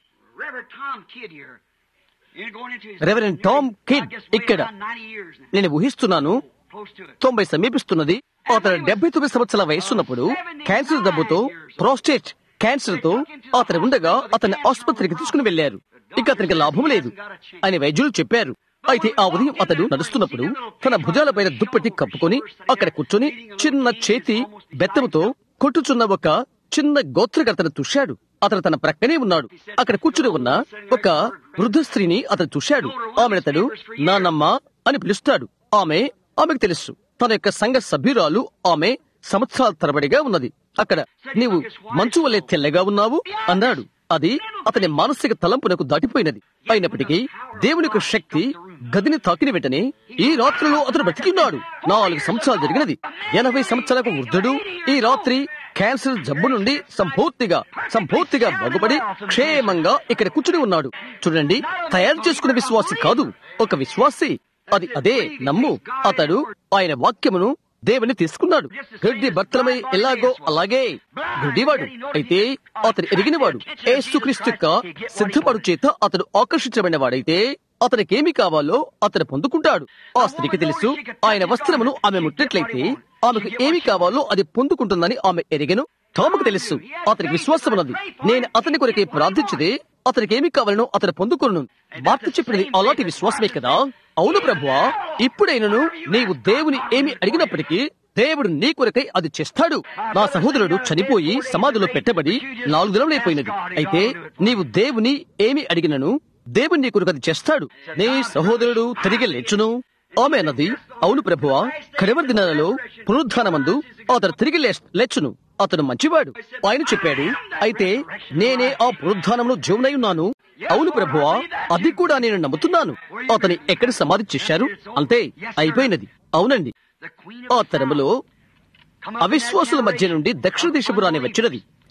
రెవరెండ్ టామ్ కిడ్ ఇక్కడ నేను ఊహిస్తున్నాను తొంభై సమీపిస్తున్నది అతను డెబ్బై తొమ్మిది సంవత్సరాల వయసున్నప్పుడు క్యాన్సర్ దెబ్బతో ప్రోస్టేట్ క్యాన్సర్ తో అతను ఉండగా అతన్ని ఆసుపత్రికి తీసుకుని వెళ్లారు ఇక అతనికి లాభం లేదు అని వైద్యులు చెప్పారు అయితే ఆ ఉదయం అతడు నడుస్తున్నప్పుడు తన భుజాలపైన దుప్పటి కప్పుకొని అక్కడ కూర్చొని చిన్న చేతి బెత్తముతో కొట్టుచున్న ఒక చిన్న గోత్రకర్తను చూశాడు అతను తన ప్రక్కనే ఉన్నాడు అక్కడ కూర్చుని ఉన్న ఒక వృద్ధ స్త్రీని అతను చూశాడు ఆమె అతడు నానమ్మ అని పిలుస్తాడు ఆమె ఆమెకు తెలుసు తన యొక్క సంఘ సభ్యురాలు ఆమె సంవత్సరాల తరబడిగా ఉన్నది అక్కడ నీవు మంచు వల్లే తెల్లగా ఉన్నావు అన్నాడు అది అతని మానసిక తలంపునకు దాటిపోయినది అయినప్పటికీ దేవుని యొక్క శక్తి గదిని తాకిన వెంటనే ఈ రాత్రిలో అతను బ్రతికిన్నాడు నాలుగు సంవత్సరాలు జరిగినది ఎనభై సంవత్సరాలకు వృద్ధుడు ఈ రాత్రి క్యాన్సర్ జబ్బు నుండి సంపూర్తిగా సంపూర్తిగా బాగుపడి క్షేమంగా ఇక్కడ కూర్చుని ఉన్నాడు చూడండి తయారు చేసుకున్న విశ్వాసి కాదు ఒక విశ్వాసి అది అదే నమ్ము అతడు ఆయన వాక్యమును దేవుని తీసుకున్నాడు గడ్డి భర్తలమై ఎలాగో అలాగే గుడ్డివాడు అయితే అతను ఎరిగినవాడు ఏసుక్రీస్తు యొక్క సిద్ధపడు చేత అతడు ఆకర్షించబడిన వాడైతే అతనికేమి కావాలో అతను పొందుకుంటాడు ఆ స్త్రీకి తెలుసు ఆయన వస్త్రమును ఆమె ముట్టినట్లయితే ఆమెకు ఏమి కావాలో అది పొందుకుంటుందని ఆమె ఎరిగెను తాముకు తెలుసు అతనికి విశ్వాసం ఉన్నది నేను అతని కొరకే ప్రార్థించదే అతనికి ఏమి కావాలనో అతను పొందుకును వార్త చెప్పినది అలాంటి విశ్వాసమే కదా అవును ప్రభువా ఇప్పుడైనను నీవు దేవుని ఏమి అడిగినప్పటికీ దేవుడు నీ కొరకై అది చేస్తాడు నా సహోదరుడు చనిపోయి సమాధిలో పెట్టబడి నాలుగు దినములైపోయినది అయితే నీవు దేవుని ఏమి అడిగినను దేవుని నీ కొరకు అది చేస్తాడు నీ సహోదరుడు తిరిగి లేచును ఆమె అన్నది అవును ప్రభువా కడవరి దినాలలో పునరుద్ధానమందు అతను తిరిగి లేచును అతను మంచివాడు ఆయన చెప్పాడు అయితే నేనే ఆ పునరుద్ధానంలో జీవనై ఉన్నాను అవును ప్రభువా అది కూడా నేను నమ్ముతున్నాను అతని ఎక్కడ సమాధి చేశారు అంతే అయిపోయినది అవునండి ఆ తరములో అవిశ్వాసుల మధ్య నుండి దక్షిణ దిశపురాన్ని వచ్చినది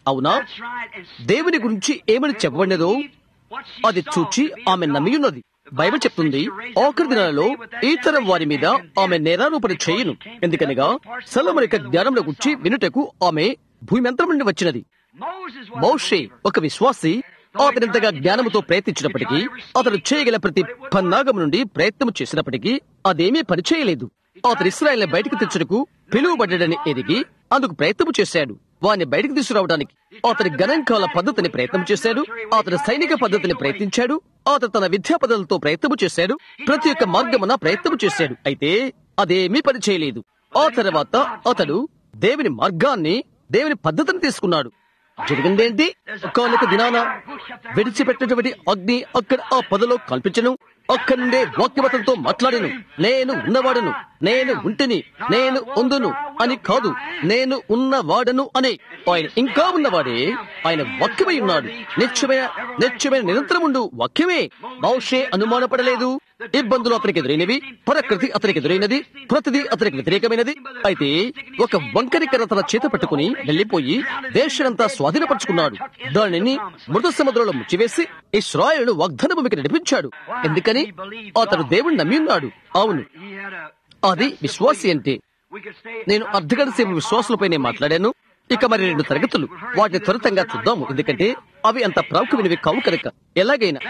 అవునా దేవుని గురించి ఏమని చెప్పబడినదో అది చూచి ఆమె నమ్మియున్నది బైబిల్ చెప్తుంది ఆఖరి దినాలలో ఈ తరం వారి మీద ఆమె నేరారోపణ చేయను ఎందుకనగా సలమరిక జ్ఞానంలో గుర్చి వినుటకు ఆమె భూమెంతరం నుండి వచ్చినది మౌషే ఒక విశ్వాసి అతనింతగా జ్ఞానముతో ప్రయత్నించినప్పటికీ అతడు చేయగల ప్రతి పన్నాగం నుండి ప్రయత్నం చేసినప్పటికీ అదేమీ పనిచేయలేదు అతడు ఇస్రాయల్ బయటకు తెచ్చుటకు పిలువబడ్డాడని ఎదిగి అందుకు ప్రయత్నం చేశాడు వారిని బయటకు తీసుకురావడానికి అతని గణాంకాల పద్ధతిని ప్రయత్నం చేశాడు అతని సైనిక పద్ధతిని ప్రయత్నించాడు అతను తన విద్యా పద్ధతులతో ప్రయత్నం చేశాడు ప్రతి ఒక్క మార్గమున ప్రయత్నం చేశాడు అయితే అదేమీ పని చేయలేదు ఆ తర్వాత అతడు దేవుని మార్గాన్ని దేవుని పద్ధతిని తీసుకున్నాడు జరిగిందేంటి ఒకానొక దినాన విడిచిపెట్టినటువంటి అగ్ని అక్కడ ఆ పదలో కల్పించను అక్కడి నుండే వాక్యవతంతో మాట్లాడను నేను ఉన్నవాడను నేను ఉంటిని నేను ఉందును అని కాదు నేను ఉన్నవాడను అని ఆయన ఇంకా ఉన్నవాడే ఆయన వాక్యమై ఉన్నాడు నిత్యమైన నిత్యమైన నిరంతరముండు వాక్యమే మౌషే అనుమానపడలేదు ఇబ్బందులు అతనికి ఎదురైనవి ప్రకృతి అతనికి ఎదురైనది ప్రతిదీ అతనికి వ్యతిరేకమైనది అయితే ఒక వంకరికర తన చేత పట్టుకుని వెళ్లిపోయి దేశానంతా స్వాధీనపరుచుకున్నాడు దానిని మృత సముద్రంలో ముచ్చివేసి ఇస్రాయలు వాగ్దాన భూమికి నడిపించాడు ఎందుకని అతడు దేవుణ్ణి నమ్మి ఉన్నాడు అవును అది విశ్వాసి అంటే నేను అర్ధగంట సేపు విశ్వాసులపైనే మాట్లాడాను ఇక మరి రెండు తరగతులు వాటిని త్వరితంగా చూద్దాము ఎందుకంటే అవి అంత ప్రాముఖ్యమైనవి కావు కనుక ఎలాగైనా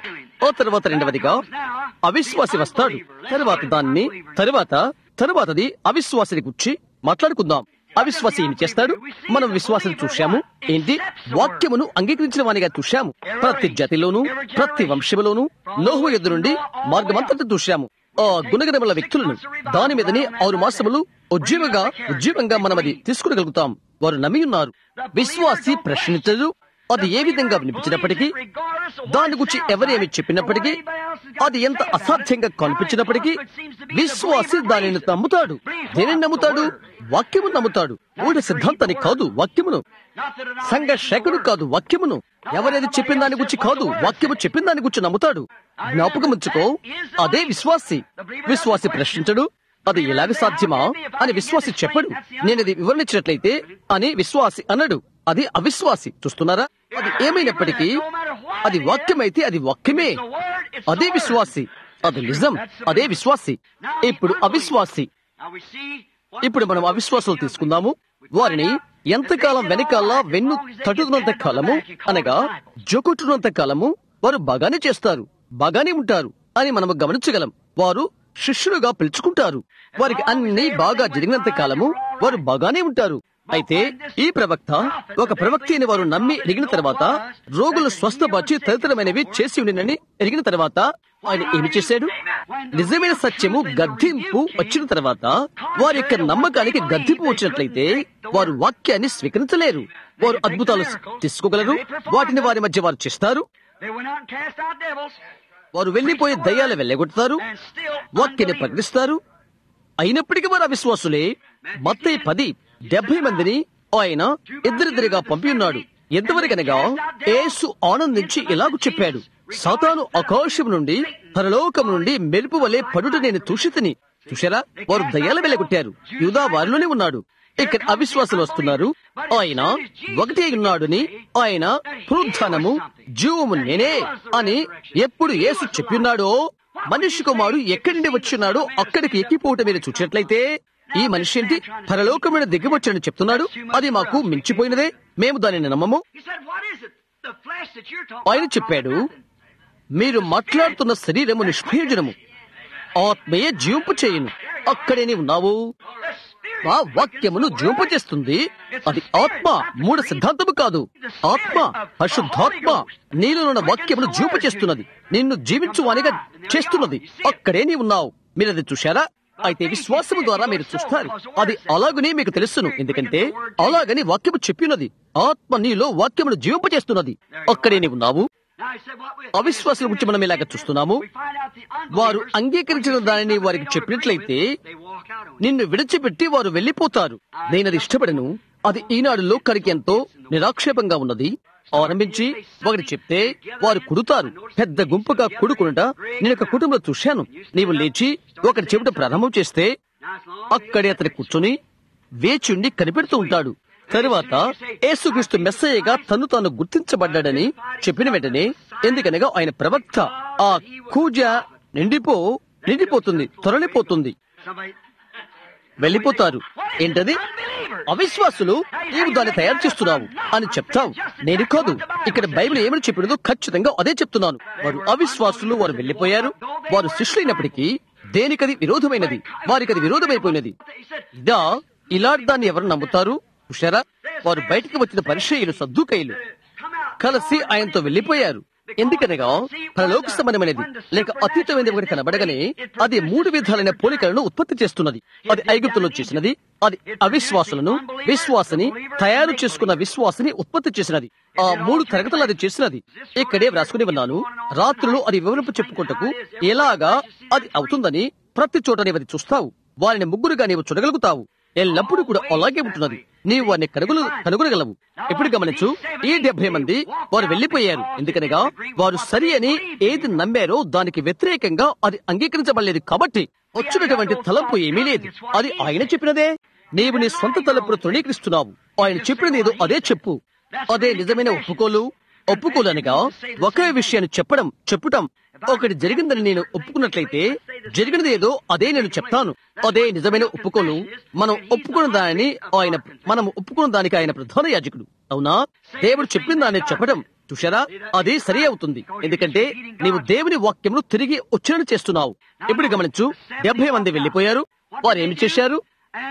ఆ తర్వాత రెండవదిగా అవిశ్వాసి వస్తాడు తర్వాత దాన్ని తర్వాత తర్వాతది అవిశ్వాసిని గురించి మాట్లాడుకుందాం అవిశ్వాసి ఏమి చేస్తాడు మనం విశ్వాసం చూశాము ఏంటి వాక్యమును అంగీకరించిన వానిగా చూశాము ప్రతి జాతిలోను ప్రతి వంశములోను లోహు ఎద్దు నుండి మార్గమంతటి చూశాము ఆ గుణగణముల వ్యక్తులను దాని మీదనే ఆరు మాసములు ఉద్యోగంగా ఉద్యోగంగా మనం అది తీసుకునగలుగుతాం వారు నమ్మి ఉన్నారు విశ్వాసి ప్రశ్నించదు అది ఏ విధంగా వినిపించినప్పటికీ దాని గురించి ఎవరేమి చెప్పినప్పటికీ అది ఎంత అసాధ్యంగా కనిపించినప్పటికీ విశ్వాసి దానిని నమ్ముతాడు దేనిని నమ్ముతాడు వాక్యము నమ్ముతాడు ఊడి సిద్ధాంతాన్ని కాదు వాక్యమును సంఘ శకుడు కాదు వాక్యమును ఎవరేది చెప్పిన దాని గురించి కాదు వాక్యము చెప్పిన దాని గురించి నమ్ముతాడు జ్ఞాపకం ఉంచుకో అదే విశ్వాసి విశ్వాసి ప్రశ్నించడు అది ఎలాగ సాధ్యమా అని విశ్వాసి చెప్పడు నేను ఇది వివరించినట్లయితే అని విశ్వాసి అన్నాడు అది అవిశ్వాసి చూస్తున్నారా అది ఏమైనప్పటికీ అది వాక్యమైతే అది వాక్యమే అదే విశ్వాసి అది నిజం అదే విశ్వాసి ఇప్పుడు అవిశ్వాసి ఇప్పుడు మనం అవిశ్వాసాలు తీసుకుందాము వారిని ఎంతకాలం వెనకాల వెన్ను తట్టుతున్నంత కాలము అనగా జొకొట్టున్నంత కాలము వారు బాగానే చేస్తారు బాగానే ఉంటారు అని మనము గమనించగలం వారు శిష్యులుగా పిలుచుకుంటారు వారికి అన్ని బాగా జరిగినంత కాలము వారు బాగానే ఉంటారు అయితే ఈ ప్రవక్త ఒక ప్రవక్త అని వారు నమ్మి ఎరిగిన తర్వాత రోగులు స్వస్థపరిచి తదితరమైనవి చేసి ఉండినని ఎరిగిన తర్వాత ఆయన ఏమి చేశాడు నిజమైన సత్యము గద్దింపు వచ్చిన తర్వాత వారి యొక్క నమ్మకానికి గద్దింపు వచ్చినట్లయితే వారు వాక్యాన్ని స్వీకరించలేరు వారు అద్భుతాలు తీసుకోగలరు వాటిని వారి మధ్య వారు చేస్తారు వారు వెళ్లిపోయి దయ్యాలు వెళ్ళగొడతారు వాక్యాన్ని ప్రకటిస్తారు అయినప్పటికీ వారు అవిశ్వాసులే మత్తయి పది డెబ్బై మందిని ఆయన ఇద్దరిద్దరిగా పంపి ఉన్నాడు ఎంతవరకనగా యేసు ఆనందించి ఇలాగ చెప్పాడు సాతాను ఆకాశం నుండి పరలోకం నుండి మెరుపు వలె పడుట నేను చూసితిని చూశారా వారు దయ్యాలు వెళ్ళగొట్టారు యూదా వారిలోనే ఉన్నాడు ఇక్కడ అవిశ్వాసులు వస్తున్నారు ఆయన ఒకటే ఉన్నాడుని ఆయన పునరుద్ధానము జీవము నేనే అని ఎప్పుడు యేసు చెప్పిన్నాడో మనిషి కుమారు ఎక్కడి నుండి వచ్చినాడో అక్కడికి ఎక్కిపోవటం మీరు చూసినట్లయితే ఈ మనిషి ఏంటి పరలోకమైన దిగ్గవచ్చని చెప్తున్నాడు అది మాకు మించిపోయినదే మేము దానిని నమ్మము ఆయన చెప్పాడు మీరు మాట్లాడుతున్న శరీరము నిష్ప్రయోజనము ఆత్మయ జీవింపు చేయను అక్కడే నీవు ఉన్నావు ఆ వాక్యమును జీవింప చేస్తుంది అది ఆత్మ మూడు సిద్ధాంతము కాదు ఆత్మ పరిశుద్ధాత్మ నీలోనున్న వాక్యమును జీవింప చేస్తున్నది నిన్ను జీవించువానిగా చేస్తున్నది అక్కడే నీవు ఉన్నావు మీరు అది చూశారా అయితే విశ్వాసము ద్వారా మీరు చూస్తారు అది అలాగనే మీకు తెలుసును ఎందుకంటే అలాగని వాక్యము చెప్పినది ఆత్మ నీలో వాక్యమును జీవింపజేస్తున్నది అక్కడే నీవు ఉన్నావు అవిశ్వాసుల గురించి మనం ఇలాగ చూస్తున్నాము వారు అంగీకరించిన దానిని వారికి చెప్పినట్లయితే నిన్ను విడిచిపెట్టి వారు వెళ్లిపోతారు నేనది ఇష్టపడను అది ఈనాడు లోకానికి ఎంతో నిరాక్షేపంగా ఉన్నది ఆరంభించి ఒకటి చెప్తే వారు కుడుతారు పెద్ద గుంపుగా కుడుకునుట నేను ఒక కుటుంబంలో చూశాను నీవు లేచి ఒకటి చెబుట ప్రారంభం చేస్తే అక్కడే అతని కూర్చొని వేచి ఉండి కనిపెడుతూ ఉంటాడు తరువాత యేసుక్రీస్తు మెస్సయ్యగా తను తాను గుర్తించబడ్డాడని చెప్పిన వెంటనే ఎందుకనగా ఆయన ప్రవక్త ఆ కూజ నిండిపో నిండిపోతుంది తొలలిపోతుంది వెళ్ళిపోతారు ఏంటది అవిశ్వాసులు నీవు దాన్ని తయారు చేస్తున్నావు అని చెప్తావు నేను కాదు ఇక్కడ బైబిల్ ఏమని చెప్పినదో ఖచ్చితంగా అదే చెప్తున్నాను వారు అవిశ్వాసులు వారు వెళ్ళిపోయారు వారు శిష్యులైనప్పటికీ దేనికది విరోధమైనది వారికి అది విరోధమైపోయినది ఇదా ఇలాంటి దాన్ని ఎవరు నమ్ముతారు హుషారా వారు బయటికి వచ్చిన పరిచయులు సద్దుకైలు కలిసి ఆయనతో వెళ్లిపోయారు ఎందుకనగా పరలోక సంబంధమైనది లేక అతీతమైనది ఒకటి కనబడగానే అది మూడు విధాలైన పోలికలను ఉత్పత్తి చేస్తున్నది అది ఐగుప్తులో చేసినది అది అవిశ్వాసులను విశ్వాసని తయారు చేసుకున్న విశ్వాసని ఉత్పత్తి చేసినది ఆ మూడు తరగతులు అది చేసినది ఇక్కడే వ్రాసుకుని ఉన్నాను రాత్రులు అది వివరింపు చెప్పుకుంటకు ఎలాగా అది అవుతుందని ప్రతి చోట నీవు అది చూస్తావు వారిని ముగ్గురుగా నీవు చూడగలుగుతావు ఎల్లప్పుడూ కూడా అలాగే ఉంటున్నది నీవు వారిని కనుగొలు కనుగొనగలవు ఎప్పుడు గమనించు ఈ డెబ్బై మంది వారు వెళ్లిపోయారు ఎందుకనగా వారు సరి అని ఏది నమ్మారో దానికి వ్యతిరేకంగా అది అంగీకరించబడలేదు కాబట్టి వచ్చినటువంటి తలంపు ఏమీ లేదు అది ఆయన చెప్పినదే నీవు నీ సొంత తలంపును తృణీకరిస్తున్నావు ఆయన చెప్పినది ఏదో అదే చెప్పు అదే నిజమైన ఒప్పుకోలు ఒప్పుకోలనగా ఒకే విషయాన్ని చెప్పడం చెప్పుటం ఒకటి జరిగిందని నేను ఒప్పుకున్నట్లయితే జరిగినది ఏదో అదే నేను చెప్తాను అదే నిజమైన ఒప్పుకోలు మనం ఒప్పుకున్న దానిని ఆయన మనం ఒప్పుకున్న దానికి ఆయన ప్రధాన యాజకుడు అవునా దేవుడు చెప్పిన దాన్ని చెప్పడం చూశారా అది సరి అవుతుంది ఎందుకంటే నీవు దేవుని వాక్యమును తిరిగి ఉచ్చారణ చేస్తున్నావు ఇప్పుడు గమనించు డెబ్బై మంది వెళ్లిపోయారు వారు ఏమి చేశారు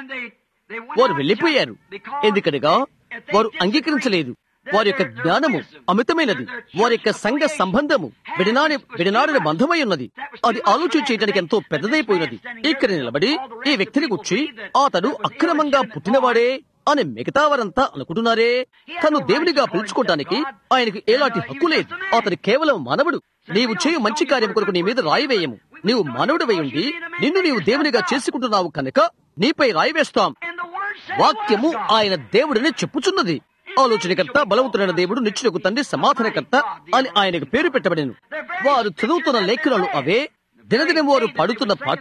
వారు వెళ్లిపోయారు ఎందుకనగా వారు అంగీకరించలేదు వారి యొక్క జ్ఞానము అమితమైనది వారి యొక్క సంఘ సంబంధము విడనాడి విడనాడిన బంధమై ఉన్నది అది ఆలోచన చేయడానికి ఎంతో పెద్దదైపోయినది ఇక్కడ నిలబడి ఈ వ్యక్తిని గుర్చి అతడు అక్రమంగా పుట్టినవాడే అని మిగతా వారంతా అనుకుంటున్నారే తను దేవునిగా పిలుచుకోవటానికి ఆయనకు ఎలాంటి హక్కు లేదు అతను కేవలం మానవుడు నీవు చేయు మంచి కార్యం కొరకు నీ మీద రాయి వేయము నీవు మానవుడివై ఉండి నిన్ను నీవు దేవునిగా చేసుకుంటున్నావు కనుక నీపై రాయి వేస్తాం వాక్యము ఆయన దేవుడిని చెప్పుచున్నది ఆలోచనకర్త బలవంతుడైన దేవుడు నిచ్చునకు తండ్రి సమాధానకర్త అని ఆయనకు పేరు పెట్టబడిను వారు చదువుతున్న లేఖనాలు అవే దినదినం వారు పాడుతున్న పాట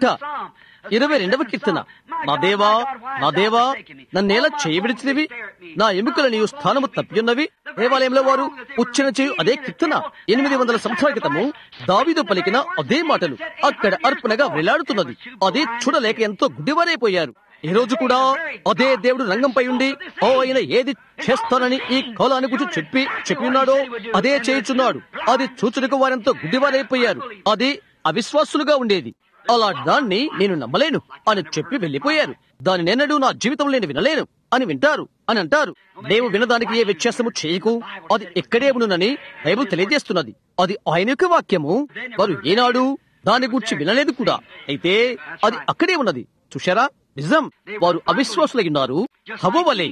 ఇరవై రెండవ కీర్తన నా దేవా నా దేవా నన్నేలా చేయబడిచినవి నా ఎముకల నీవు స్థానము తప్పియున్నవి దేవాలయంలో వారు ఉచ్చరణ చేయు అదే కీర్తన ఎనిమిది వందల సంవత్సరాల క్రితము దావిదు పలికిన అదే మాటలు అక్కడ అర్పణగా వేలాడుతున్నది అదే చూడలేక ఎంతో గుడ్డివారైపోయారు ఈ రోజు కూడా అదే దేవుడు రంగంపై ఉండి ఓ ఆయన ఏది చేస్తానని ఈ కాలాన్ని గురించి చెప్పి చెప్పి ఉన్నాడో అదే చేయుచున్నాడు అది చూచుటకు వారెంతో గుడ్డివారైపోయారు అది అవిశ్వాసులుగా ఉండేది అలా దాన్ని నేను నమ్మలేను అని చెప్పి వెళ్లిపోయారు దాని నేనడు నా జీవితంలో నేను వినలేను అని వింటారు అని అంటారు నీవు వినదానికి ఏ వ్యత్యాసము చేయకు అది ఎక్కడే ఉండునని బైబుల్ తెలియజేస్తున్నది అది ఆయన యొక్క వాక్యము వారు ఏనాడు దాని గురించి వినలేదు కూడా అయితే అది అక్కడే ఉన్నది చూశారా నిజం వారు అవిశ్వాసులై ఉన్నారు హవ్వవలే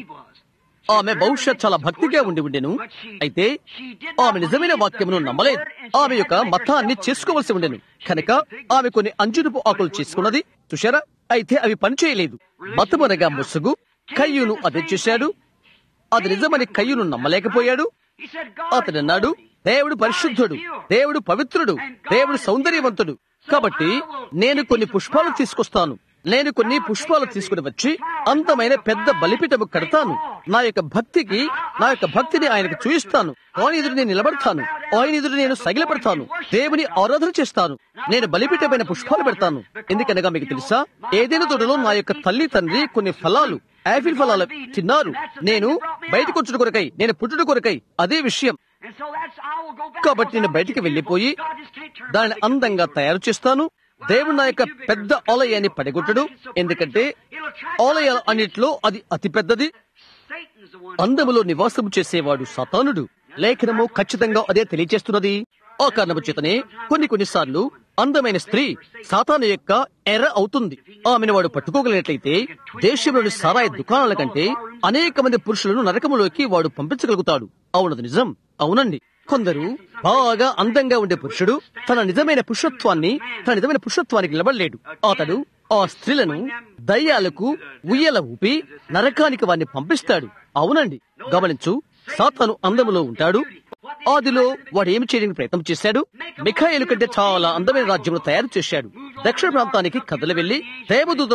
ఆమె బహుశా చాలా భక్తిగా ఉండి ఉండెను అయితే ఆమె నిజమైన వాక్యమును నమ్మలేదు ఆమె యొక్క మతాన్ని చేసుకోవలసి ఉండెను కనుక ఆమె కొన్ని అంజురుపు ఆకులు చేసుకున్నది చూశారా అయితే అవి పనిచేయలేదు మతమనగా ముసుగు కయ్యూను అదే చేశాడు అది నిజమని కయ్యూను నమ్మలేకపోయాడు అతడు అన్నాడు దేవుడు పరిశుద్ధుడు దేవుడు పవిత్రుడు దేవుడు సౌందర్యవంతుడు కాబట్టి నేను కొన్ని పుష్పాలు తీసుకొస్తాను నేను కొన్ని పుష్పాలు తీసుకుని వచ్చి అందమైన పెద్ద బలిపీఠము కడతాను నా యొక్క భక్తికి నా యొక్క భక్తిని ఆయనకు చూయిస్తాను ఆయన ఎదురు నేను నిలబడతాను ఆయన ఎదురు నేను సగిలపడతాను దేవుని ఆరాధన చేస్తాను నేను బలిపీఠమైన పుష్పాలు పెడతాను ఎందుకనగా మీకు తెలుసా ఏదైనా తోటలో నా యొక్క తల్లి తండ్రి కొన్ని ఫలాలు యాపిల్ ఫలాలు తిన్నారు నేను బయటకు వచ్చుట కొరకై నేను పుట్టుట కొరకై అదే విషయం కాబట్టి నేను బయటికి వెళ్లిపోయి దానిని అందంగా తయారు చేస్తాను దేవుడు నా యొక్క పెద్ద ఆలయాన్ని పడగొట్టడు ఎందుకంటే ఆలయాల అన్నిట్లో అది అతి పెద్దది అందములో నివాసము చేసేవాడు సతానుడు లేఖనము ఖచ్చితంగా అదే తెలియజేస్తున్నది ఆ కారణము చేతనే కొన్ని కొన్నిసార్లు అందమైన స్త్రీ సాతాను యొక్క ఎర్ర అవుతుంది ఆమెను వాడు పట్టుకోగలిగినట్లయితే దేశంలోని సారాయి దుకాణాల కంటే అనేక మంది పురుషులను నరకములోకి వాడు పంపించగలుగుతాడు అవునది నిజం అవునండి కొందరు బాగా అందంగా ఉండే పురుషుడు తన నిజమైన పురుషత్వాన్ని తన నిజమైన పురుషత్వానికి నిలబడలేడు అతడు ఆ స్త్రీలను దయ్యాలకు ఉయ్యల ఊపి నరకానికి వారిని పంపిస్తాడు అవునండి గమనించు సాతాను అందములో ఉంటాడు ఆదిలో వాడు ఏమి చేయడానికి ప్రయత్నం చేశాడు మిఖాయిలు కంటే చాలా అందమైన రాజ్యమును తయారు చేశాడు దక్షిణ ప్రాంతానికి కథలు వెళ్లి దేవదూతల్లో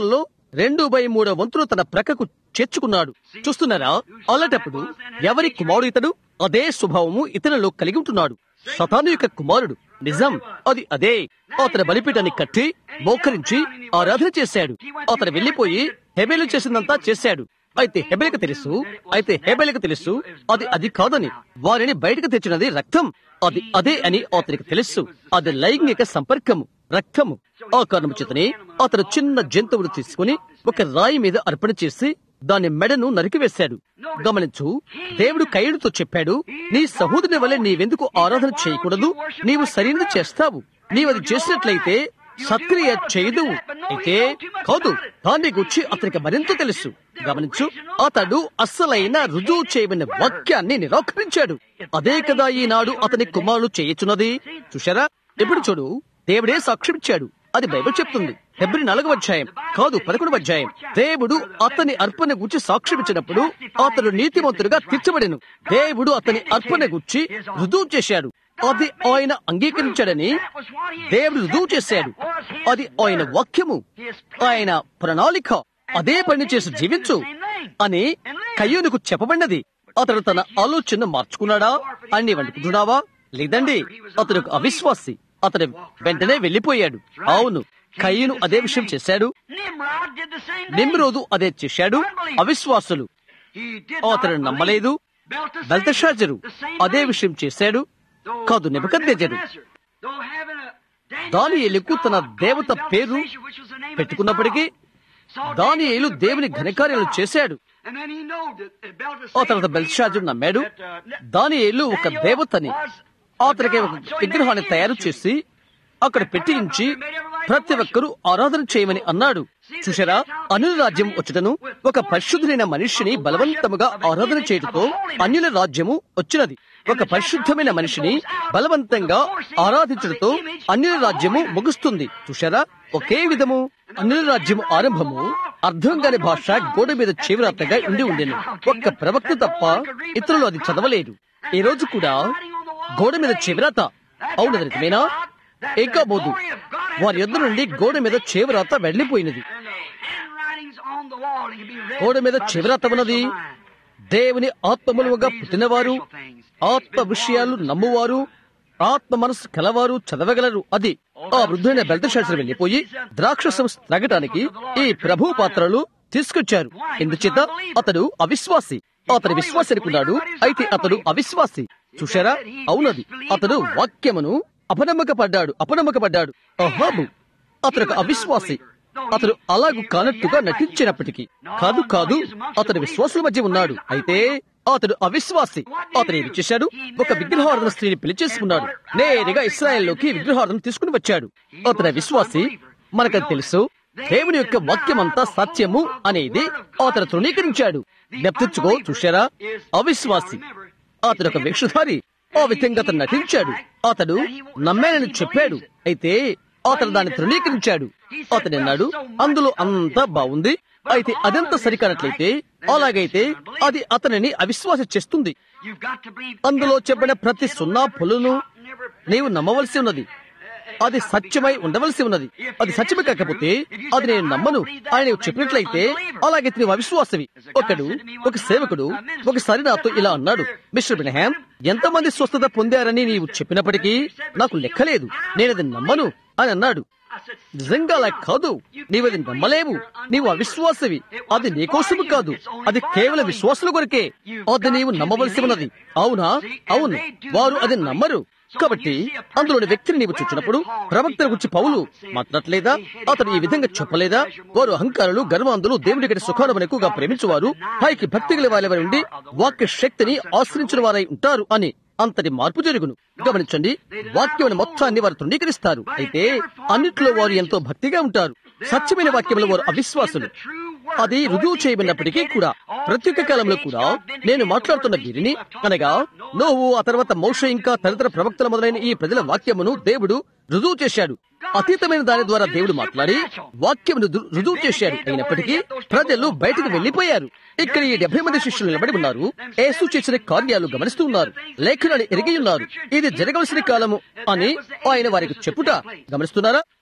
రెండు బై మూడో వంతులు తన ప్రక్కకు చేర్చుకున్నాడు చూస్తున్నారా అలాంటప్పుడు ఎవరి కుమారుడు ఇతడు అదే స్వభావము ఇతనిలో కలిగి ఉంటున్నాడు సతాను యొక్క కుమారుడు నిజం అది అదే అతని బలిపీఠాన్ని కట్టి మోకరించి ఆరాధన చేశాడు అతను వెళ్లిపోయి హెబేలు చేసిందంతా చేశాడు అయితే హెబెలకు తెలుసు అయితే హెబెలకు తెలుసు అది అది కాదని వారిని బయటకు తెచ్చినది రక్తం అది అదే అని అతనికి తెలుసు అది లైంగిక సంపర్కము రక్తము ఆ కారణం చేతనే అతను చిన్న జంతువును తీసుకుని ఒక రాయి మీద అర్పణ చేసి దాని మెడను నరికివేశాడు గమనించు దేవుడు కయ్యుడితో చెప్పాడు నీ సహోదరుని వల్ల నీవెందుకు ఆరాధన చేయకూడదు నీవు సరైనది చేస్తావు నీవు అది చేసినట్లయితే సత్క్రియ చేయదు అయితే కాదు దాన్ని గురించి అతనికి మరింత తెలుసు గమనించు అతడు అస్సలైన రుజువు చేయబడిన వాక్యాన్ని నిరాకరించాడు అదే కదా ఈనాడు అతని కుమారుడు చేయుచున్నది చూశారా ఇప్పుడు చూడు దేవుడే సాక్ష్యమిచ్చాడు అది బైబిల్ చెప్తుంది ఫిబ్రవరి నాలుగవ అధ్యాయం కాదు పదకొండవ అధ్యాయం దేవుడు అతని అర్పణ గురించి సాక్ష్యమిచ్చినప్పుడు అతడు నీతిమంతుడుగా తీర్చబడెను దేవుడు అతని అర్పణ గురించి రుజువు చేశాడు అది ఆయన అంగీకరించాడని దేవుడు రుజువు చేశాడు అది ఆయన వాక్యము ఆయన ప్రణాళిక అదే పని చేసి జీవించు అని కయ్యూనుకు చెప్పబడినది అతడు తన ఆలోచన మార్చుకున్నాడా అని అనుకుంటున్నావా లేదండి అతడు ఒక అవిశ్వాసి అతడు వెంటనే వెళ్లిపోయాడు అవును కయ్యను అదే విషయం చేశాడు Nimrod did the same thing. నిమ్రోదు అదే చేశాడు అవిశ్వాసులు He did అతడు not నమ్మలేదు believe Belteshazzar, Belteshazzar the same అదే thing. విషయం చేశాడు Though- కాదు or Nebuchadnezzar Nebuchadnezzar, though having a Daniel దానియేలుకు as తన God, దేవత calling పేరు Belteshazzar, which was the name of his పెట్టుకున్నప్పటికీ God. So దానియేలు Daniel did the దేవుని great works of ఘనకార్యాలు God. చేశాడు And then he know that, uh, Belteshazzar ఆ తర్వాత believed బెల్షాజు నమ్మాడు that, uh, Ne- దానియేలు ఒక Daniel దేవతని was అతనికి ఒక God. So he విగ్రహాన్ని made an తయారు image. చేసి అక్కడ పెట్టించి ప్రతి ఒక్కరూ ఆరాధన చేయమని అన్నాడు చూసారా అనుల రాజ్యం వచ్చుటను ఒక పరిశుద్ధులైన మనిషిని బలవంతముగా ఆరాధన చేయటతో అన్యుల రాజ్యము వచ్చినది ఒక పరిశుద్ధమైన మనిషిని బలవంతంగా ఆరాధించడంతో అన్యుల రాజ్యము ముగుస్తుంది చూసారా ఒకే విధము అన్యుల రాజ్యము ఆరంభము అర్థం కాని భాష గోడ మీద చేవిరాతగా ఉండి ఉండేను ఒక్క ప్రవక్త తప్ప ఇతరులు అది చదవలేరు ఈ రోజు కూడా గోడ మీద చెవిరాత అవును అది నిజమేనా ఏకాబోదు వారి యొద్ద నుండి గోడ మీద చేవరాత వెళ్లిపోయినది And the handwritings on the wall can be read గోడ మీద by the చెవిరాత ఉన్నది spiritual mind. దేవుని ఆత్మములుగా పుట్టినవారు ఆత్మ విషయాలు నమ్మువారు ఆత్మ మనసు కలవారు చదవగలరు అది ఆ వృద్ధుడైన బెల్తశాస్త్రి వెళ్లిపోయి ద్రాక్షసం త్రాగటానికి ఈ ప్రభు పాత్రలు తీసుకొచ్చారు ఎందుచేత అతడు అవిశ్వాసి అతడు విశ్వాసి అనుకున్నాడు అయితే అతడు అవిశ్వాసి చూశారా అవునది అతడు వాక్యమును అపనమ్మకపడ్డాడు అపనమ్మకపడ్డాడు అహాబు అతడు ఒక అవిశ్వాసి అతడు అలాగు కానట్టుగా నటించినప్పటికీ కాదు కాదు అతడు విశ్వాసుల మధ్య ఉన్నాడు అయితే అతడు అవిశ్వాసి అతడు ఏమి చేశాడు ఒక విగ్రహార్థన స్త్రీని పెళ్లి చేసుకున్నాడు నేరుగా ఇస్రాయల్లోకి విగ్రహార్థన తీసుకుని వచ్చాడు అతడు విశ్వాసి మనకు తెలుసు దేవుని యొక్క వాక్యమంతా సత్యము అనేది అతడు తృణీకరించాడు జ్ఞప్తించుకో చూశారా అవిశ్వాసి అతడు ఒక వేషధారి ఆ విధంగా అతను నటించాడు అతడు నమ్మానని చెప్పాడు అయితే అతను దాన్ని తృణీకరించాడు అతడు అన్నాడు అందులో అంతా బాగుంది అయితే అదంతా సరికానట్లయితే అలాగైతే అది అతనిని అవిశ్వాస చేస్తుంది You've got to believe అందులో చెప్పిన ప్రతి సున్నా పొలును నీవు నమ్మవలసి ఉన్నది అది సత్యమై ఉండవలసి ఉన్నది అది సత్యమే కాకపోతే అది నేను నమ్మను ఆయన నీవు చెప్పినట్లయితే అలాగే నీవు అవిశ్వాసవి ఒకడు ఒక సేవకుడు ఒకసారి నాతో ఇలా అన్నాడు మిస్టర్ బినహామ్ ఎంతమంది స్వస్థత పొందారని నీవు చెప్పినప్పటికీ నాకు లెక్కలేదు నేనది నమ్మను అని అన్నాడు నిజంగా అలా కాదు నీవది నమ్మలేవు నీవు అవిశ్వాసవి అది నీకోసము కాదు అది కేవలం విశ్వాసుల కొరకే అది నీవు నమ్మవలసి ఉన్నది అవునా అవును వారు అది నమ్మరు కాబట్టి అందులోని వ్యక్తిని నీవు చూచినప్పుడు ప్రవక్తల గురించి పౌలు మాట్లాడలేదా అతడు ఈ విధంగా చెప్పలేదా వారు అహంకారులు గర్వాంధులు దేవుడి గడి సుఖాలను ఎక్కువగా ప్రేమించువారు పైకి భక్తి గల వారి ఉండి వాక్య శక్తిని ఆశ్రయించిన వారై ఉంటారు అని అంతటి మార్పు జరుగును గమనించండి వాక్యం మొత్తాన్ని వారు తృణీకరిస్తారు అయితే అన్నిట్లో వారు ఎంతో భక్తిగా ఉంటారు సత్యమైన వాక్యంలో వారు అవిశ్వాసులు అది రుజువు చేయబడినప్పటికీ కూడా ప్రతి ఒక్క కాలంలో కూడా నేను మాట్లాడుతున్న వీరిని అనగా నోవు ఆ తర్వాత మోష ఇంకా తదితర ప్రవక్తల మొదలైన ఈ ప్రజల వాక్యమును దేవుడు రుజువు చేశాడు అతీతమైన దాని ద్వారా దేవుడు మాట్లాడి వాక్యమును దు- రుజువు చేశాడు అయినప్పటికీ ప్రజలు బయటకు వెళ్లిపోయారు ఇక్కడ ఈ డెబ్బై మంది శిష్యులు నిలబడి ఉన్నారు యేసు చేసిన కార్యాలు గమనిస్తూ ఉన్నారు లేఖనాలు ఎరిగి ఉన్నారు ఇది జరగవలసిన కాలము అని ఆయన వారికి చెప్పుట గమనిస్తున్నారా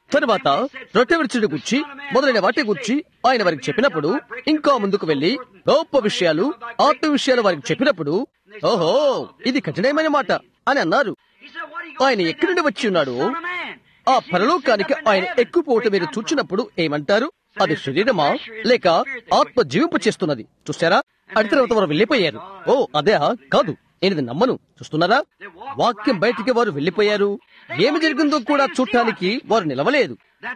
తరువాత రొట్టె విరుచుడి గుర్చి మొదలైన వాటి గుర్చి ఆయన వారికి చెప్పినప్పుడు ఇంకా ముందుకు వెళ్లి గొప్ప విషయాలు ఆత్మ విషయాలు వారికి చెప్పినప్పుడు ఓహో ఇది కఠినమైన మాట అని అన్నారు ఆయన ఎక్కడి నుండి వచ్చి ఉన్నాడు ఆ పరలోకానికి ఆయన ఎక్కుపోవటం మీరు చూచినప్పుడు ఏమంటారు అది శరీరమా లేక ఆత్మ జీవింప చేస్తున్నది చూసారా అడి తర్వాత వారు వెళ్ళిపోయారు ఓ అదే కాదు నేను ఇది నమ్మను చూస్తున్నారా వాక్యం బయటికి వారు వెళ్ళిపోయారు ఏమి జరిగిందో కూడా చూడటానికి వారు నిలవలేదు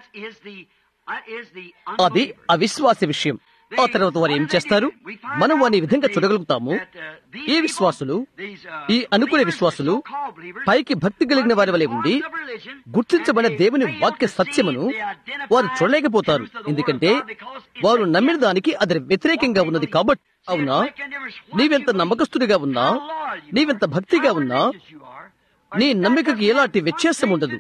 అది అవిశ్వాస విషయం ఆ తర్వాత వారు ఏం చేస్తారు మనం వారిని ఈ విధంగా చూడగలుగుతాము ఈ విశ్వాసులు ఈ అనుకునే విశ్వాసులు పైకి భక్తి కలిగిన వారి వలె ఉండి గుర్తించబడిన దేవుని వాక్య సత్యమును వారు చూడలేకపోతారు ఎందుకంటే వారు నమ్మిన దానికి అది వ్యతిరేకంగా ఉన్నది కాబట్టి అవునా నీవెంత నమ్మకస్తుడిగా ఉన్నా నీవెంత భక్తిగా ఉన్నా నీ నమ్మికకి ఎలాంటి వ్యత్యాసం ఉండదు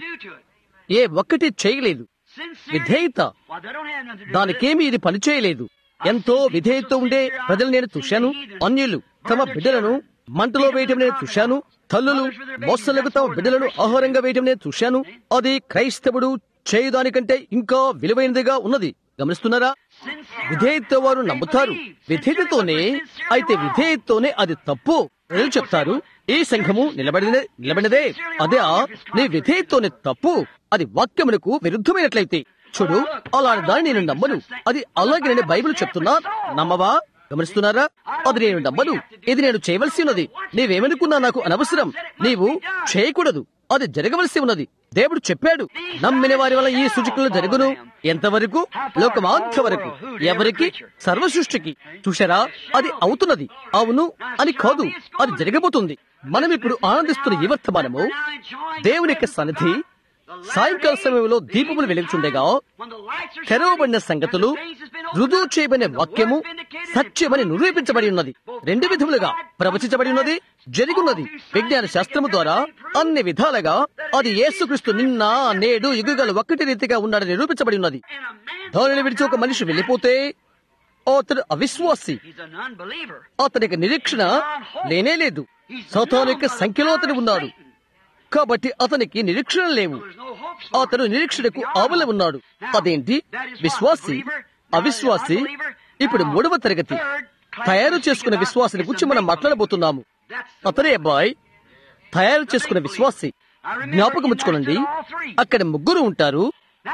ఏ ఒక్కటి చేయలేదు విధేయత దానికేమీ ఇది పనిచేయలేదు ఎంతో విధేయత ఉండే ప్రజలు నేను చూశాను అన్యులు తమ బిడ్డలను మంటలో వేయటం నేను చూశాను తల్లులు మోసలకు తమ బిడ్డలను ఆహారంగా వేయటం నేను చూశాను అది క్రైస్తవుడు చేయదానికంటే ఇంకా విలువైనదిగా ఉన్నది గమనిస్తున్నారా విధేయత వారు నమ్ముతారు విధేయతతోనే అయితే విధేయతతోనే అది తప్పు ప్రజలు చెప్తారు ఈ సంఘము నిలబడినదే నిలబడినదే అదే నీ విధేయతతోనే తప్పు అది వాక్యమునకు విరుద్ధమైనట్లయితే చూడు అలాంటి దాన్ని నేను నమ్మను అది అలాగే నేను బైబిల్ చెప్తున్నా నమ్మవా గమనిస్తున్నారా అది నేను నమ్మను ఇది నేను చేయవలసి ఉన్నది నీవేమనుకున్నా నాకు అనవసరం నీవు చేయకూడదు అది జరగవలసి ఉన్నది దేవుడు చెప్పాడు నమ్మిన వారి వల్ల ఈ సూచకులు జరుగును ఎంతవరకు లోకమాంత వరకు ఎవరికి సర్వ సృష్టికి చూశారా అది అవుతున్నది అవును అని కాదు అది జరగబోతుంది మనం ఇప్పుడు ఆనందిస్తున్న ఈ వర్తమానము దేవుని యొక్క సన్నిధి సాయంకాల సమయంలో దీపములు వెలుగుచుండగా తెరవబడిన సంగతులు రుజువు చేయబడిన వాక్యము సత్యమని నిరూపించబడి ఉన్నది రెండు విధములుగా ప్రవచించబడి ఉన్నది జరిగున్నది విజ్ఞాన శాస్త్రము ద్వారా అన్ని విధాలుగా అది యేసుక్రీస్తు నిన్న నేడు యుగగలు ఒక్కటి రీతిగా ఉన్నాడని నిరూపించబడి ఉన్నది దానిని విడిచి ఒక మనిషి వెళ్ళిపోతే అతడు అవిశ్వాసి అతనికి నిరీక్షణ లేనే లేదు సతాను యొక్క సంఖ్యలో అతడు ఉన్నాడు కాబట్టి అతనికి నిరీక్షణ లేవు అతను నిరీక్షణకు ఆవల ఉన్నాడు అదేంటి విశ్వాసి అవిశ్వాసి ఇప్పుడు మూడవ తరగతి తయారు చేసుకున్న విశ్వాసిని గురించి మనం మాట్లాడబోతున్నాము అతనే అబ్బాయి తయారు చేసుకున్న విశ్వాసి జ్ఞాపకం ఉంచుకోనండి అక్కడ ముగ్గురు ఉంటారు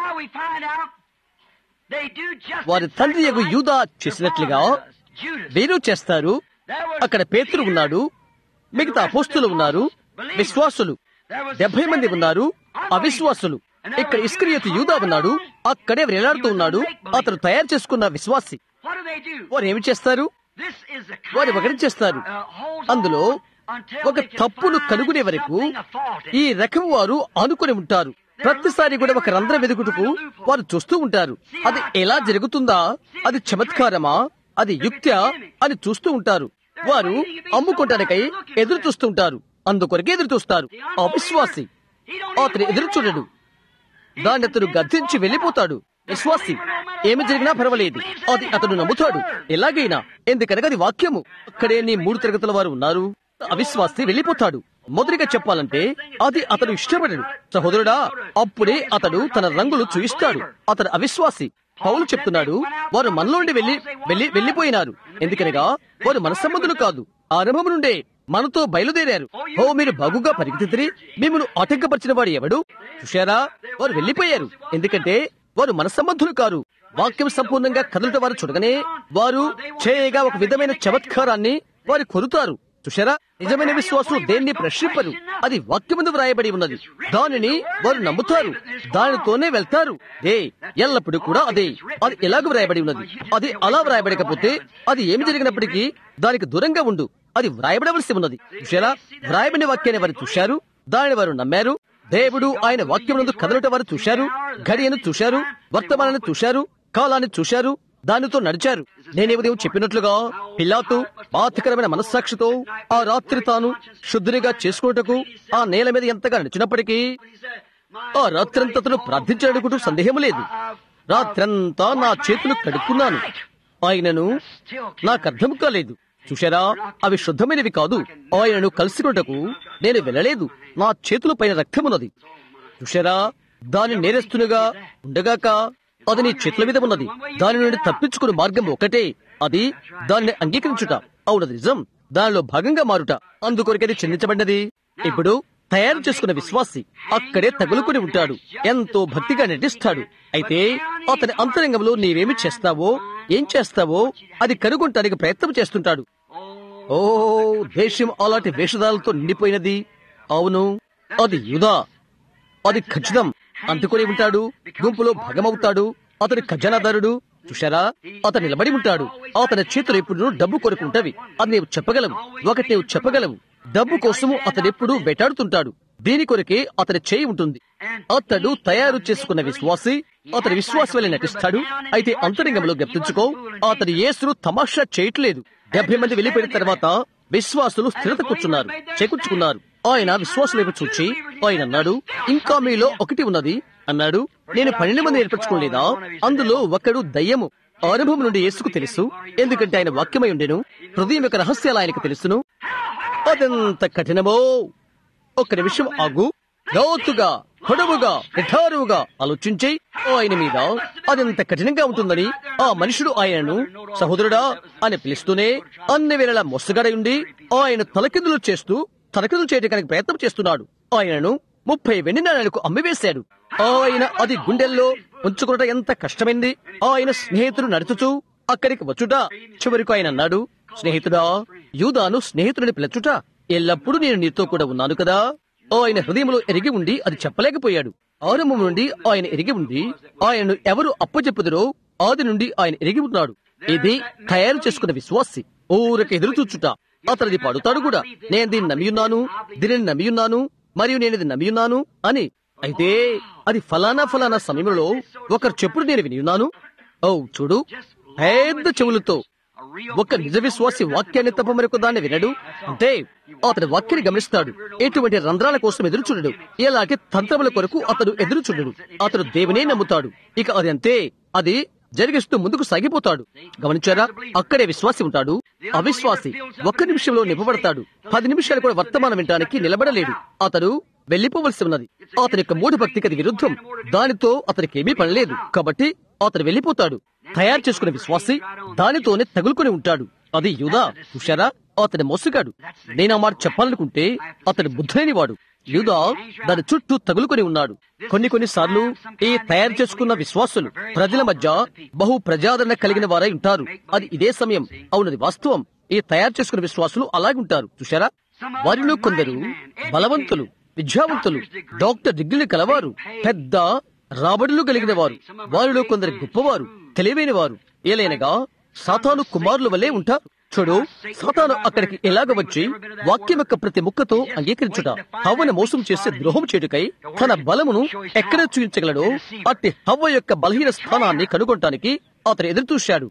వారి తండ్రి యొక్క యూదా చేసినట్లుగా వీరు చేస్తారు అక్కడ పేతురు ఉన్నాడు మిగతా అపోస్తులు ఉన్నారు విశ్వాసులు డెబ్బై మంది ఉన్నారు అవిశ్వాసులు ఇక్కడ ఇస్క్రియతు యూదా ఉన్నాడు అక్కడే వేలాడుతూ ఉన్నాడు అతను తయారు చేసుకున్న విశ్వాసి వారు ఏమి చేస్తారు వారు ఒకటి చేస్తారు అందులో ఒక తప్పును కనుగొనే వరకు ఈ రకం వారు ఆనుకుని ఉంటారు ప్రతిసారి కూడా ఒక రంధ్రం వెదుకుటకు వారు చూస్తూ ఉంటారు అది ఎలా జరుగుతుందా అది చమత్కారమా అది యుక్త్యా అని చూస్తూ ఉంటారు వారు అమ్ముకోవటానికై ఎదురు చూస్తూ ఉంటారు అందుకొరకే ఎదురు చూస్తారు అవిశ్వాసి అతను ఎదురు చూడడు దాన్ని అతను గద్దించి వెళ్ళిపోతాడు విశ్వాసి ఏమి జరిగినా పర్వాలేదు అది అతను నమ్ముతాడు ఎలాగైనా ఎందుకనగా అది వాక్యము అక్కడే నీ మూడు తరగతుల వారు ఉన్నారు అవిశ్వాసి వెళ్ళిపోతాడు మొదటిగా చెప్పాలంటే అది అతను ఇష్టపడడు సహోదరుడా అప్పుడే అతడు తన రంగులు చూయిస్తాడు అతడు అవిశ్వాసి పౌలు చెప్తున్నాడు వారు మనలోండి వెళ్లి వెళ్లి వెళ్లిపోయినారు ఎందుకనగా వారు మన సంబంధులు కాదు ఆరంభం నుండే మనతో బయలుదేరారు ఓ మీరు బాగుగా పరిగెత్తిరి మిమ్మల్ని ఆటంకపరిచిన వాడు ఎవడు చూశారా వారు వెళ్లిపోయారు ఎందుకంటే వారు మన సంబంధులు కారు వాక్యం సంపూర్ణంగా కదలట వారు చూడగానే వారు చేయగా ఒక విధమైన చమత్కారాన్ని వారు కొరుతారు చూశారా నిజమైన విశ్వాసులు దేన్ని ప్రశ్నింపరు అది వాక్యమందు వ్రాయబడి ఉన్నది దానిని వారు నమ్ముతారు దానితోనే వెళ్తారు ఏ ఎల్లప్పుడూ కూడా అదే అది ఎలాగ వ్రాయబడి ఉన్నది అది అలా వ్రాయబడకపోతే అది ఏమి జరిగినప్పటికీ దానికి దూరంగా ఉండు అది వ్రాయబడవలసి ఉన్నది చూశారా వ్రాయబడిన వాక్యాన్ని వారు చూశారు దానిని వారు నమ్మారు దేవుడు ఆయన వాక్యమునందు కదలట వారు చూశారు గడియను చూశారు వర్తమానాన్ని చూశారు కాలాన్ని చూశారు దానితో నడిచారు నేనే ఉదయం చెప్పినట్లుగా పిల్లాతు బాధకరమైన మనస్సాక్షితో ఆ రాత్రి తాను శుద్ధినిగా చేసుకున్నటకు ఆ నేల మీద ఎంతగా నడిచినప్పటికీ ఆ రాత్రంతా అతను ప్రార్థించడానికి సందేహం లేదు రాత్రంతా నా చేతులు కడుక్కున్నాను ఆయనను నాకు అర్థం కాలేదు చూశారా అవి శుద్ధమైనవి కాదు ఆయనను కలుసుకున్నటకు నేను వెళ్ళలేదు నా చేతుల పైన రక్తమున్నది చూశారా దాని నేరస్తునిగా ఉండగాక అది నీ చేతుల మీద ఉన్నది దాని నుండి తప్పించుకునే మార్గం ఒకటే అది దానిని అంగీకరించుట అవునది నిజం దానిలో భాగంగా మారుట అందుకొరకది చెందించబడినది ఇప్పుడు తయారు చేసుకున్న విశ్వాసి అక్కడే తగులుకుని ఉంటాడు ఎంతో భక్తిగా నటిస్తాడు అయితే అతని అంతరంగంలో నీవేమి చేస్తావో ఏం చేస్తావో అది కనుగొనటానికి ప్రయత్నం చేస్తుంటాడు ఓ దేశం అలాంటి వేషధాలతో నిండిపోయినది అవును అది యుధా అది ఖచ్చితం అందుకొని ఉంటాడు గుంపులో భాగమవుతాడు అతని ఖజానాదారుడు చూశారా అతను నిలబడి ఉంటాడు అతని చేతులు ఎప్పుడు డబ్బు కొనుక్కుంటవి అది నీవు చెప్పగలవు ఒకటి నీవు చెప్పగలవు డబ్బు కోసము అతను ఎప్పుడు వెటాడుతుంటాడు దీని కొరకే అతని చేయి ఉంటుంది అతడు తయారు చేసుకున్న విశ్వాసి అతని విశ్వాసి వల్ల నటిస్తాడు అయితే అంతరంగంలో గమనించుకో అతని యేసును తమాషా చేయట్లేదు డెబ్బై మంది వెళ్ళిపోయిన తర్వాత విశ్వాసులు స్థిరత కూర్చున్నారు చేకూర్చుకున్నారు ఆయన విశ్వాసం వైపు చూచి ఆయన అన్నాడు ఇంకా మీలో ఒకటి ఉన్నది అన్నాడు నేను పన్నెండు మంది ఏర్పరచుకోలేదా అందులో ఒకడు దయ్యము అనుభవం నుండి యేసుకు తెలుసు ఎందుకంటే ఆయన వాక్యమై ఉండెను హృదయం యొక్క రహస్యాలు ఆయనకు తెలుసును అదెంత కఠినమో ఒక్క నిమిషం ఆగు లోతుగా పొడవుగా నిఠారువుగా ఆలోచించి ఆయన మీద అదెంత కఠినంగా ఉంటుందని ఆ మనుషుడు ఆయనను సహోదరుడా అని పిలుస్తూనే అన్ని వేళలా మొసగడై ఉండి ఆయన తలకిందులు చేస్తూ తలకిందులు చేయడానికి ప్రయత్నం చేస్తున్నాడు ఆయనను ముప్పై వెండి నాణాలకు అమ్మివేశాడు ఆయన అది గుండెల్లో ఉంచుకున్నట ఎంత కష్టమైంది ఆయన స్నేహితుడు నడుచుచూ అక్కడికి వచ్చుట చివరికి ఆయన అన్నాడు స్నేహితుడా యూదాను స్నేహితుడిని పిలచుట ఎల్లప్పుడూ నేను నీతో కూడా ఉన్నాను కదా ఆయన హృదయంలో ఎరిగి ఉండి అది చెప్పలేకపోయాడు ఆరంభం నుండి ఆయన ఎరిగి ఉండి ఆయనను ఎవరు అప్పచెప్పుదరో ఆది నుండి ఆయన ఎరిగి ఉన్నాడు ఇది తయారు చేసుకున్న విశ్వాసి ఊరక ఎదురు చూచుట అతనిది పాడుతాడు కూడా నేను దీన్ని నమ్మియున్నాను దీనిని నమ్మియున్నాను మరియు నేను ఇది నమ్మియున్నాను అని అయితే అది ఫలానా ఫలానా సమయంలో ఒకరు చెప్పుడు నేను వినియున్నాను ఓ చూడు పెద్ద చెవులతో ఒక నిజ విశ్వాసి వాక్యాన్ని తప్ప మరొక దాన్ని వినడు అంటే అతని వాక్యాన్ని గమనిస్తాడు ఎటువంటి రంధ్రాల కోసం ఎదురు చూడడు ఎలాంటి తంత్రముల కొరకు అతడు ఎదురు చూడడు అతడు దేవునే నమ్ముతాడు ఇక అది అంతే అది జరిగిస్తూ ముందుకు సాగిపోతాడు గమనించారా అక్కడే విశ్వాసి ఉంటాడు అవిశ్వాసి ఒక్క నిమిషంలో నింపబడతాడు పది నిమిషాలు కూడా వర్తమానం వినడానికి నిలబడలేడు అతడు వెళ్లిపోవలసి ఉన్నది అతని యొక్క మూఢ భక్తికి అది విరుద్ధం దానితో అతనికి ఏమీ పనిలేదు కాబట్టి అతను వెళ్లిపోతాడు తయారు చేసుకున్న విశ్వాసి దానితోనే తగులుకొని ఉంటాడు అది యూదా చూశారా అతని మోసగాడు నేను ఆ మాట చెప్పాలనుకుంటే అతడు బుద్ధులేని వాడు యూదా దాని చుట్టూ తగులుకొని ఉన్నాడు కొన్ని కొన్ని సార్లు ఈ తయారు చేసుకున్న విశ్వాసులు ప్రజల మధ్య బహు ప్రజాదరణ కలిగిన వారై ఉంటారు అది ఇదే సమయం అవునది వాస్తవం ఈ తయారు చేసుకున్న విశ్వాసులు అలాగుంటారు చూశారా వారిలో కొందరు బలవంతులు విద్యావంతులు డాక్టర్ డిగ్రీలు కలవారు పెద్ద రాబడులు కలిగిన వారు వారిలో కొందరు గొప్పవారు తెలివైన వారు ఏలైనగా సాతాను కుమారుల వల్లే ఉంటారు చూడు సాతాను అక్కడికి ఎలాగ వచ్చి వాక్యం యొక్క ప్రతి ముక్కతో అంగీకరించుట హవ్వను మోసం చేసి ద్రోహం చేయుటకై తన బలమును ఎక్కడ చూపించగలడో అట్టి హవ్వ యొక్క బలహీన స్థానాన్ని కనుగొనటానికి అతను ఎదురు చూశాడు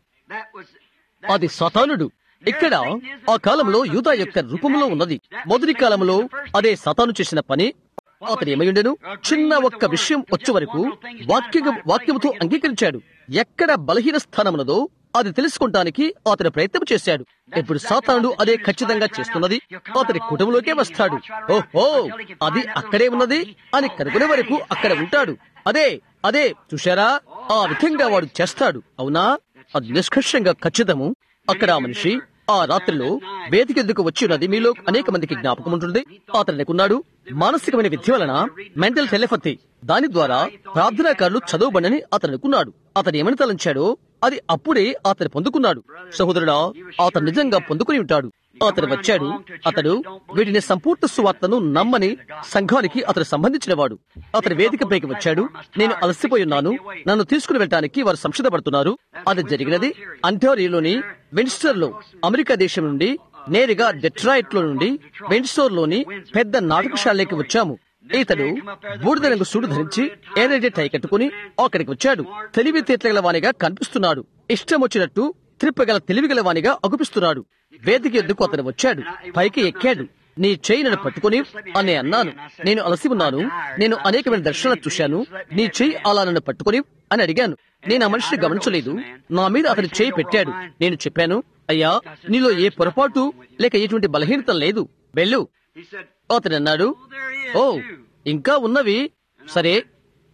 అది సతానుడు ఇక్కడ ఆ కాలంలో యూదా యొక్క రూపంలో ఉన్నది మొదటి కాలంలో అదే సతాను చేసిన పని అతను ఏమయుండెను చిన్న ఒక్క విషయం వచ్చే వరకు వాక్య వాక్యముతో అంగీకరించాడు ఎక్కడ బలహీన స్థానమున్నదో అది తెలుసుకుంటానికి అతను ప్రయత్నం చేశాడు ఇప్పుడు సాతానుడు అదే ఖచ్చితంగా చేస్తున్నది అతని కుటుంబంలోకే వస్తాడు ఓహో అది అక్కడే ఉన్నది అని కనుగొనే వరకు అక్కడ ఉంటాడు అదే అదే చూశారా ఆ విధంగా వాడు చేస్తాడు అవునా అది నిష్కర్షంగా ఖచ్చితము అక్కడ ఆ మనిషి ఆ రాత్రిలో వేదిక ఎద్దుకు వచ్చి ఉన్నది మీలో అనేక మందికి జ్ఞాపకం ఉంటుంది అతను అనుకున్నాడు మానసికమైన విద్య వలన మెంటల్ టెలిపతి దాని ద్వారా ప్రార్థనాకారులు చదవబడని అతను అనుకున్నాడు అతను ఏమని తలంచాడో అది అప్పుడే అతను పొందుకున్నాడు సహోదరుడా అతను నిజంగా పొందుకుని ఉంటాడు అతను వచ్చాడు అతడు వీటిని సంపూర్ణ సువార్తను నమ్మని సంఘానికి అతను సంబంధించినవాడు అతను వేదికపైకి వచ్చాడు నేను అలసిపోయి ఉన్నాను నన్ను తీసుకుని వెళ్ళటానికి వారు సంసిద్ధపడుతున్నారు అది జరిగినది అంటోరియోలోని విన్స్టర్ లో అమెరికా దేశం నుండి నేరుగా డెట్రాయిట్ లో నుండి విన్స్టోర్ లోని పెద్ద నాటకశాలకి వచ్చాము ఇతడు బూడిద రంగు సూడు ధరించి ఏదైతే టై కట్టుకుని అక్కడికి వచ్చాడు తెలివితేటల వానిగా కనిపిస్తున్నాడు ఇష్టం వచ్చినట్టు త్రిప్పగల తెలివిగల వానిగా అగుపిస్తున్నాడు వేదిక ఎద్దుకు అతను వచ్చాడు పైకి ఎక్కాడు నీ చేయి నన్ను పట్టుకుని అని అన్నాను నేను అలసి ఉన్నాను నేను అనేకమైన దర్శనాలు చూశాను నీ చేయి అలా నన్ను పట్టుకుని అని అడిగాను నేను ఆ మనిషిని గమనించలేదు నా మీద అతని చేయి పెట్టాడు నేను చెప్పాను అయ్యా నీలో ఏ పొరపాటు లేక ఎటువంటి బలహీనత లేదు వెళ్ళు అతను అన్నాడు ఓ ఇంకా ఉన్నవి సరే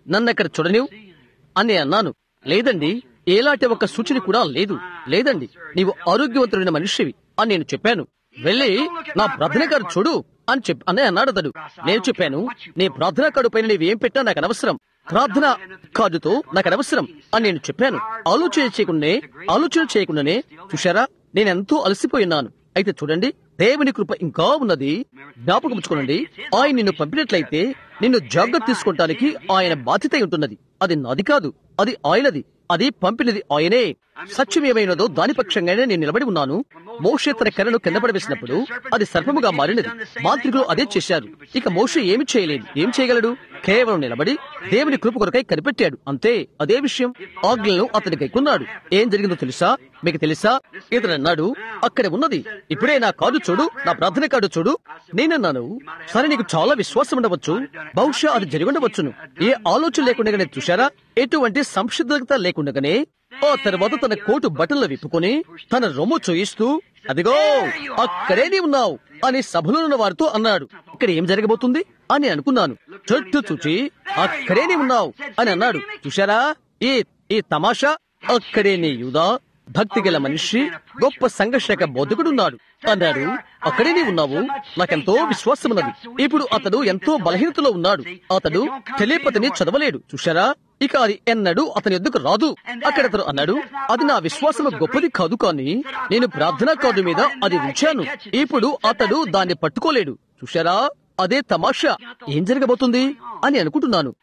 నన్ను అక్కడ చూడనివ్ అని అన్నాను లేదండి ఎలాంటి ఒక సూచన కూడా లేదు లేదండి నీవు ఆరోగ్యవంతుడైన మనిషివి అని నేను చెప్పాను వెళ్ళి నా ప్రార్థన కార్డు చూడు అని చెప్పి అని అన్నాడు అతడు నేను చెప్పాను నీ ప్రార్థన కార్డు పైన నీవేం పెట్టా నాకు అనవసరం ప్రార్థన కార్డుతో నాకు అనవసరం అని నేను చెప్పాను ఆలోచన చేయకుండానే ఆలోచన చేయకుండానే చూశారా నేను ఎంతో అలసిపోయినాను అయితే చూడండి దేవుని కృప ఇంకా ఉన్నది జ్ఞాపకం ఉంచుకోనండి ఆయన నిన్ను పంపినట్లయితే నిన్ను జాగ్రత్త తీసుకుంటానికి ఆయన బాధ్యత అయి ఉంటున్నది అది నాది కాదు అది ఆయనది అది పంపినది ఆయనే సత్యం ఏమైనదో దాని పక్షంగానే నేను నిలబడి ఉన్నాను మోషే తన కర్రను కింద పడవేసినప్పుడు అది సర్పముగా మారినది మాంత్రికులు అదే చేశారు ఇక మోషే ఏమి చేయలేదు ఏం చేయగలడు కేవలం నిలబడి దేవుని కృప కొరకై కనిపెట్టాడు అంతే అదే విషయం ఆజ్ఞలను అతని కైకున్నాడు ఏం జరిగిందో తెలుసా మీకు తెలుసా ఇతడు అన్నాడు అక్కడ ఉన్నది ఇప్పుడే నా కార్డు చూడు నా ప్రార్థన కార్డు చూడు నేనన్నాను సరే నీకు చాలా విశ్వాసం ఉండవచ్చు బహుశా అది జరిగి ఉండవచ్చును ఏ ఆలోచన లేకుండానే చూశారా ఎటువంటి సంసిద్ధత లేకుండానే ఆ తర్వాత తన కోటు బట్టలు విప్పుకొని తన రొమ్ము చూయిస్తూ అదిగో అక్కడే నీ ఉన్నావు అని సభలో ఉన్న వారితో అన్నాడు ఇక్కడ ఏం జరగబోతుంది అని అనుకున్నాను చుట్టూ చూచి అక్కడే నీ ఉన్నావు అని అన్నాడు చూశారా ఈ ఈ తమాషా అక్కడే నీ యూదా భక్తి గల మనిషి గొప్ప సంఘర్షక బోధకుడున్నాడు అన్నాడు అక్కడే నీ ఉన్నావు నాకెంతో విశ్వాసం ఉన్నది ఇప్పుడు అతడు ఎంతో బలహీనతలో ఉన్నాడు అతడు టెలిపతిని చదవలేడు చూశారా ఇక అది ఎన్నడూ అతని ఎద్దుకు రాదు అక్కడ అతడు అన్నాడు అది నా విశ్వాసం గొప్పది కాదు కానీ నేను ప్రార్థనా కార్డు మీద అది ఉంచాను ఇప్పుడు అతడు దాన్ని పట్టుకోలేడు చూశారా అదే తమాషా ఏం జరగబోతుంది అని అనుకుంటున్నాను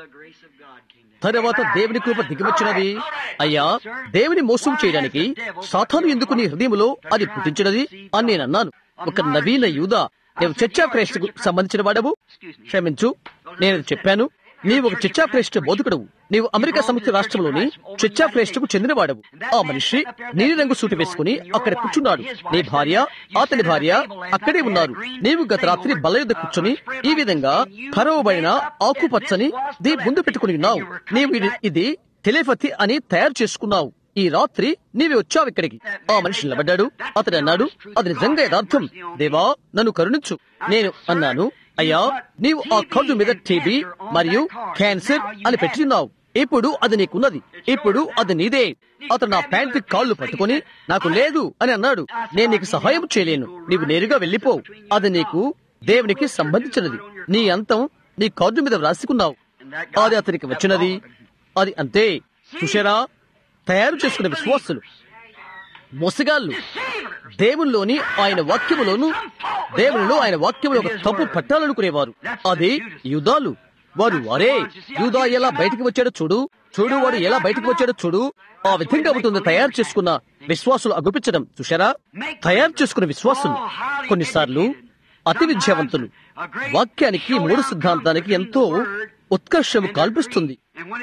తర్వాత దేవుని కృప దిగివచ్చినది అయ్యా దేవుని మోసం చేయడానికి సాతాను ఎందుకు నీ హృదయంలో అది పుట్టించినది అని నేను అన్నాను ఒక నవీన యూద నేను చర్చా క్రైస్తకు సంబంధించిన వాడవు క్షమించు నేను అది చెప్పాను నీవు ఒక చర్చా క్రైస్త బోధకుడవు నీవు అమెరికా సంయుక్త రాష్ట్రంలోని చర్చా క్రైస్తకు చెందినవాడవు ఆ మనిషి నీలి రంగు సూటి వేసుకుని అక్కడ కూర్చున్నాడు నీ భార్య అతని భార్య అక్కడే ఉన్నారు నీవు గత రాత్రి బల్ల యుద్ధ కూర్చొని ఈ విధంగా కరవబడిన ఆకుపచ్చని దీ ముందు పెట్టుకుని ఉన్నావు నీవు ఇది- ఇది టెలిపతి అని తయారు చేసుకున్నావు ఈ రాత్రి నీవే వచ్చావు ఇక్కడికి ఆ మనిషి నిలబడ్డాడు అతడు అన్నాడు అది నిజంగా యథార్థం దేవా నన్ను కరుణించు నేను అన్నాను అయ్యా నీవు ఆ కార్డు మీద టీబీ మరియు క్యాన్సర్ అని పెట్టిన్నావు ఇప్పుడు అది నీకున్నది ఇప్పుడు అది నీదే అతడు నా ప్యాంట్ కాళ్ళు పట్టుకొని నాకు లేదు అని అన్నాడు నేను నీకు సహాయం చేయలేను నీవు నేరుగా వెళ్ళిపో అది నీకు దేవునికి సంబంధించినది నీ అంతం నీ కార్డు మీద వ్రాసుకున్నావు అది అతనికి వచ్చినది అది అంతే చూశారా తయారు చేసుకున్న విశ్వాసులు మోసగాళ్ళు దేవునిలోని ఆయన వాక్యములోను దేవునిలో ఆయన వాక్యములో ఒక తప్పు పట్టాలనుకునేవారు అది యుధాలు వారు వారే యూదా ఎలా బయటికి వచ్చాడో చూడు చూడు వాడు ఎలా బయటికి వచ్చాడో చూడు ఆ విధంగా ఉంటుంది తయారు చేసుకున్న విశ్వాసులు అగుపించడం చూశారా తయారు చేసుకున్న విశ్వాసులు కొన్నిసార్లు అతి విద్యావంతులు వాక్యానికి మూడు సిద్ధాంతానికి ఎంతో ఉత్కర్షము కల్పిస్తుంది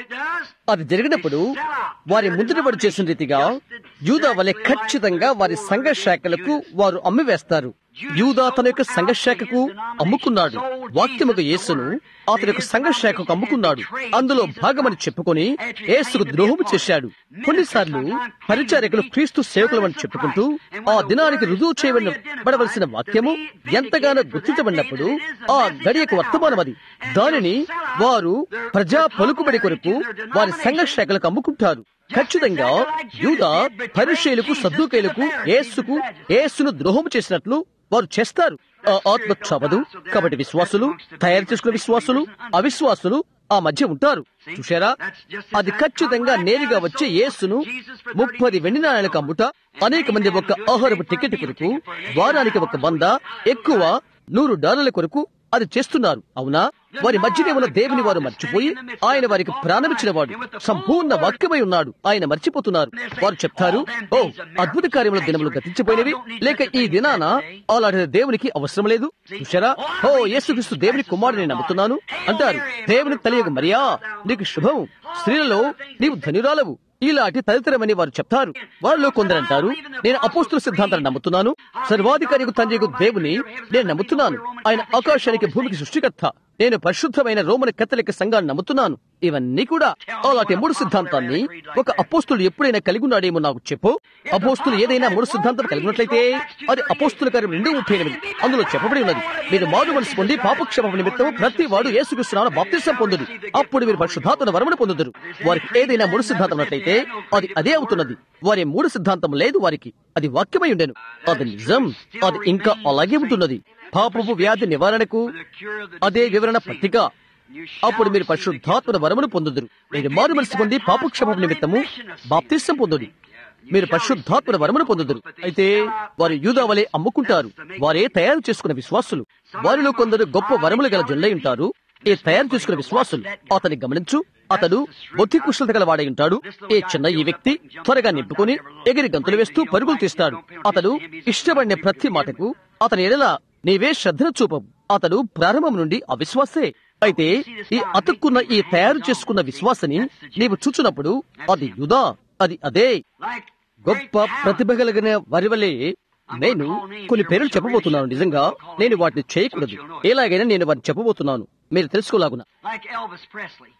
అది జరిగినప్పుడు వారి ముందుబడి చేసిన రీతిగా యూదా వలె ఖచ్చితంగా వారి సంఘ శాఖలకు వారు అమ్మివేస్తారు యూదా తన యొక్క సంఘ శాఖకు అమ్ముకున్నాడు వాక్యముకు యేసును అతని యొక్క సంఘ శాఖకు అమ్ముకున్నాడు అందులో భాగమని చెప్పుకొని యేసుకు ద్రోహము చేశాడు కొన్నిసార్లు పరిచారకులు క్రీస్తు సేవకులమని చెప్పుకుంటూ ఆ దినానికి రుజువు చేయబడవలసిన వాక్యము ఎంతగానో గుర్తించబడినప్పుడు ఆ గడియకు వర్తమానం అది దానిని వారు ప్రజా పలుకుబడి కొరకు వారి సంఘ శాఖలకు అమ్ముకుంటారు ఖచ్చితంగా యూదా పరిశీలకు సద్దుకైలకు ఏసుకు ఏసును ద్రోహం చేసినట్లు వారు చేస్తారు ఆ ఆత్మ చవదు కాబట్టి విశ్వాసులు తయారు చేసుకున్న విశ్వాసులు అవిశ్వాసులు ఆ మధ్య ఉంటారు చూశారా అది ఖచ్చితంగా నేరుగా వచ్చే యేసును ముప్పది వెండి నాణాలకు అమ్ముట అనేక మంది ఒక ఆహారపు టికెట్ కొరకు వారానికి ఒక వంద ఎక్కువ నూరు డాలర్ల కొరకు అది చేస్తున్నారు అవునా వారి మధ్యనే ఉన్న దేవుని వారు మర్చిపోయి ఆయన వారికి ప్రాణమిచ్చిన వాడు సంపూర్ణ వాక్యమై ఉన్నాడు ఆయన మర్చిపోతున్నారు వారు చెప్తారు ఓ అద్భుత కార్యముల దినములు గతించిపోయినవి లేక ఈ దినాన అలాంటి దేవునికి అవసరం లేదు చూశారా ఓ యేసుక్రీస్తు దేవుని కుమారుని నమ్ముతున్నాను అంటారు దేవుని తల్లి మరియా నీకు శుభం స్త్రీలలో నీవు ధనురాలవు ఇలాంటి తదితరమని వారు చెప్తారు వారిలో కొందరు అంటారు నేను అపోస్తుల సిద్ధాంతాన్ని నమ్ముతున్నాను సర్వాధికారికి తండ్రి దేవుని నేను నమ్ముతున్నాను ఆయన ఆకాశానికి భూమికి సృష్టికర్త నేను పరిశుద్ధమైన రోమన్ కథలిక సంఘాన్ని నమ్ముతున్నాను ఇవన్నీ కూడా అలాంటి మూడు సిద్ధాంతాన్ని ఒక అపోస్తులు ఎప్పుడైనా కలిగి ఉన్నాడేమో నాకు చెప్పు అపోస్తులు ఏదైనా మూడు సిద్ధాంతం కలిగి ఉన్నట్లయితే అది అపోస్తుల కార్యం రెండు ముప్పై ఎనిమిది అందులో చెప్పబడి ఉన్నది మీరు మారు మనసు పొంది పాపక్షమ నిమిత్తం ప్రతి వాడు యేసుక్రీస్తునామమున బాప్తిసం పొందుడు అప్పుడు మీరు పరిశుద్ధాత్మన వరమును పొందుదురు వారికి ఏదైనా మూడు సిద్ధాంతం ఉన్నట్లయితే అది అదే అవుతున్నది వారి మూడు సిద్ధాంతం లేదు వారికి అది వాక్యమై ఉండెను అది నిజం అది ఇంకా అలాగే ఉంటున్నది పాపపు వ్యాధి నివారణకు అదే వివరణ పట్టిక అప్పుడు మీరు పరిశుద్ధాత్మన వరమును పొందుదురు మీరు మారు మనసు పొంది పాపక్షమ నిమిత్తము బాప్తిసం పొందుడి మీరు పరిశుద్ధాత్మన వరమును పొందుదురు అయితే వారు యూదా వలె అమ్ముకుంటారు వారే తయారు చేసుకున్న విశ్వాసులు వారిలో కొందరు గొప్ప వరములు గల జొల్లై ఉంటారు ఈ తయారు చేసుకున్న విశ్వాసులు అతని గమనించు అతడు బుద్ధి కుశలత గల వాడై ఉంటాడు ఈ చిన్న ఈ వ్యక్తి త్వరగా నింపుకొని ఎగిరి గంతులు వేస్తూ పరుగులు తీస్తాడు అతడు ఇష్టపడిన ప్రతి మాటకు అతని ఎడల నీవే శ్రద్ధను చూపవు అతడు ప్రారంభం నుండి అవిశ్వాసే అయితే ఈ అతుక్కున్న ఈ తయారు చేసుకున్న విశ్వాసని నీవు చూచున్నప్పుడు అది యుదా అది అదే గొప్ప ప్రతిభ కలిగిన వారి వలె నేను కొన్ని పేర్లు చెప్పబోతున్నాను నిజంగా నేను వాటిని చేయకూడదు ఎలాగైనా నేను వాటిని చెప్పబోతున్నాను మీరు తెలుసుకోలాగున Like Elvis Presley,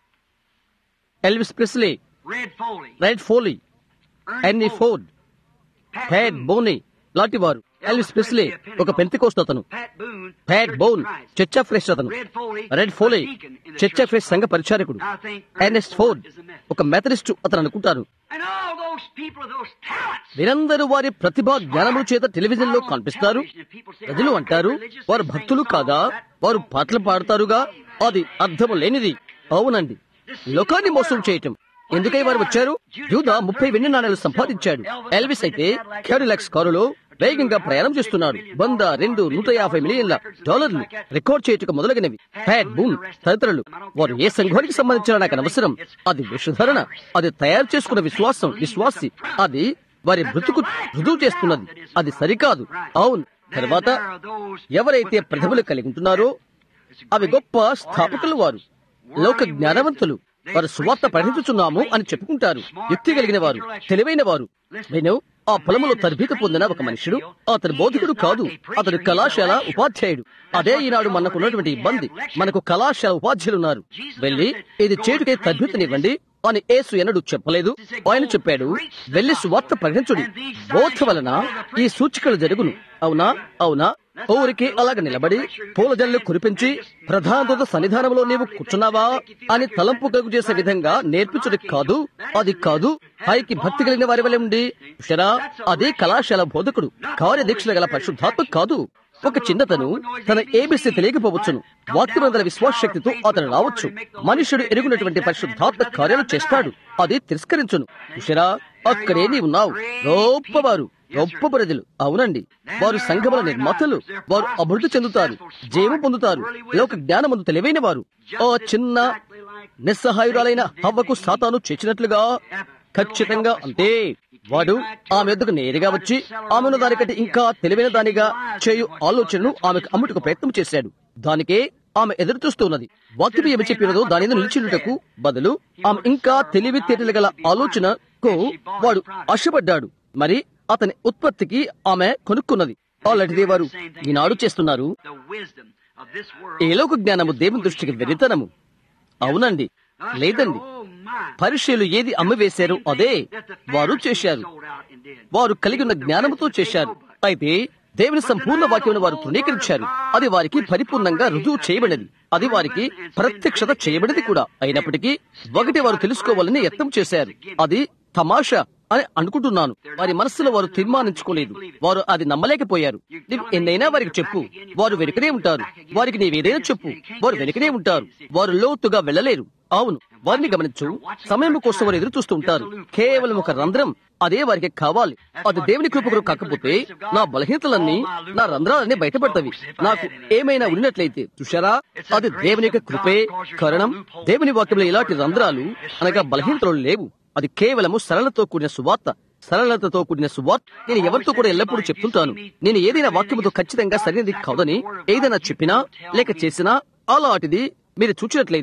Elvis Presley Red Foley, right Foley Ernie ఎన్నీ Ford, Ford Pat pad Boone, బోనీ లాంటి వారు ఎల్విస్ ప్రెస్లీ ఒక పెంతికోస్ట్ అతను Pat Boone, pad Church of bone Christ. Church of Christ అతను Red Foley, red Foley a deacon in the church Church of Christ సంఘ పరిచారకుడు I think Ernest Ford is a Methodist. ఒక Methodist అతను అనుకుంటారు And all those people, those talents. వీరందరూ వారి ప్రతిభా జ్ఞానముల చేత television లో కనిపిస్తారు ప్రజలు అంటారు వారు భక్తులు కాదా వారు పాటలు పాడతారుగా అది అర్థము లేనిది అవునండి లోకాన్ని మోసం చేయటం ఎందుకై వారు వచ్చారు యూదా ముప్పై వెండి నాణాలు సంపాదించాడు ఎల్విస్ అయితే క్యాడిలాక్స్ కారులో వేగంగా ప్రయాణం చేస్తున్నాడు వంద రెండు నూట యాభై మిలియన్ల డాలర్లు రికార్డ్ చేయటకు మొదలగినవి ఫ్యాట్ బూన్ తదితరులు వారు ఏ సంఘానికి సంబంధించిన నాకు అనవసరం అది విషధరణ అది తయారు చేసుకున్న విశ్వాసం విశ్వాసి అది వారి బ్రతుకు రుజువు చేస్తున్నది అది సరికాదు అవును తర్వాత ఎవరైతే ప్రతిభలు కలిగి ఉంటున్నారో అవి గొప్ప స్థాపకులు వారు లోక జ్ఞానవంతులు వారు సువార్త ప్రకటించుచున్నాము అని చెప్పుకుంటారు యుక్తి కలిగిన వారు తెలివైన వారు నేను ఆ పొలములో తరబీత పొందిన ఒక మనుషుడు అతను బోధకుడు కాదు అతడు కళాశాల ఉపాధ్యాయుడు అదే ఈనాడు మనకున్నటువంటి ఇబ్బంది మనకు కళాశాల ఉపాధ్యాయులు ఉన్నారు వెళ్లి ఇది చేటుకై తరబీతనివ్వండి అని యేసు ఎన్నడూ చెప్పలేదు ఆయన చెప్పాడు వెళ్లి సువార్త ప్రకటించుడి బోధ వలన ఈ సూచికలు జరుగును అవునా అవునా ఊరికి అలాగ నిలబడి పూల జల్లు కురిపించి ప్రధాన సన్నిధానంలో నీవు కూర్చున్నావా అని తలంపు కలుగు చేసే విధంగా నేర్పించుడి కాదు అది కాదు పైకి భక్తి కలిగిన వారి వల్ల ఉండి షరా అదే కళాశాల బోధకుడు కార్యదీక్షలు గల పరిశుద్ధాత్మ కాదు ఒక చిన్నతను తన ఏబిసి తెలియకపోవచ్చును వాక్యమందల విశ్వాస శక్తితో అతను రావచ్చు మనుషుడు ఎరుగునటువంటి పరిశుద్ధాత్మ కార్యాలు చేస్తాడు అది తిరస్కరించును చూసారా అక్కడే నీ ఉన్నావు గొప్పవారు గొప్ప ప్రజలు అవునండి వారు సంఘముల నిర్మాతలు వారు అభివృద్ధి చెందుతారు జయము పొందుతారు లోక జ్ఞానమందు తెలివైన వారు ఓ చిన్న నిస్సహాయురాలైన హవ్వకు సాతాను చేసినట్లుగా ఖచ్చితంగా అంతే వాడు ఆమె ఎద్దుకు నేరుగా వచ్చి ఆమెను దానికంటే ఇంకా తెలివైన దానిగా చేయు ఆలోచనను ఆమెకు అమ్ముటకు ప్రయత్నం చేశాడు దానికే ఆమె ఎదురు చూస్తూ ఉన్నది వాక్యం ఏమి చెప్పినదో దాని మీద నిలిచినటకు బదులు ఆమె ఇంకా తెలివి తేటలు గల ఆలోచనకు వాడు ఆశపడ్డాడు మరి అతని ఉత్పత్తికి ఆమె కొనుక్కున్నది అలాంటిదే వారు ఈనాడు చేస్తున్నారు The wisdom of this world. ఏ లోక జ్ఞానము దేవుని దృష్టికి వెరితనము అవునండి లేదండి Oh, my. పరిచయలు ఏది అమ్మివేశారో అదే వారు చేశారు Sold out and did. వారు కలిగి ఉన్న జ్ఞానముతో చేశారు అయితే దేవుని సంపూర్ణ వాక్యమును వారు తృణీకరించారు అది వారికి పరిపూర్ణంగా రుజువు చేయబడినది అది వారికి ప్రత్యక్షత చేయబడినది కూడా అయినప్పటికీ ఒకటి వారు తెలుసుకోవాలని యత్నం చేశారు అది తమాషా అని అనుకుంటున్నాను వారి మనస్సులో వారు తీర్మానించుకోలేదు వారు అది నమ్మలేకపోయారు నీవు ఎన్నైనా వారికి చెప్పు వారు వెనుకనే ఉంటారు వారికి నీవేదైనా చెప్పు వారు వెనుకనే ఉంటారు వారు లోతుగా వెళ్ళలేరు అవును వారిని గమనించు సమయం కోసం వారు ఎదురు చూస్తూ ఉంటారు కేవలం ఒక రంధ్రం అదే వారికి కావాలి అది దేవుని కృపకు కాకపోతే నా బలహీనతలన్నీ నా రంధ్రాలన్నీ బయటపడతవి నాకు ఏమైనా ఉన్నట్లయితే చూశారా అది దేవుని యొక్క కృపే కారణం దేవుని వాక్యంలో ఇలాంటి రంధ్రాలు అనగా బలహీనతలు లేవు అది కేవలము సరళతో కూడిన సువార్త సరళతతో కూడిన సువార్త నేను ఎవరితో కూడా ఎల్లప్పుడూ చెప్తుంటాను నేను ఏదైనా వాక్యముతో ఖచ్చితంగా సరైనది కాదని ఏదైనా చెప్పినా లేక చేసినా అలాంటిది మీరు చూచినట్లయితే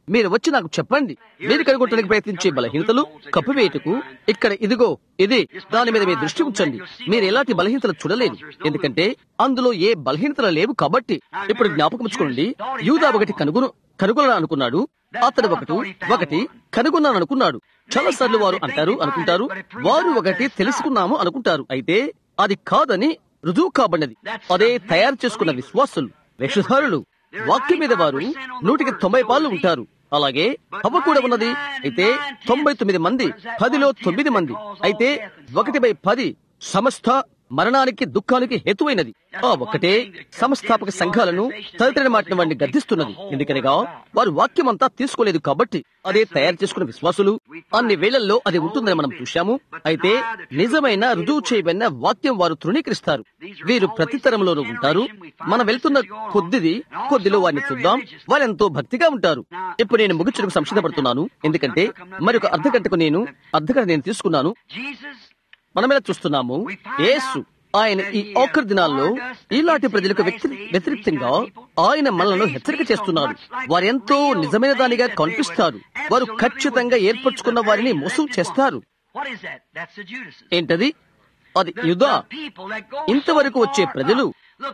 మీరు వచ్చి నాకు చెప్పండి మీరు కనుగొట్టడానికి ప్రయత్నించే బలహీనతలు కప్పివేయటకు ఇక్కడ ఇదిగో ఇది దాని మీద మీ దృష్టి ఉంచండి మీరు ఎలాంటి బలహీనతలు చూడలేరు ఎందుకంటే అందులో ఏ బలహీనతలు లేవు కాబట్టి ఇప్పుడు జ్ఞాపకం ఉంచుకోండి యూదా ఒకటి కనుగొను కనుగొనాలని అనుకున్నాడు అతడు ఒకటి ఒకటి కనుగొన్నాను అనుకున్నాడు చాలా సార్లు వారు అంటారు అనుకుంటారు వారు ఒకటి తెలుసుకున్నాము అనుకుంటారు అయితే అది కాదని రుజువు కాబడినది అదే తయారు చేసుకున్న విశ్వాసులు వేషధారులు వాక్యం మీద వారు నూటికి తొంభై పాలు ఉంటారు అలాగే హవ్వ కూడా ఉన్నది అయితే తొంభై తొమ్మిది మంది పదిలో తొమ్మిది మంది అయితే ఒకటి బై పది సమస్త మరణానికి దుఃఖానికి హేతువైనది ఆ ఒక్కటే సంస్థాపక సంఘాలను తదితర మాటిన వాడిని గర్దిస్తున్నది ఎందుకనగా వారు వాక్యమంతా తీసుకోలేదు కాబట్టి అదే తయారు చేసుకున్న విశ్వాసులు అన్ని వేళల్లో అది ఉంటుందని మనం చూశాము అయితే నిజమైన రుజువు చేయబడిన వాక్యం వారు తృణీకరిస్తారు వీరు ప్రతి తరంలోనూ ఉంటారు మనం వెళ్తున్న కొద్దిది కొద్దిలో వారిని చూద్దాం వారెంతో భక్తిగా ఉంటారు ఇప్పుడు నేను ముగించడానికి సంసిద్ధపడుతున్నాను ఎందుకంటే మరొక అర్ధ గంటకు నేను అర్ధ గంట నేను తీసుకున్నాను మనం ఎలా చూస్తున్నాము యేసు ఆయన ఈ ఆఖరి దినాల్లో ఇలాంటి ప్రజలకు వ్యక్తి వ్యతిరేక్తంగా ఆయన మనలను హెచ్చరిక చేస్తున్నారు వారెంతో నిజమైన దానిగా కనిపిస్తారు వారు ఖచ్చితంగా ఏర్పరచుకున్న వారిని మోసం చేస్తారు ఏంటది అది యుధ ఇంతవరకు వచ్చే ప్రజలు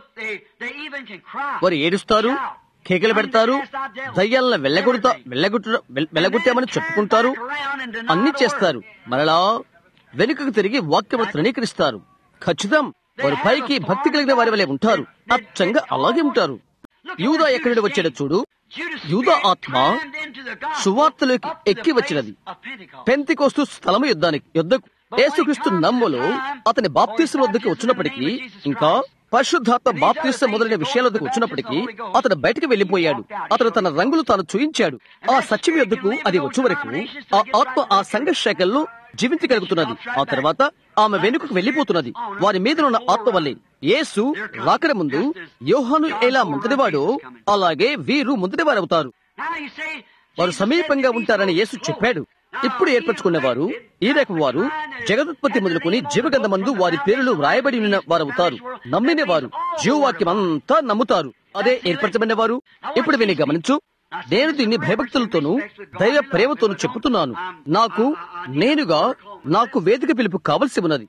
వారు ఏడుస్తారు కేకలు పెడతారు దయ్యాలను వెళ్ళగొడతా వెళ్ళగొట్ట వెళ్ళగొట్టామని చెప్పుకుంటారు అన్ని చేస్తారు మరలా వెనుకకు తిరిగి వాక్యము తృణీకరిస్తారు ఖచ్చితం వారు పైకి భక్తి కలిగిన వారి వలె ఉంటారు అచ్చంగా అలాగే ఉంటారు యూదా ఎక్కడి నుండి వచ్చాడో చూడు యూదా ఆత్మ సువార్తలోకి ఎక్కి వచ్చినది పెంతికోస్తు స్థలము యుద్ధానికి యుద్ధకు యేసుక్రీస్తు నమ్ములో అతని బాప్తీసు వద్దకు వచ్చినప్పటికీ ఇంకా పరిశుద్ధాత్మ బాప్తీసం మొదలైన విషయాల వద్దకు వచ్చినప్పటికీ అతను బయటకు వెళ్లిపోయాడు అతను తన రంగులు తాను చూయించాడు ఆ సత్యం యొద్దకు అది వచ్చే వరకు ఆ ఆత్మ ఆ సంఘ శాఖల్లో జీవించగలుగుతున్నది ఆ తర్వాత ఆమె వెనుకకు వెళ్లిపోతున్నది వారి మీద ఉన్న ఆత్మ వల్లే యేసు రాకడ ముందు యోహాను ఎలా ముందడివాడో అలాగే వీరు ముందడివారవుతారు వారు సమీపంగా ఉంటారని యేసు చెప్పాడు ఇప్పుడు ఏర్పరచుకునేవారు ఈ రకం వారు జగదుత్పత్తి మొదలుకొని జీవగంధమందు వారి పేర్లు వ్రాయబడి ఉన్న వారవుతారు నమ్మిన వారు జీవవాక్యం అంతా నమ్ముతారు అదే ఏర్పరచబడిన వారు ఇప్పుడు విని గమనించు నేను దీన్ని భయభక్తులతోనూ దైవ ప్రేమతోనూ చెప్పుతున్నాను నాకు నేనుగా నాకు వేదిక పిలుపు కావలసి ఉన్నది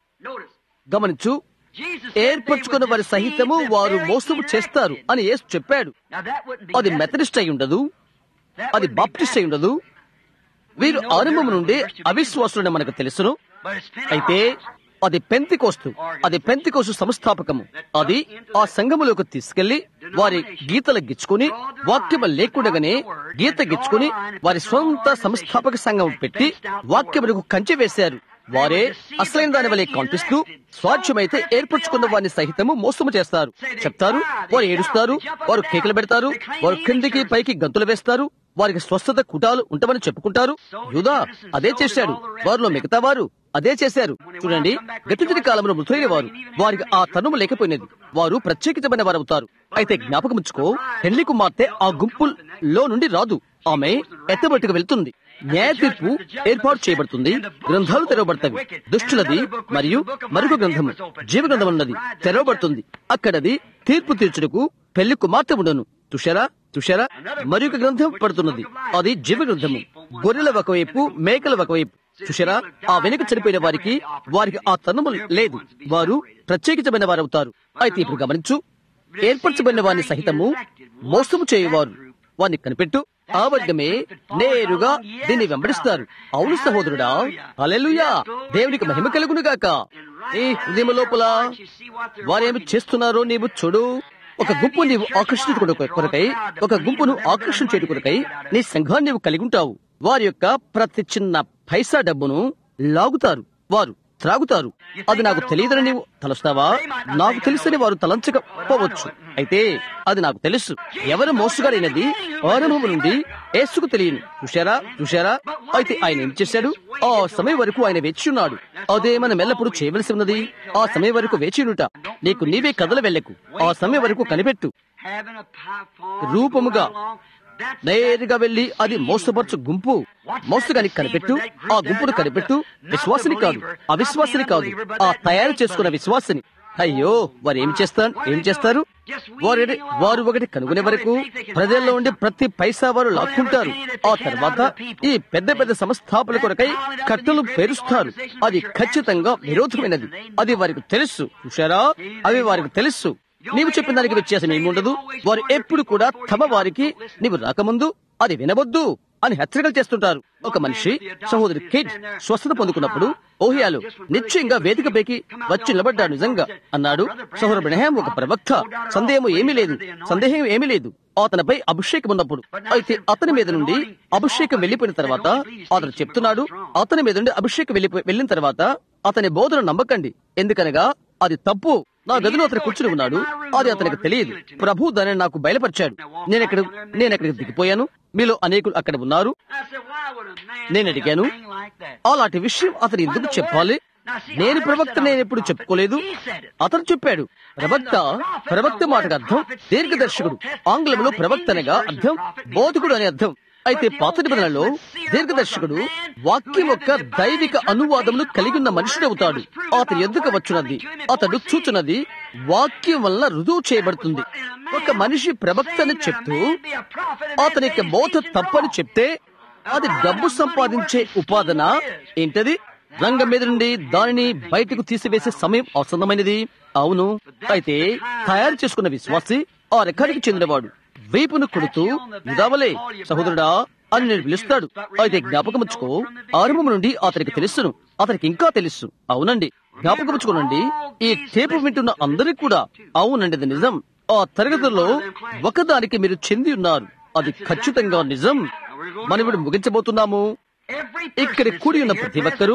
గమనించు ఏర్పరచుకున్న వారి సహితము వారు మోసము చేస్తారు అని యేసు చెప్పాడు అది మెథడిస్ట్ అయి ఉండదు అది బాప్టిస్ట్ అయి ఉండదు వీరు ఆరంభం నుండి అవిశ్వాసులని మనకు తెలుసును అయితే అది పెంతికోస్తు అది పెంతికోస్తు సంస్థాపకము అది ఆ సంఘములోకి తీసుకెళ్లి వారి గీతలు గిచ్చుకుని వాక్యము లేకుండగానే గీత గిచ్చుకుని వారి సొంత సంస్థాపక సంఘం పెట్టి వాక్యములకు కంచె వేశారు వారే అసలైన దాని వలె కనిపిస్తూ స్వాధ్యమైతే ఏర్పరచుకున్న వారిని సహితము మోసము చేస్తారు చెప్తారు వారు ఏడుస్తారు వారు కేకలు పెడతారు వారు కిందికి పైకి గంతులు వేస్తారు వారికి స్వస్థత కుటాలు ఉంటామని చెప్పుకుంటారు యూదా అదే చేశాడు వారిలో మిగతా వారు అదే చేశారు చూడండి గతించిన కాలంలో మృతులైన వారు వారికి ఆ తనుము లేకపోయినది వారు ప్రత్యేకితమైన వారు అవుతారు అయితే జ్ఞాపకం ఉంచుకో పెళ్లి కుమార్తె ఆ గుంపులో నుండి రాదు ఆమె ఎత్తబట్టుకు వెళ్తుంది న్యాయ తీర్పు ఏర్పాటు చేయబడుతుంది గ్రంథాలు తెరవబడతాయి దుష్టులది మరియు మరొక గ్రంథము జీవ గ్రంథం అన్నది తెరవబడుతుంది అక్కడది తీర్పు తీర్చుటకు పెళ్లి కుమార్తె ఉండను తుషారా తుషారా మరొక గ్రంథం పడుతున్నది అది జీవ గ్రంథము గొర్రెల ఒకవైపు మేకల ఒకవైపు చూసారా ఆ వెనుక చనిపోయిన వారికి వారికి ఆ తనము లేదు వారు ప్రత్యేకించబడిన వారు అవుతారు అయితే ఇప్పుడు గమనించు ఏర్పరచబడిన వారిని సహితము మోసము చేయవారు వారిని కనిపెట్టు ఆ వర్గమే నేరుగా దీన్ని వెంబడిస్తారు అవును సహోదరుడా అలెలుయా దేవునికి మహిమ కలుగునుగాక ఈ హృదయం లోపల వారేమి చేస్తున్నారో నీవు చూడు ఒక గుంపు నీవు ఆకర్షించుకున్న కొరకై ఒక గుంపును ఆకర్షించేటు కొరకై నీ సంఘాన్ని నీవు కలిగి ఉంటావు వారి యొక్క ప్రతి చిన్న పైసా డబ్బును లాగుతారు వారు త్రాగుతారు అది నాకు తెలియదని నీవు తలుస్తావా నాకు తెలుసని వారు తలంచకపోవచ్చు అయితే అది నాకు తెలుసు ఎవరు మోసగాడైనది ఆరంభం నుండి ఏసుకు తెలియను చూశారా చూశారా అయితే ఆయన ఏం చేశాడు ఆ సమయం వరకు ఆయన వేచి ఉన్నాడు అదే మనం ఎల్లప్పుడూ చేయవలసి ఉన్నది ఆ సమయం వరకు వేచినుట నీకు నీవే కథలు వెళ్ళకు ఆ సమయం వరకు కనిపెట్టు రూపముగా నేరుగా వెళ్లి అది మోసపరచు గుంపు మోసగాని కనిపెట్టు ఆ గుంపును కనిపెట్టు విశ్వాసిని కాదు అవిశ్వాసిని కాదు ఆ తయారు చేసుకున్న విశ్వాసిని అయ్యో వారు ఏం చేస్తారు ఏం చేస్తారు వారు వారు ఒకటి కనుగొనే వరకు ప్రజల్లో ఉండే ప్రతి పైసా వారు లాక్కుంటారు ఆ తర్వాత ఈ పెద్ద పెద్ద సంస్థాపన కొరకై కట్టలు పేరుస్తారు అది ఖచ్చితంగా విరోధమైనది అది వారికి తెలుసు చూశారా అవి వారికి తెలుసు నీవు చెప్పిన దానికి వ్యత్యాసం ఏముండదు వారు ఎప్పుడు కూడా తమ వారికి నీవు రాకముందు అది వినవద్దు అని హెచ్చరికలు చేస్తుంటారు ఒక మనిషి సహోదరి కిడ్ స్వస్థత పొందుకున్నప్పుడు ఓహియాలు నిశ్చయంగా వేదికపైకి వచ్చి నిలబడ్డాడు నిజంగా అన్నాడు సహోదరు బ్రహ్యాం ఒక ప్రవక్త సందేహం ఏమీ లేదు సందేహం ఏమీ లేదు అతనిపై అభిషేకం ఉన్నప్పుడు అయితే అతని మీద నుండి అభిషేకం వెళ్లిపోయిన తర్వాత అతను చెప్తున్నాడు అతని మీద నుండి అభిషేకం వెళ్లిపోయి వెళ్ళిన తర్వాత అతని బోధన నమ్మకండి ఎందుకనగా అది తప్పు నా గదిలో అతను కూర్చుని ఉన్నాడు అది అతనికి తెలియదు ప్రభు దానిని నాకు బయలుపరిచాడు నేను ఎక్కడ నేను ఎక్కడికి దిగిపోయాను మీలో అనేకులు అక్కడ ఉన్నారు నేను అడిగాను అలాంటి విషయం అతను ఎందుకు చెప్పాలి నేను ప్రవక్త నేను ఎప్పుడు చెప్పుకోలేదు అతను చెప్పాడు ప్రవక్త ప్రవక్త మాటకు అర్థం దీర్ఘదర్శకుడు ఆంగ్లంలో ప్రవక్త అనగా అర్థం బోధకుడు అనే అర్థం అయితే పాత నిబంధనలో దీర్ఘదర్శకుడు వాక్యం యొక్క దైవిక అనువాదములు కలిగి ఉన్న మనుషుడవుతాడు అతని ఎందుకు వచ్చున్నది అతడు చూచున్నది వాక్యం వల్ల రుజువు చేయబడుతుంది ఒక మనిషి ప్రవక్తని చెప్తూ అతని యొక్క బోధ తప్పని చెప్తే అది డబ్బు సంపాదించే ఉపాదన ఏంటది రంగం మీద నుండి దానిని బయటకు తీసివేసే సమయం అవసరమైనది అవును అయితే తయారు చేసుకున్న విశ్వాసి ఆ రెక్కడికి చెందినవాడు వీపును కొడుతూ నిదావలే సహోదరుడా అని నేను పిలుస్తాడు అయితే జ్ఞాపకముచ్చుకో ఆరంభం నుండి అతనికి తెలుసును అతనికి ఇంకా తెలుసు అవునండి జ్ఞాపకముచ్చుకోనండి ఈ టేపు వింటున్న అందరికి కూడా అవునండి అది నిజం ఆ తరగతుల్లో ఒకదానికి మీరు చెంది ఉన్నారు అది ఖచ్చితంగా నిజం మనం ఇప్పుడు ముగించబోతున్నాము ఇక్కడ కూడి ఉన్న ప్రతి ఒక్కరూ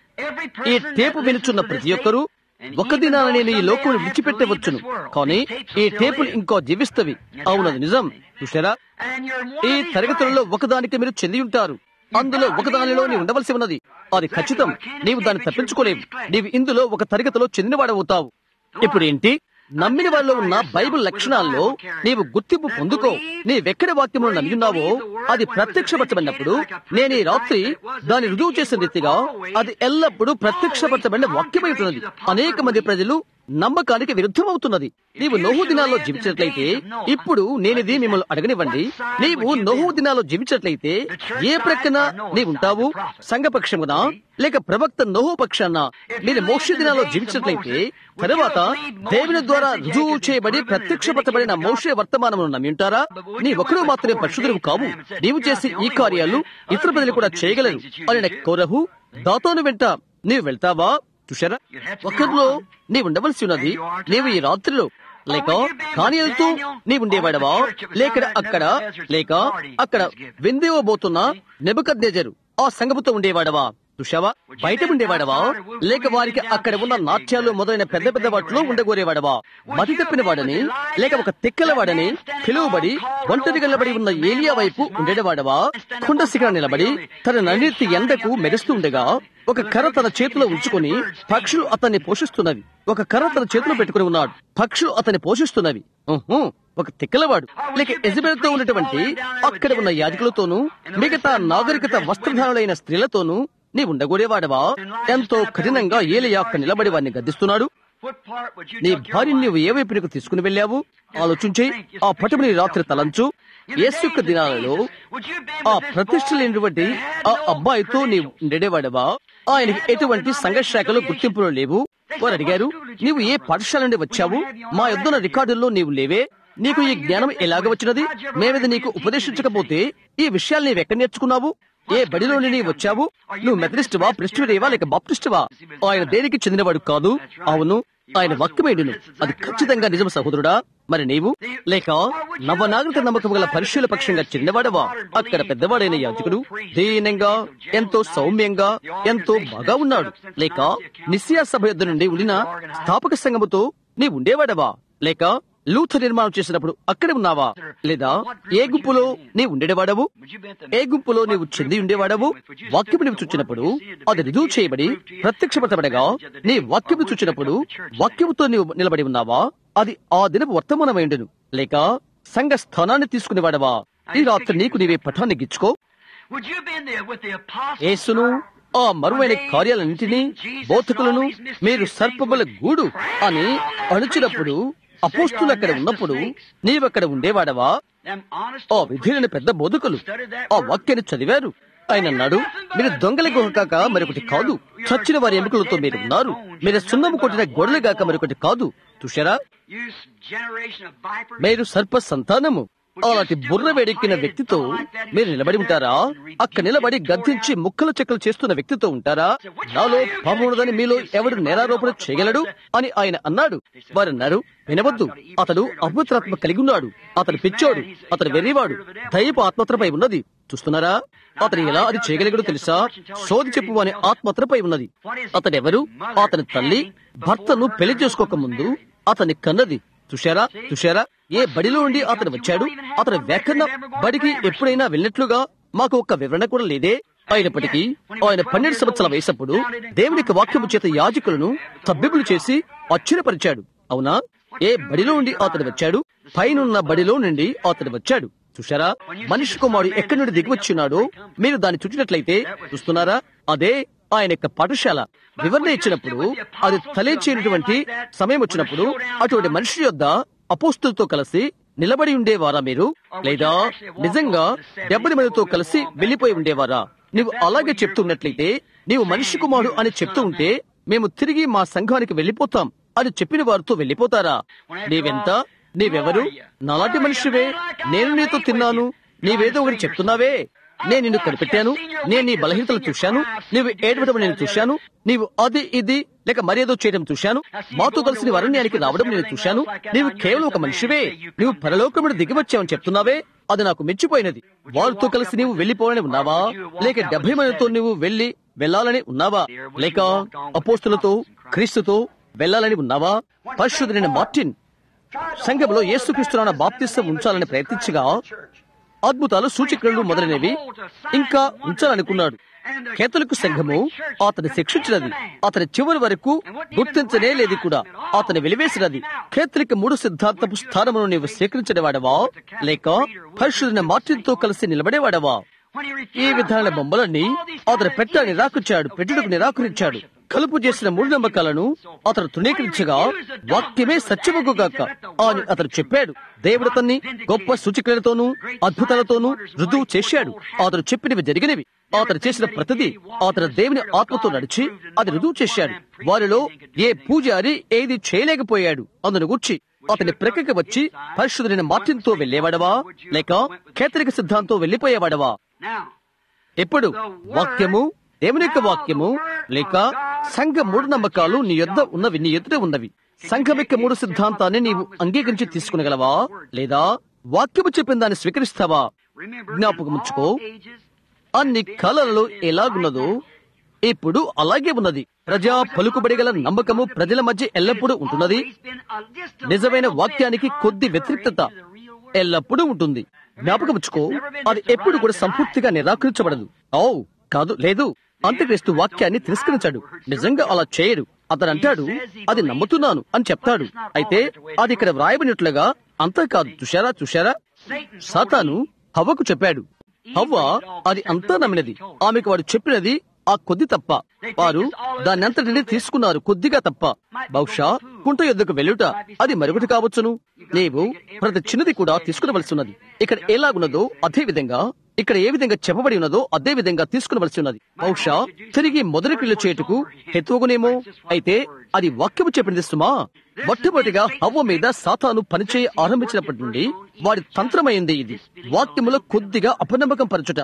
ఈ టేపు వినుచున్న ప్రతి ఒక్కరూ ఒక దినాన నేను ఈ లోకం విడిచిపెట్టవచ్చును కానీ ఈ టేపులు ఇంకా జీవిస్తవి అవునది నిజం చూసారా ఈ తరగతులలో ఒకదానికి మీరు చెంది ఉంటారు అందులో ఒకదానిలో నీవు ఉండవలసి ఉన్నది అది ఖచ్చితం నీవు దాన్ని తప్పించుకోలేవు నీవు ఇందులో ఒక తరగతిలో చెందినవాడవుతావు ఇప్పుడు ఏంటి నమ్మిన వాళ్ళలో ఉన్న బైబిల్ లక్షణాల్లో నీవు గుర్తింపు పొందుకో నీవెక్కడ వాక్యమును నమ్మిన్నావో అది ప్రత్యక్షపరచబడినప్పుడు నేను ఈ రాత్రి దాన్ని రుజువు చేసిన రీతిగా అది ఎల్లప్పుడూ ప్రత్యక్షపరచబడిన వాక్యమవుతున్నది అనేక మంది ప్రజలు నమ్మకానికి విరుద్ధమవుతున్నది నీవు నోహు దినాల్లో జీవించినట్లయితే ఇప్పుడు నేనిది మిమ్మల్ని అడగనివ్వండి నీవు నోహు దినాల్లో జీవించినట్లయితే ఏ ప్రక్కన నీవుంటావు సంఘపక్షమున లేక ప్రవక్త నోహు పక్షాన మీరు మోక్ష దినాల్లో జీవించినట్లయితే తర్వాత దేవుని ద్వారా రుజువు చేయబడి ప్రత్యక్షపరచబడిన మోషే వర్తమానమును నమ్మి ఉంటారా నీ ఒకరు మాత్రమే పరిశుద్ధులు కావు నీవు చేసే ఈ కార్యాలు ఇతర ప్రజలు కూడా చేయగలరు అని కోరహు దాతోను వెంట నీవు వెళ్తావా చూశారా ఒకరిలో నీవు ఉండవలసి ఉన్నది నీవు ఈ రాత్రిలో లేక కానీలతో నీవుండేవాడవా లేక అక్కడ లేక అక్కడ విందేవబోతున్న నెబుకద్నేజరు ఆ సంగముతో ఉండేవాడవా చూశావా బయట ఉండేవాడవా లేక వారికి అక్కడ ఉన్న నాట్యాలు మొదలైన పెద్ద పెద్ద వాటిలో ఉండగోరేవాడవా మతి తప్పిన వాడని లేక ఒక తిక్కల వాడని పిలువబడి ఒంటరి గల్లబడి ఉన్న ఏలియా వైపు ఉండేవాడవా కుండ శిఖర నిలబడి తన నన్నెత్తి ఎండకు మెరుస్తూ ఉండగా ఒక కర్ర తన చేతిలో ఉంచుకొని పక్షులు అతన్ని పోషిస్తున్నవి ఒక కర్ర తన చేతిలో పెట్టుకుని ఉన్నాడు పక్షులు అతన్ని పోషిస్తున్నవి ఉహు, ఒక తిక్కలవాడు లేక ఎజబెల్తో ఉన్నటువంటి అక్కడ ఉన్న యాజకులతోనూ మిగతా నాగరికత వస్త్రధారులైన స్త్రీలతోనూ నీ ఉండగూడేవాడవా ఎంతో కఠినంగా ఏలియా అక్కడ నిలబడి వారిని గద్దిస్తున్నాడు నీ భార్యని నీవు ఏ వైపునకు తీసుకుని వెళ్ళావు ఆలోచించి ఆ పటముని రాత్రి తలంచు యేసు యొక్క దినాలలో ఆ ప్రతిష్ట లేనటువంటి ఆ అబ్బాయితో నీవు ఉండేవాడవా ఆయనకి ఎటువంటి సంఘశాఖలు గుర్తింపులు లేవు వారు అడిగారు నీవు ఏ పాఠశాల నుండి వచ్చావు మా యొద్దున రికార్డుల్లో నీవు లేవే నీకు ఈ జ్ఞానం ఎలాగ వచ్చినది మేమిది నీకు ఉపదేశించకపోతే ఈ విషయాలు నీవు ఎక్కడ నేర్చుకున్నావు ఏ బడిలో నుండి నీవు వచ్చావు నువ్వు మెథడిస్టువా ప్రెస్టివేవా లేక బాప్టిస్టువా ఆయన దేనికి చెందినవాడు కాదు అవును ఆయన వాక్యమేండును అది ఖచ్చితంగా నిజం సహోదరుడా మరి నీవు లేక నవనాగరిక నమ్మకం గల పరిశీల పక్షంగా చెందినవాడవా అక్కడ పెద్దవాడైన యాజకుడు దీనంగా ఎంతో సౌమ్యంగా ఎంతో బాగా ఉన్నాడు లేక నిస్సియా సభ యొద్ద నుండి ఉండిన స్థాపక సంఘముతో నీ ఉండేవాడవా లేక లూథ నిర్మాణం చేసినప్పుడు అక్కడ ఉన్నావా లేదా ఏ గుంపులో నీ ఉండేవాడవు ఏ గుంపులో నీవు చెంది ఉండేవాడవు వాక్యము నీవు చూచినప్పుడు అది రుజువు చేయబడి ప్రత్యక్షపరచబడగా నీ వాక్యము చూచినప్పుడు వాక్యముతో నీవు నిలబడి ఉన్నావా అది ఆ దినపు వర్తమానమైండును లేక సంఘ స్థానాన్ని తీసుకునేవాడవా ఈ రాత్రి నీకు నీవే పఠాన్ని గిచ్చుకో యేసును ఆ మరువైన కార్యాలన్నింటినీ బోధకులను మీరు సర్పముల గూడు అని అణుచినప్పుడు అపోస్తులు అక్కడ ఉన్నప్పుడు నీవక్కడ ఉండేవాడవా ఆ విధులైన పెద్ద బోధకులు ఆ వాక్యాన్ని చదివారు ఆయన అన్నాడు మీరు దొంగల గుహ కాక మరొకటి కాదు చచ్చిన వారి ఎముకలతో మీరు ఉన్నారు మీరు సున్నము కొట్టిన గొడవలు కాక మరొకటి కాదు చూశారా మీరు సర్ప సంతానము అలాంటి బుర్ర వేడెక్కిన వ్యక్తితో మీరు నిలబడి ఉంటారా అక్కడ నిలబడి గద్దించి ముక్కలు చెక్కలు చేస్తున్న వ్యక్తితో ఉంటారా నాలో పామున్నదని మీలో ఎవడు నేరారోపణ చేయగలడు అని ఆయన అన్నాడు వారు అన్నారు వినవద్దు అతడు అపవిత్రాత్మ కలిగి ఉన్నాడు అతడు పిచ్చోడు అతడు వెర్రివాడు దైవ ఆత్మత్రపై ఉన్నది చూస్తున్నారా అతను ఎలా అది చేయగలిగాడో తెలుసా సోది చెప్పు అనే ఆత్మత్రపై ఉన్నది అతడెవరు అతని తల్లి భర్తను పెళ్లి చేసుకోక ముందు అతని కన్నది చూశారా చూశారా ఏ బడిలో ఉండి అతను వచ్చాడు అతను వ్యాకరణ బడికి ఎప్పుడైనా వెళ్ళినట్లుగా మాకు ఒక్క వివరణ కూడా లేదే అయినప్పటికీ ఆయన పన్నెండు సంవత్సరాల వయసప్పుడు దేవునికి వాక్యము చేత యాజకులను తబ్బిబులు చేసి ఆశ్చర్యపరిచాడు అవునా ఏ బడిలో ఉండి అతడు వచ్చాడు పైనున్న బడిలో నుండి అతడు వచ్చాడు చూశారా మనిషి కుమారుడు ఎక్కడి నుండి దిగివచ్చున్నాడో మీరు దాన్ని చుట్టినట్లయితే చూస్తున్నారా అదే ఆయన యొక్క పాఠశాల వివరణ ఇచ్చినప్పుడు అది తలేచేటువంటి సమయం వచ్చినప్పుడు అటువంటి మనిషి యొద్ద అపోస్తులతో కలిసి నిలబడి ఉండేవారా మీరు లేదా నిజంగా డెబ్బది మందితో కలిసి వెళ్లిపోయి ఉండేవారా నువ్వు అలాగే చెప్తున్నట్లయితే నీవు మనిషి కుమారుడు అని చెప్తూ ఉంటే మేము తిరిగి మా సంఘానికి వెళ్లిపోతాం అని చెప్పిన వారితో వెళ్లిపోతారా నీవెంత నీవెవరు నాలాంటి మనిషివే నేను నీతో తిన్నాను నీవేదో ఒకటి చెప్తున్నావే నేను నిన్ను కనిపెట్టాను నేను నీ బలహీనతలు చూశాను నీవు ఏడవడం నేను చూశాను నీవు అది ఇది లేక మరేదో చేయడం చూశాను మాతో కలిసి నీవు అరణ్యానికి రావడం నేను చూశాను నీవు కేవలం ఒక మనిషివే నీవు పరలోకముడు దిగివచ్చావని చెప్తున్నావే అది నాకు మెచ్చిపోయినది వారితో కలిసి నీవు వెళ్లిపోవాలని ఉన్నావా లేక డెబ్బై మందితో నువ్వు వెళ్లి వెళ్లాలని ఉన్నావా లేక అపోస్తులతో క్రీస్తుతో వెళ్లాలని ఉన్నావా పరిశుద్ధులైన మార్టిన్ సంఘంలో యేసుక్రీస్తున్న బాప్తిస్తం ఉంచాలని ప్రయత్నించగా అద్భుతాలు సూచక్రియలు మొదలైనవి ఇంకా ఉంచాలనుకున్నాడు కేతలకు సంఘము అతని శిక్షించినది అతని చివరి వరకు గుర్తించనే లేదు కూడా అతని వెలివేసినది కేతలిక మూడు సిద్ధాంతపు స్థానమును నీవు స్వీకరించడవాడవా లేక పరిశుద్ధైన మార్టిన్తో కలిసి నిలబడేవాడవా ఈ విధాన బొమ్మలన్నీ అతను పెట్ట నిరాకరించాడు పెట్టుటకు నిరాకరించాడు కలుపు చేసిన మూఢనమ్మకాలను అతను తృణీకరించగా వాక్యమే సత్యముగాక అని అతను చెప్పాడు దేవుడు అతన్ని గొప్ప సూచికలతోనూ అద్భుతాలతోనూ రుజువు చేశాడు అతను చెప్పినవి జరిగినవి అతను చేసిన ప్రతిదీ అతను దేవుని ఆత్మతో నడిచి అది రుజువు చేశాడు వారిలో ఏ పూజారి ఏది చేయలేకపోయాడు అందును గుర్చి అతని ప్రక్కకి వచ్చి పరిశుద్ధులైన మార్టిన్తో వెళ్లేవాడవా లేక కేతరిక సిద్ధాంతో వెళ్లిపోయేవాడవా ఎప్పుడు వాక్యము దేవుని యొక్క వాక్యము లేక సంఘ మూఢనమ్మకాలు నీ యొద్ద ఉన్నవి నీ ఎదుట ఉన్నవి సంఘం యొక్క మూడు సిద్ధాంతాన్ని నీవు అంగీకరించి తీసుకునగలవా లేదా వాక్యము చెప్పిన దాన్ని స్వీకరిస్తావా జ్ఞాపకముంచుకో అన్ని కాలాలలో ఎలాగున్నదో ఇప్పుడు అలాగే ఉన్నది ప్రజా పలుకుబడి గల నమ్మకము ప్రజల మధ్య ఎల్లప్పుడూ ఉంటున్నది నిజమైన వాక్యానికి కొద్ది వ్యతిరేకత ఎల్లప్పుడూ ఉంటుంది జ్ఞాపకముచ్చుకో అది ఎప్పుడు కూడా సంపూర్తిగా నిరాకరించబడదు ఓ కాదు లేదు అంత్యక్రీస్తు వాక్యాన్ని తిరస్కరించాడు నిజంగా అలా చేయడు అతను అంటాడు అది నమ్ముతున్నాను అని చెప్తాడు అయితే అది ఇక్కడ వ్రాయబడినట్లుగా అంతా కాదు చూశారా చూశారా సాతాను హవ్వకు చెప్పాడు హవ్వ అది అంతా నమ్మినది ఆమెకు వాడు చెప్పినది ఆ కొద్ది తప్ప వారు దాన్ని అంతటిని తీసుకున్నారు కొద్దిగా తప్ప బహుశా కుంట యొద్దకు వెళ్ళుట అది మరొకటి కావచ్చును నీవు ప్రతి చిన్నది కూడా తీసుకునవలసి ఉన్నది ఇక్కడ ఎలాగున్నదో అదే విధంగా ఇక్కడ ఏ విధంగా చెప్పబడి ఉన్నదో అదే విధంగా తీసుకునవలసి ఉన్నది బహుశా తిరిగి మొదటి పిల్ల చేటుకు హెత్తువగునేమో అయితే అది వాక్యము చెప్పింది సుమా మొట్టమొదటిగా హవ్వ మీద సాతాను పనిచేయ ఆరంభించినప్పటి నుండి వాడి తంత్రమైంది ఇది వాక్యములో కొద్దిగా అపనమ్మకం పరచుట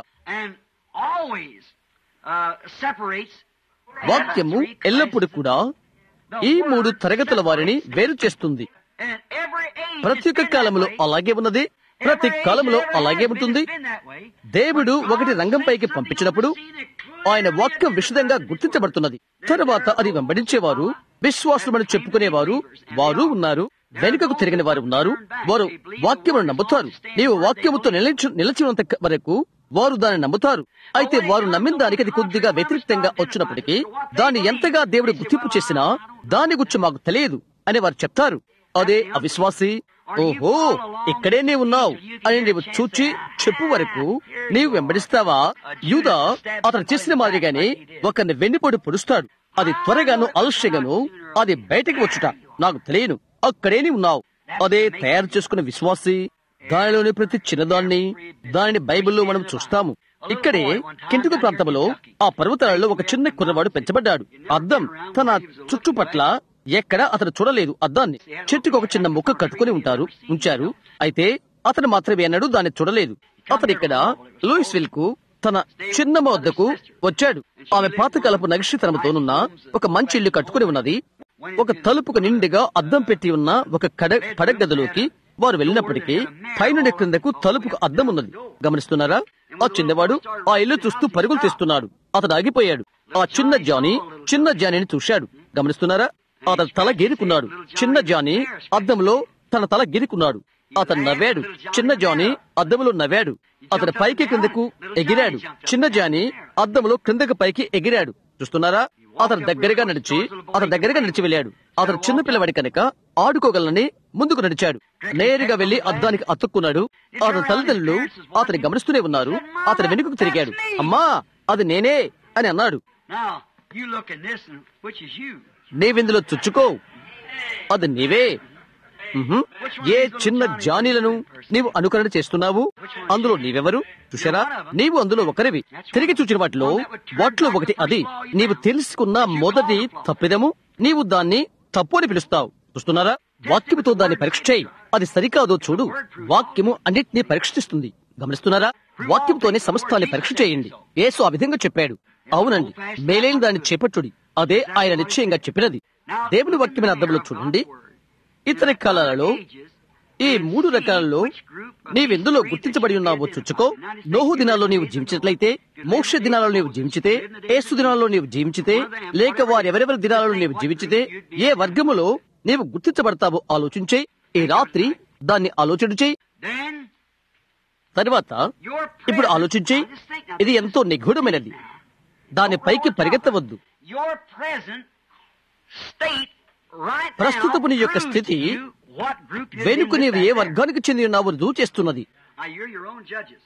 వాక్యము ఎల్లప్పుడూ కూడా ఈ మూడు తరగతుల వారిని వేరు చేస్తుంది ప్రతి ఒక్క కాలంలో అలాగే ఉన్నది ప్రతి కాలంలో అలాగే ఉంటుంది దేవుడు ఒకటి రంగంపైకి పంపించినప్పుడు ఆయన వాక్యం విషదంగా గుర్తించబడుతున్నది తరువాత అది వెంబడించేవారు విశ్వాసమని చెప్పుకునేవారు వారు ఉన్నారు వెనుకకు తిరిగిన వారు ఉన్నారు వారు వాక్యమును నమ్ముతారు నీవు వాక్యముతో నిలిచి నిలిచినంత వరకు వారు దాన్ని నమ్ముతారు అయితే వారు నమ్మిన దానికి అది కొద్దిగా వ్యతిరేక్తంగా వచ్చినప్పటికీ దాన్ని ఎంతగా దేవుడు గుర్తింపు చేసినా దాని గురించి మాకు తెలియదు అని వారు చెప్తారు అదే అవిశ్వాసి ఓహో ఇక్కడే నీవు ఉన్నావు అని నీవు చూచి చెప్పు వరకు నీవు వెంబడిస్తావా యూద అతను చేసిన మాదిరిగానే ఒకరిని వెన్నుపోటు పొడుస్తాడు అది త్వరగాను ఆలస్యంగాను అది బయటకు వచ్చుట నాకు తెలియను అక్కడే నీవు ఉన్నావు అదే తయారు చేసుకున్న విశ్వాసి దానిలోని ప్రతి చిన్నదాన్ని దానిని బైబిల్లో మనం చూస్తాము ఇక్కడే కింటుకు ప్రాంతంలో ఆ పర్వతాలలో ఒక చిన్న కుర్రవాడు పెంచబడ్డాడు అద్దం తన చుట్టుపట్ల ఎక్కడ అతను చూడలేదు అద్దాన్ని చెట్టుకు ఒక చిన్న ముక్క కట్టుకుని ఉంటారు ఉంచారు అయితే అతను మాత్రమే అన్నాడు దాన్ని చూడలేదు అతను ఇక్కడ లూయిస్విల్ కు తన చిన్నమ్మ వద్దకు వచ్చాడు ఆమె పాతకాలపు నగిషితనంతోనున్న ఒక మంచి ఇల్లు కట్టుకుని ఉన్నది ఒక తలుపుకు నిండుగా అద్దం పెట్టి ఉన్న ఒక కడ పడగదిలోకి వారు వెళ్ళినప్పటికీ పైనుండి క్రిందకు తలుపుకు అద్దం ఉన్నది గమనిస్తున్నారా ఆ చిన్నవాడు ఆ ఇల్లు చూస్తూ పరుగులు తీస్తున్నాడు అతడు ఆగిపోయాడు ఆ చిన్న జానీ చిన్న జానీని చూశాడు గమనిస్తున్నారా అతను తల గీరుకున్నాడు చిన్న జానీ అద్దంలో తన తల గీరుకున్నాడు అతను నవ్వాడు చిన్న జానీ అద్దంలో నవ్వాడు అతను పైకి క్రిందకు ఎగిరాడు చిన్న జానీ అద్దంలో క్రిందకు పైకి ఎగిరాడు చూస్తున్నారా అతను దగ్గరగా నడిచి అతను దగ్గరగా నడిచి వెళ్ళాడు అతను చిన్న పిల్లవాడి కనుక ఆడుకోగలని ముందుకు నడిచాడు నేరుగా వెళ్లి అద్దానికి అతుక్కున్నాడు అతని తల్లిదండ్రులు అతని గమనిస్తూనే ఉన్నారు అతని వెనుకకు తిరిగాడు అమ్మా అది నేనే అని అన్నాడు Now, you look in this, and which is you? నీవిందులో చుచ్చుకో అది నీవే ఉహుం. ఏ చిన్న జానీలను నీవు అనుకరణ చేస్తున్నావు అందులో నీవెవరు చూసారా నీవు అందులో ఒకరివి తిరిగి చూచిన వాటిలో వాటిలో ఒకటి అది నీవు తెలుసుకున్న మొదటి తప్పిదము నీవు దాన్ని తప్పు అని పిలుస్తావు చూస్తున్నారా వాక్యముతో దాన్ని పరీక్ష చేయి అది సరికాదో చూడు వాక్యము అన్నిటినీ పరీక్షిస్తుంది గమనిస్తున్నారా వాక్యంతోనే సమస్తాన్ని పరీక్ష చేయండి యేసు ఆ విధంగా చెప్పాడు అవునండి మేలైన దాన్ని చేపట్టుడి అదే ఆయన నిశ్చయంగా చెప్పినది దేవుని వాక్యమైన అర్థంలో చూడండి ఇతర కాలాలలో ఈ మూడు రకాలలో నీవెందులో గుర్తించబడి ఉన్నావో చుచ్చుకో నోహు దినాల్లో నీవు జీవించినట్లయితే మోక్ష దినాలలో నీవు జీవించితే ఏసు దినాల్లో నీవు జీవించితే లేక వారెవరెవరి దినాలలో నీవు జీవించితే ఏ వర్గములో నీవు గుర్తించబడతావో ఆలోచించే ఈ రాత్రి దాన్ని ఆలోచన చేయి Then తర్వాత your ఇప్పుడు present- ఆలోచించి Now, just think now. ఇది ఎంతో నిగూఢమైనది దాని పైకి పరిగెత్తవద్దు Your present state right now ప్రస్తుతపు నీ యొక్క proves స్థితి to you what group you're in వెనుక with నీవు that ఏ there. వర్గానికి చెంది ఉన్నావో రుజువు చేస్తున్నది Now, you're your own judges.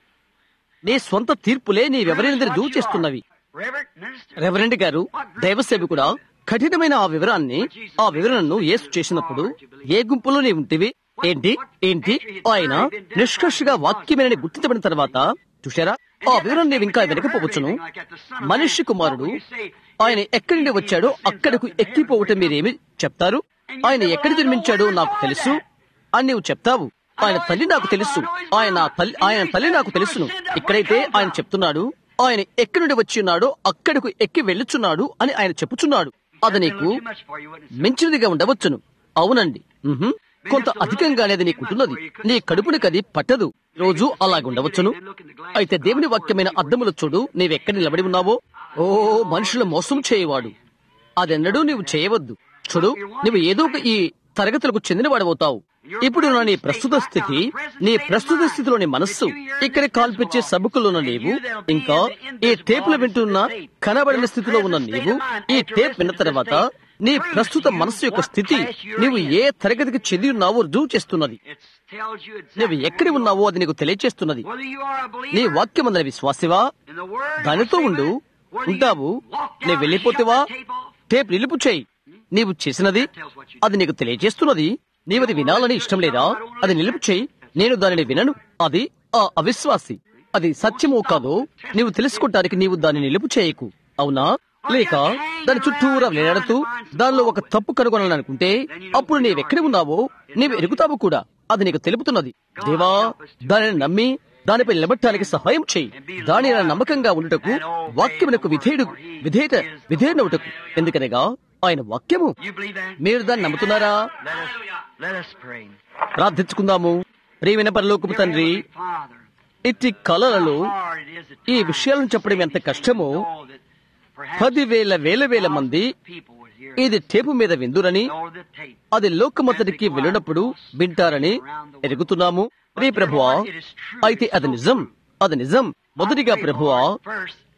నీ స్వంత తీర్పులే నీవెవరైనా రుజువు చేస్తున్నవి Reverend minister. రెవరెండ్ గారు దైవసేవకుడా కఠినమైన ఆ వివరాన్ని ఆ వివరణను యేసు చేసినప్పుడు ఏ గుంపులో నీ ఉంటివి ఏంటి ఏంటి ఆయన నిష్కర్షగా వాక్యమేనని గుర్తించబడిన తర్వాత చూశారా ఆ వివరణ నీవు ఇంకా వెనకపోవచ్చును మనిషి కుమారుడు ఆయన ఎక్కడి నుండి వచ్చాడో అక్కడకు ఎక్కిపోవటం మీరేమి చెప్తారు ఆయన ఎక్కడి జన్మించాడో నాకు తెలుసు అని నీవు చెప్తావు ఆయన తల్లి నాకు తెలుసు ఆయన తల్లి ఆయన తల్లి నాకు తెలుసును ఇక్కడైతే ఆయన చెప్తున్నాడు ఆయన ఎక్కడి నుండి వచ్చి ఉన్నాడో అక్కడకు ఎక్కి వెళ్ళుచున్నాడు అని ఆయన చెప్పుచున్నాడు అది నీకు Too much for you, wouldn't it? మించినదిగా ఉండవచ్చును అవునండి మ్హూ. కొంత అధికంగానే అది నీకుంటున్నది నీ కడుపునికది పట్టదు రోజు అలాగుండవచ్చును అయితే దేవుని వాక్యమైన అద్దములు చూడు నీవెక్కడ నిలబడి ఉన్నావో ఓ మనుషులు మోసం చేయవాడు అదెన్నడూ నీవు చేయవద్దు చూడు నువ్వు ఏదో ఒక ఈ తరగతులకు చెందినవాడవుతావు ఇప్పుడు నా నీ ప్రస్తుత స్థితి నీ ప్రస్తుత స్థితిలోని మనస్సు ఇక్కడ కాల్పించే సభకులున్న నీవు ఇంకా ఈ టేపులు వింటున్న కనబడిన స్థితిలో ఉన్న నీవు ఈ టేప్ విన్న తర్వాత నీ ప్రస్తుత మనస్సు యొక్క స్థితి నీవు ఏ తరగతికి చెంది ఉన్నావో రుజువు చేస్తున్నది It tells you నువ్వు exactly ఎక్కడి ఉన్నావో అది నీకు తెలియచేస్తున్నది whether you are a believer నీ వాక్యమందరి విశ్వాసివా in the word, దానితో ఉండు whether you ఉంటావు walk down నీ and వెళ్ళిపోతేవా shut the tape off. Tape నిలుపు చేయి నీవు చేసినది అది నీకు తెలియజేస్తున్నది నీవది వినాలని ఇష్టం లేదా అది నిలుపు చేయి నేను దానిని వినను అది ఆ అవిశ్వాసి అది సత్యమో కాదో నీవు తెలుసుకోవటానికి నీవు దాన్ని నిలుపు చేయకు అవునా లేక దాని చుట్టూరా వేలాడుతూ దానిలో ఒక తప్పు కనుగొనాలనుకుంటే అప్పుడు నీవెక్కడ ఉన్నావో నీవు ఎరుగుతావు కూడా అది నీకు తెలుపుతున్నది దేవా దానిని నమ్మి దానిపై నిలబట్టడానికి సహాయం చేయి దాని నా నమ్మకంగా ఉండుటకు వాక్యమునకు విధేయుడు విధేయత విధేయునవుటకు ఎందుకనగా ఆయన వాక్యము You believe that? మీరు దాన్ని నమ్ముతున్నారా Let us, let us pray. ప్రార్థించుకుందాము ప్రియమైన పరలోకపు తండ్రి Heavenly Father, ఇట్టి కళలలో how hard it is at ఈ times విషయాలను చెప్పడం ఎంత to కష్టమో know that perhaps పదివేల వేల వేల మంది people would hear ఇది టేపు మీద విందురని know the tape. అది లోకమంతటికి వెళ్ళినప్పుడు వింటారని ఎరుగుతున్నాము ప్రియ ప్రభువా అయితే అది నిజం అది నిజం మొదటిగా ప్రభువా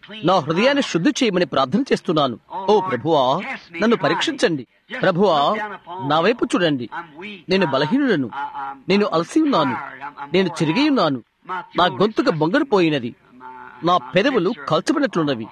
నా హృదయాన్ని శుద్ధి చేయమని ప్రార్థన చేస్తున్నాను ఓ ప్రభువా నన్ను పరీక్షించండి ప్రభువా నా వైపు చూడండి నేను బలహీనులను నేను అలసి ఉన్నాను నేను చిరిగి ఉన్నాను నా గొంతుక బొంగరుపోయినది నా పెదవులు కల్చబడినట్లున్నవి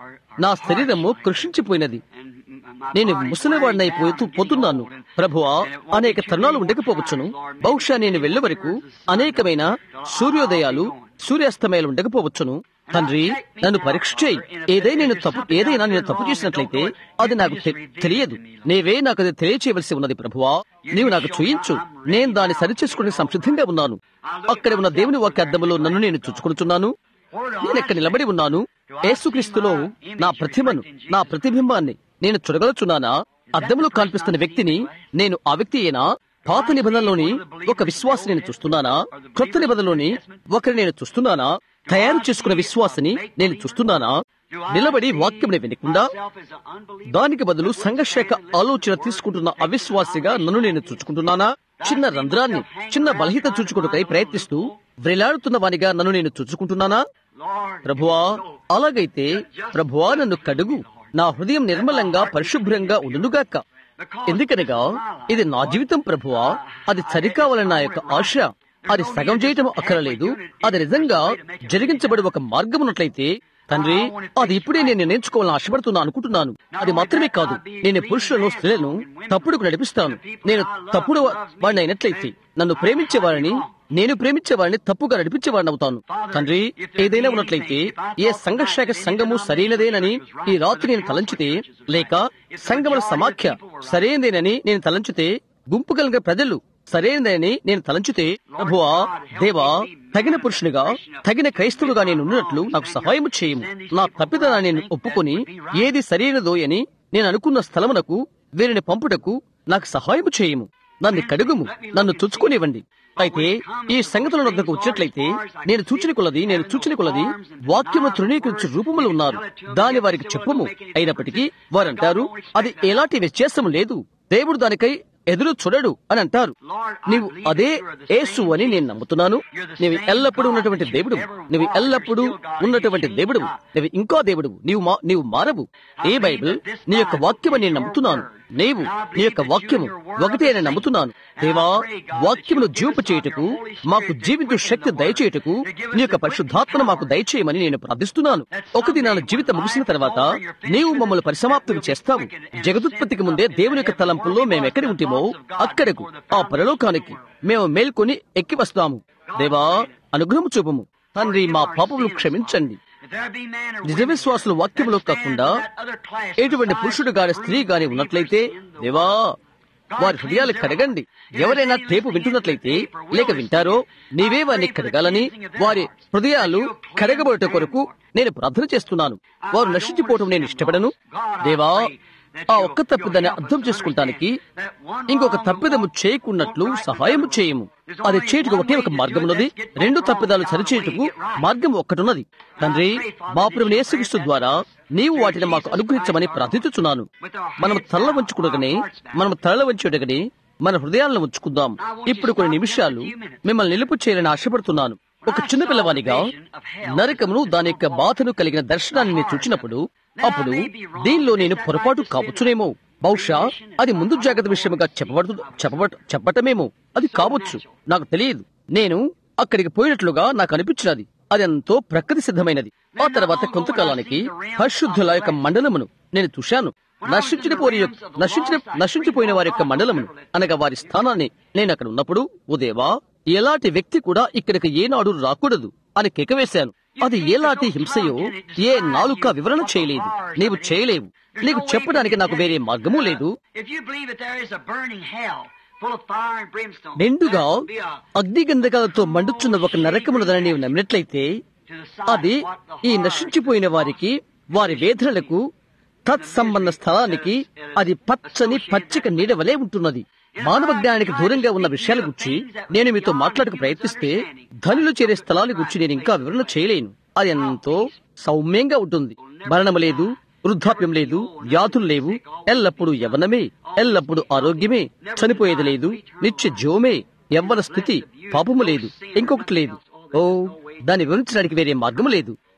నా శరీరము కృషించిపోయినది నేను ముసలివాడినైపోతూ పోతున్నాను ప్రభువా అనేక తరుణాలు ఉండకపోవచ్చును బహుశా నేను వెళ్లే వరకు అనేకమైన సూర్యోదయాలు సూర్యాస్తమయాలు ఉండకపోవచ్చును తండ్రి నన్ను పరీక్ష చేయి ఏదైనా నేను తప్పు ఏదైనా నేను తప్పు చేసినట్లయితే అది నాకు తె- తెలియదు నీవే నాకు అది తెలియచేయవలసి ఉన్నది ప్రభువా నీవు నాకు చూయించు నేను దాన్ని సరిచేసుకుని సంసిద్ధంగా ఉన్నాను అక్కడ ఉన్న దేవుని వాక్య అద్దములో నన్ను నేను చుచ్చుకుంటున్నాను నేను ఇక్కడ నిలబడి ఉన్నాను యేసుక్రీస్తులో నా ప్రతిమను నా ప్రతిబింబాన్ని నేను చూడగలుచున్నానా అద్దంలో కనిపిస్తున్న వ్యక్తిని నేను ఆ వ్యక్తి అయినా పాత నిబంధనలోని ఒక విశ్వాసం నేను చూస్తున్నానా కొత్త నిబంధనలోని ఒకరిని నేను చూస్తున్నానా తయారు చేసుకున్న విశ్వాసని నేను చూస్తున్నానా నిలబడి వాక్యం వినకుండా దానికి బదులు సంఘర్షక ఆలోచన తీసుకుంటున్న అవిశ్వాసిగా నన్ను నేను చూచుకుంటున్నానా చిన్న రంధ్రాన్ని చిన్న బలహీత చూచుకుంటుకై ప్రయత్నిస్తూ వ్రేలాడుతున్న వానిగా నన్ను నేను చూచుకుంటున్నానా ప్రభువా అలాగైతే ప్రభువా నన్ను కడుగు నా హృదయం నిర్మలంగా పరిశుభ్రంగా ఉండుగాక ఎందుకనగా ఇది నా జీవితం ప్రభువా అది సరికావాలని నా యొక్క ఆశ అది సగం చేయటం అక్కరలేదు అది నిజంగా జరిగించబడి ఒక మార్గం ఉన్నట్లయితే తండ్రి అది ఇప్పుడే నేను నిర్ణయించుకోవాలని ఆశపడుతున్నా అనుకుంటున్నాను అది మాత్రమే కాదు నేను పురుషులను స్త్రీలను తప్పుడుకు నడిపిస్తాను నేను తప్పుడు వాడిని అయినట్లయితే నన్ను ప్రేమించే వారిని నేను ప్రేమించే వారిని తప్పుగా నడిపించే వాడిని అవుతాను తండ్రి ఏదైనా ఉన్నట్లయితే ఏ సంఘర్షక సంఘము సరైనదేనని ఈ రాత్రి నేను తలంచితే లేక సంఘముల సమాఖ్య సరైనదేనని నేను తలంచితే గుంపు కలిగిన ప్రజలు సరైనదని నేను తలంచితే ప్రభువా దేవా తగిన పురుషునిగా తగిన క్రైస్తవుడుగా నేను ఉన్నట్లు నాకు సహాయం చేయము నా తప్పిదనాన్ని నేను ఒప్పుకొని ఏది సరైనదో అని నేను అనుకున్న స్థలమునకు వీరిని పంపుటకు నాకు సహాయం చేయము నన్ను కడుగుము నన్ను చుచ్చుకోనివ్వండి అయితే ఈ సంగతుల వద్దకు వచ్చినట్లయితే నేను చూచిన కొలది నేను చూచిన కొలది వాక్యము తృణీకరించు రూపములు ఉన్నారు దాని వారికి చెప్పుము అయినప్పటికీ వారంటారు అది ఎలాంటి వ్యత్యాసం లేదు దేవుడు దానికై ఎదురు చూడడు అని అంటారు నీవు అదే యేసు అని నేను నమ్ముతున్నాను నీవు ఎల్లప్పుడూ ఉన్నటువంటి దేవుడు నీవు ఎల్లప్పుడూ ఉన్నటువంటి దేవుడు నీవు ఇంకా దేవుడు నీవు మా నీవు మారవు ఏ బైబిల్ నీ యొక్క వాక్యమని నేను నమ్ముతున్నాను నీవు నీ యొక్క వాక్యము ఒకటే అని నమ్ముతున్నాను దేవా వాక్యమును జీవింప చేయుటకు మాకు జీవిత శక్తి దయచేయుటకు నీ యొక్క పరిశుద్ధాత్మను మాకు దయచేయమని నేను ప్రార్థిస్తున్నాను ఒక దినాన జీవితం ముగిసిన తర్వాత నీవు మమ్మల్ని పరిసమాప్తం చేస్తావు జగదుత్పత్తికి ముందే దేవుని యొక్క తలంపుల్లో మేము ఎక్కడి ఉంటేమో అక్కడకు ఆ పరలోకానికి మేము మేల్కొని ఎక్కి వస్తాము దేవా అనుగ్రహం చూపము తండ్రి మా పాపములు క్షమించండి నిజ విశ్వాసుల వాక్యములో కాకుండా ఎటువంటి పురుషుడు గాని స్త్రీ గాని ఉన్నట్లయితే దేవా వారి హృదయాలు కడగండి ఎవరైనా టేపు వింటున్నట్లయితే లేక వింటారో నీవే వారిని కడగాలని వారి హృదయాలు కడగబోట కొరకు నేను ప్రార్థన చేస్తున్నాను వారు నశించిపోవటం నేను ఇష్టపడను దేవా ఆ ఒక్క తప్పిదాన్ని అర్థం చేసుకుంటానికి ఇంకొక తప్పిదము చేయకున్నట్లు సహాయము చేయము అది చేటుకు ఒకే ఒక మార్గం ఉన్నది రెండు తప్పిదాలు సరిచేటుకు మార్గం ఒక్కటున్నది తండ్రి మా ప్రభుని యేసుక్రీస్తు ద్వారా నీవు వాటిని మాకు అనుగ్రహించమని ప్రార్థించుచున్నాను మనం తల్ల వంచుకునగానే మనం తల వంచుటగానే మన హృదయాలను ఉంచుకుందాం ఇప్పుడు కొన్ని నిమిషాలు మిమ్మల్ని నిలుపు చేయాలని ఆశపడుతున్నాను ఒక చిన్న పిల్లవానిగా నరకమును దాని యొక్క బాధను కలిగిన దర్శనాన్ని నేను చూచినప్పుడు అప్పుడు దీనిలో నేను పొరపాటు కావచ్చునేమో బహుశా అది ముందు జాగ్రత్త విషయముగా చెప్పబడు చెప్పబ చెప్పటమేమో అది కావచ్చు నాకు తెలియదు నేను అక్కడికి పోయినట్లుగా నాకు అనిపించినది అది ఎంతో ప్రకృతి సిద్ధమైనది ఆ తర్వాత కొంతకాలానికి పరిశుద్ధుల యొక్క మండలమును నేను చూశాను నశించిన పోయి నశించిన నశించిపోయిన వారి యొక్క మండలమును అనగా వారి స్థానాన్ని నేను అక్కడ ఉన్నప్పుడు ఓ దేవా ఎలాంటి వ్యక్తి కూడా ఇక్కడికి ఏనాడు రాకూడదు అని కేకవేశాను అది ఎలాంటి హింసయో ఏ నాలుక వివరణ చేయలేదు నీవు చేయలేవు నీకు చెప్పడానికి నాకు వేరే మార్గము లేదు నిండుగా అగ్నిగంధకాలతో మండుచున్న ఒక నరకమునదని నీవు నమ్మినట్లయితే అది ఈ నశించిపోయిన వారికి వారి వేదనలకు తత్సంబంధ స్థలానికి అది పచ్చని పచ్చిక నీడవలే ఉంటున్నది మానవ జ్ఞానానికి దూరంగా ఉన్న విషయాల గురించి నేను మీతో మాట్లాడక ప్రయత్నిస్తే ధనులు చేరే స్థలాల గురించి నేను ఇంకా వివరణ చేయలేను అది ఎంతో సౌమ్యంగా ఉంటుంది మరణము లేదు వృద్ధాప్యం లేదు వ్యాధులు లేవు ఎల్లప్పుడూ యవనమే ఎల్లప్పుడూ ఆరోగ్యమే చనిపోయేది లేదు నిత్య జీవమే యవ్వన స్థితి పాపము లేదు ఇంకొకటి లేదు ఓ దాన్ని వివరించడానికి వేరే మార్గము లేదు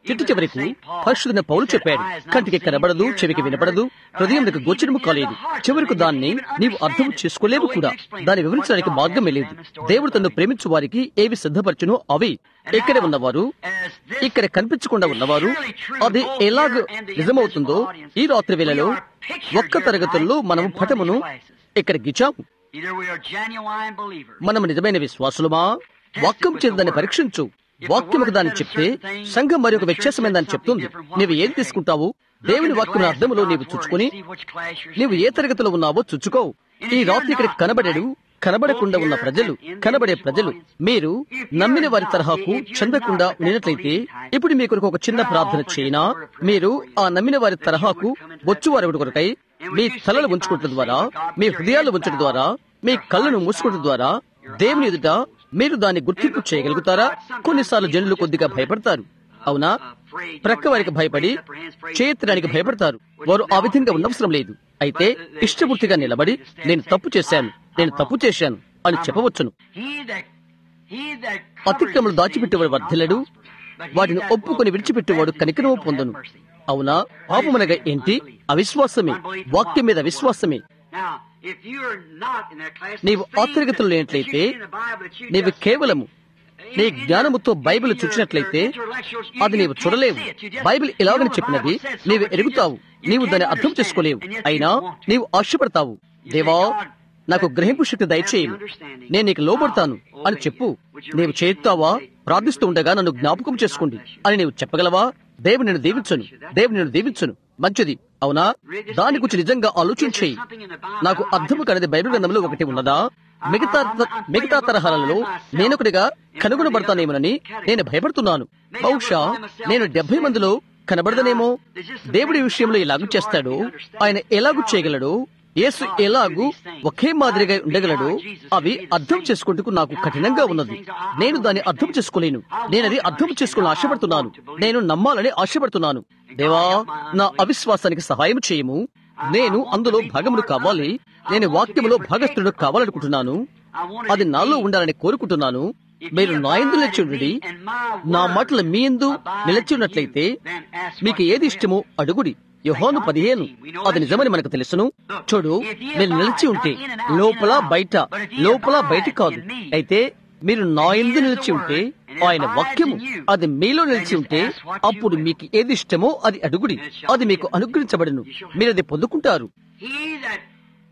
చిట్టు చివరికి పరిశుద్ధన పౌలు చెప్పాడు కంటికి కనబడదు చెవికి వినపడదు హృదయంకి గోచరము కాలేదు చివరకు దాన్ని నీవు అర్థం చేసుకోలేవు కూడా దాన్ని వివరించడానికి మార్గమే లేదు దేవుడు తను ప్రేమించు వారికి ఏవి సిద్ధపరచునో అవి ఇక్కడ ఉన్నవారు ఇక్కడ కనిపించకుండా ఉన్నవారు అది ఎలాగ నిజమవుతుందో ఈ రాత్రి వేళలో ఒక్క తరగతుల్లో మనము పటమును ఇక్కడ గిచ్చాము Either we are genuine believers. మనం నిజమైన విశ్వాసులమా వాక్యం చేత దాన్ని పరీక్షించు వాక్యముకు దాన్ని చెప్తే సంఘం మరి ఒక వ్యత్యాసమైన దాన్ని చెప్తుంది నీవు ఏది తీసుకుంటావు దేవుని వాక్యం అర్థములో నీవు చుచ్చుకుని నీవు ఏ తరగతిలో ఉన్నావో చుచ్చుకో ఈ రాత్రి ఇక్కడ కనబడేడు కనబడకుండా ఉన్న ప్రజలు కనబడే ప్రజలు మీరు నమ్మిన వారి తరహాకు చెందకుండా ఉన్నట్లయితే ఇప్పుడు మీ కొరకు ఒక చిన్న ప్రార్థన చేయనా మీరు ఆ నమ్మిన వారి తరహాకు వచ్చువారి కొరకై మీ తలలు ఉంచుకోవటం ద్వారా మీ హృదయాలు ఉంచడం ద్వారా మీ కళ్ళను మూసుకోవడం ద్వారా దేవుని ఎదుట మీరు దాన్ని గుర్తింపు చేయగలుగుతారా కొన్నిసార్లు జనులు కొద్దిగా భయపడతారు అవునా ప్రక్క వారికి భయపడి చేతడానికి భయపడతారు వారు ఆ విధంగా ఉండవసరం లేదు అయితే ఇష్టపూర్తిగా నిలబడి నేను తప్పు చేశాను నేను తప్పు చేశాను అని చెప్పవచ్చును He that, he that అతిక్రమలు దాచిపెట్టేవాడు వర్ధిల్లడు వాటిని ఒప్పుకొని విడిచిపెట్టేవాడు కనికరము పొందును అవునా పాపమనగా ఏంటి అవిశ్వాసమే వాక్యం మీద విశ్వాసమే Now, if you're not in that class, నీవు ఆ తరగతిలో లేనట్లయితే నీవు కేవలము నీ జ్ఞానముతో బైబిల్ చూచినట్లయితే అది నీవు చూడలేవు బైబిల్ ఎలాగని చెప్పినది నీవు ఎరుగుతావు నీవు దాన్ని అర్థం చేసుకోలేవు అయినా నీవు ఆశపడతావు దేవా నాకు గ్రహింపు శక్తి దయచేయము నేను నీకు లోబడతాను అని చెప్పు నీవు చేస్తావా ప్రార్థిస్తూ ఉండగా నన్ను జ్ఞాపకం చేసుకోండి అని నీవు చెప్పగలవా దేవుని నేను దీవించను దేవుని నేను దీవించను మంచిది అవునా దాని గురించి నిజంగా ఆలోచించేయి నాకు అర్థము కానిది బైబిల్ గ్రంథంలో ఒకటి ఉన్నదా మిగతా మిగతా తరహాలలో నేనొకటిగా కనుగొనబడతానేమోనని నేను భయపడుతున్నాను బహుశా నేను డెబ్బై మందిలో కనబడదనేమో దేవుడి విషయంలో ఎలాగూ చేస్తాడో ఆయన ఎలాగూ చేయగలడో యేసు ఎలాగూ ఒకే మాదిరిగా ఉండగలడో అవి అర్థం చేసుకుంటూ నాకు కఠినంగా ఉన్నది నేను దాన్ని అర్థం చేసుకోలేను నేను అది అర్థం చేసుకోవాలని ఆశపడుతున్నాను నేను నమ్మాలని ఆశపడుతున్నాను దేవా నా అవిశ్వాసానికి సహాయం చేయము నేను అందులో భాగములు కావాలి నేను వాక్యములో భాగస్థుడు కావాలనుకుంటున్నాను అది నాలో ఉండాలని కోరుకుంటున్నాను మీరు నా ఎందు నిలిచి ఉండి నా మాటలు మీ ఎందు నిలిచి ఉన్నట్లయితే మీకు ఏది ఇష్టమో అడుగుడి యోహాను పదిహేను అది నిజమని మనకు తెలుసును చూడు మీరు నిలిచి ఉంటే లోపల బయట లోపల బయట కాదు అయితే మీరు నా ఎందు నిలిచి ఉంటే ఆయన వాక్యము అది మీలో నిలిచి ఉంటే అప్పుడు మీకు ఏది ఇష్టమో అది అడుగుడి అది మీకు అనుగ్రహించబడును మీరు అది పొందుకుంటారు He that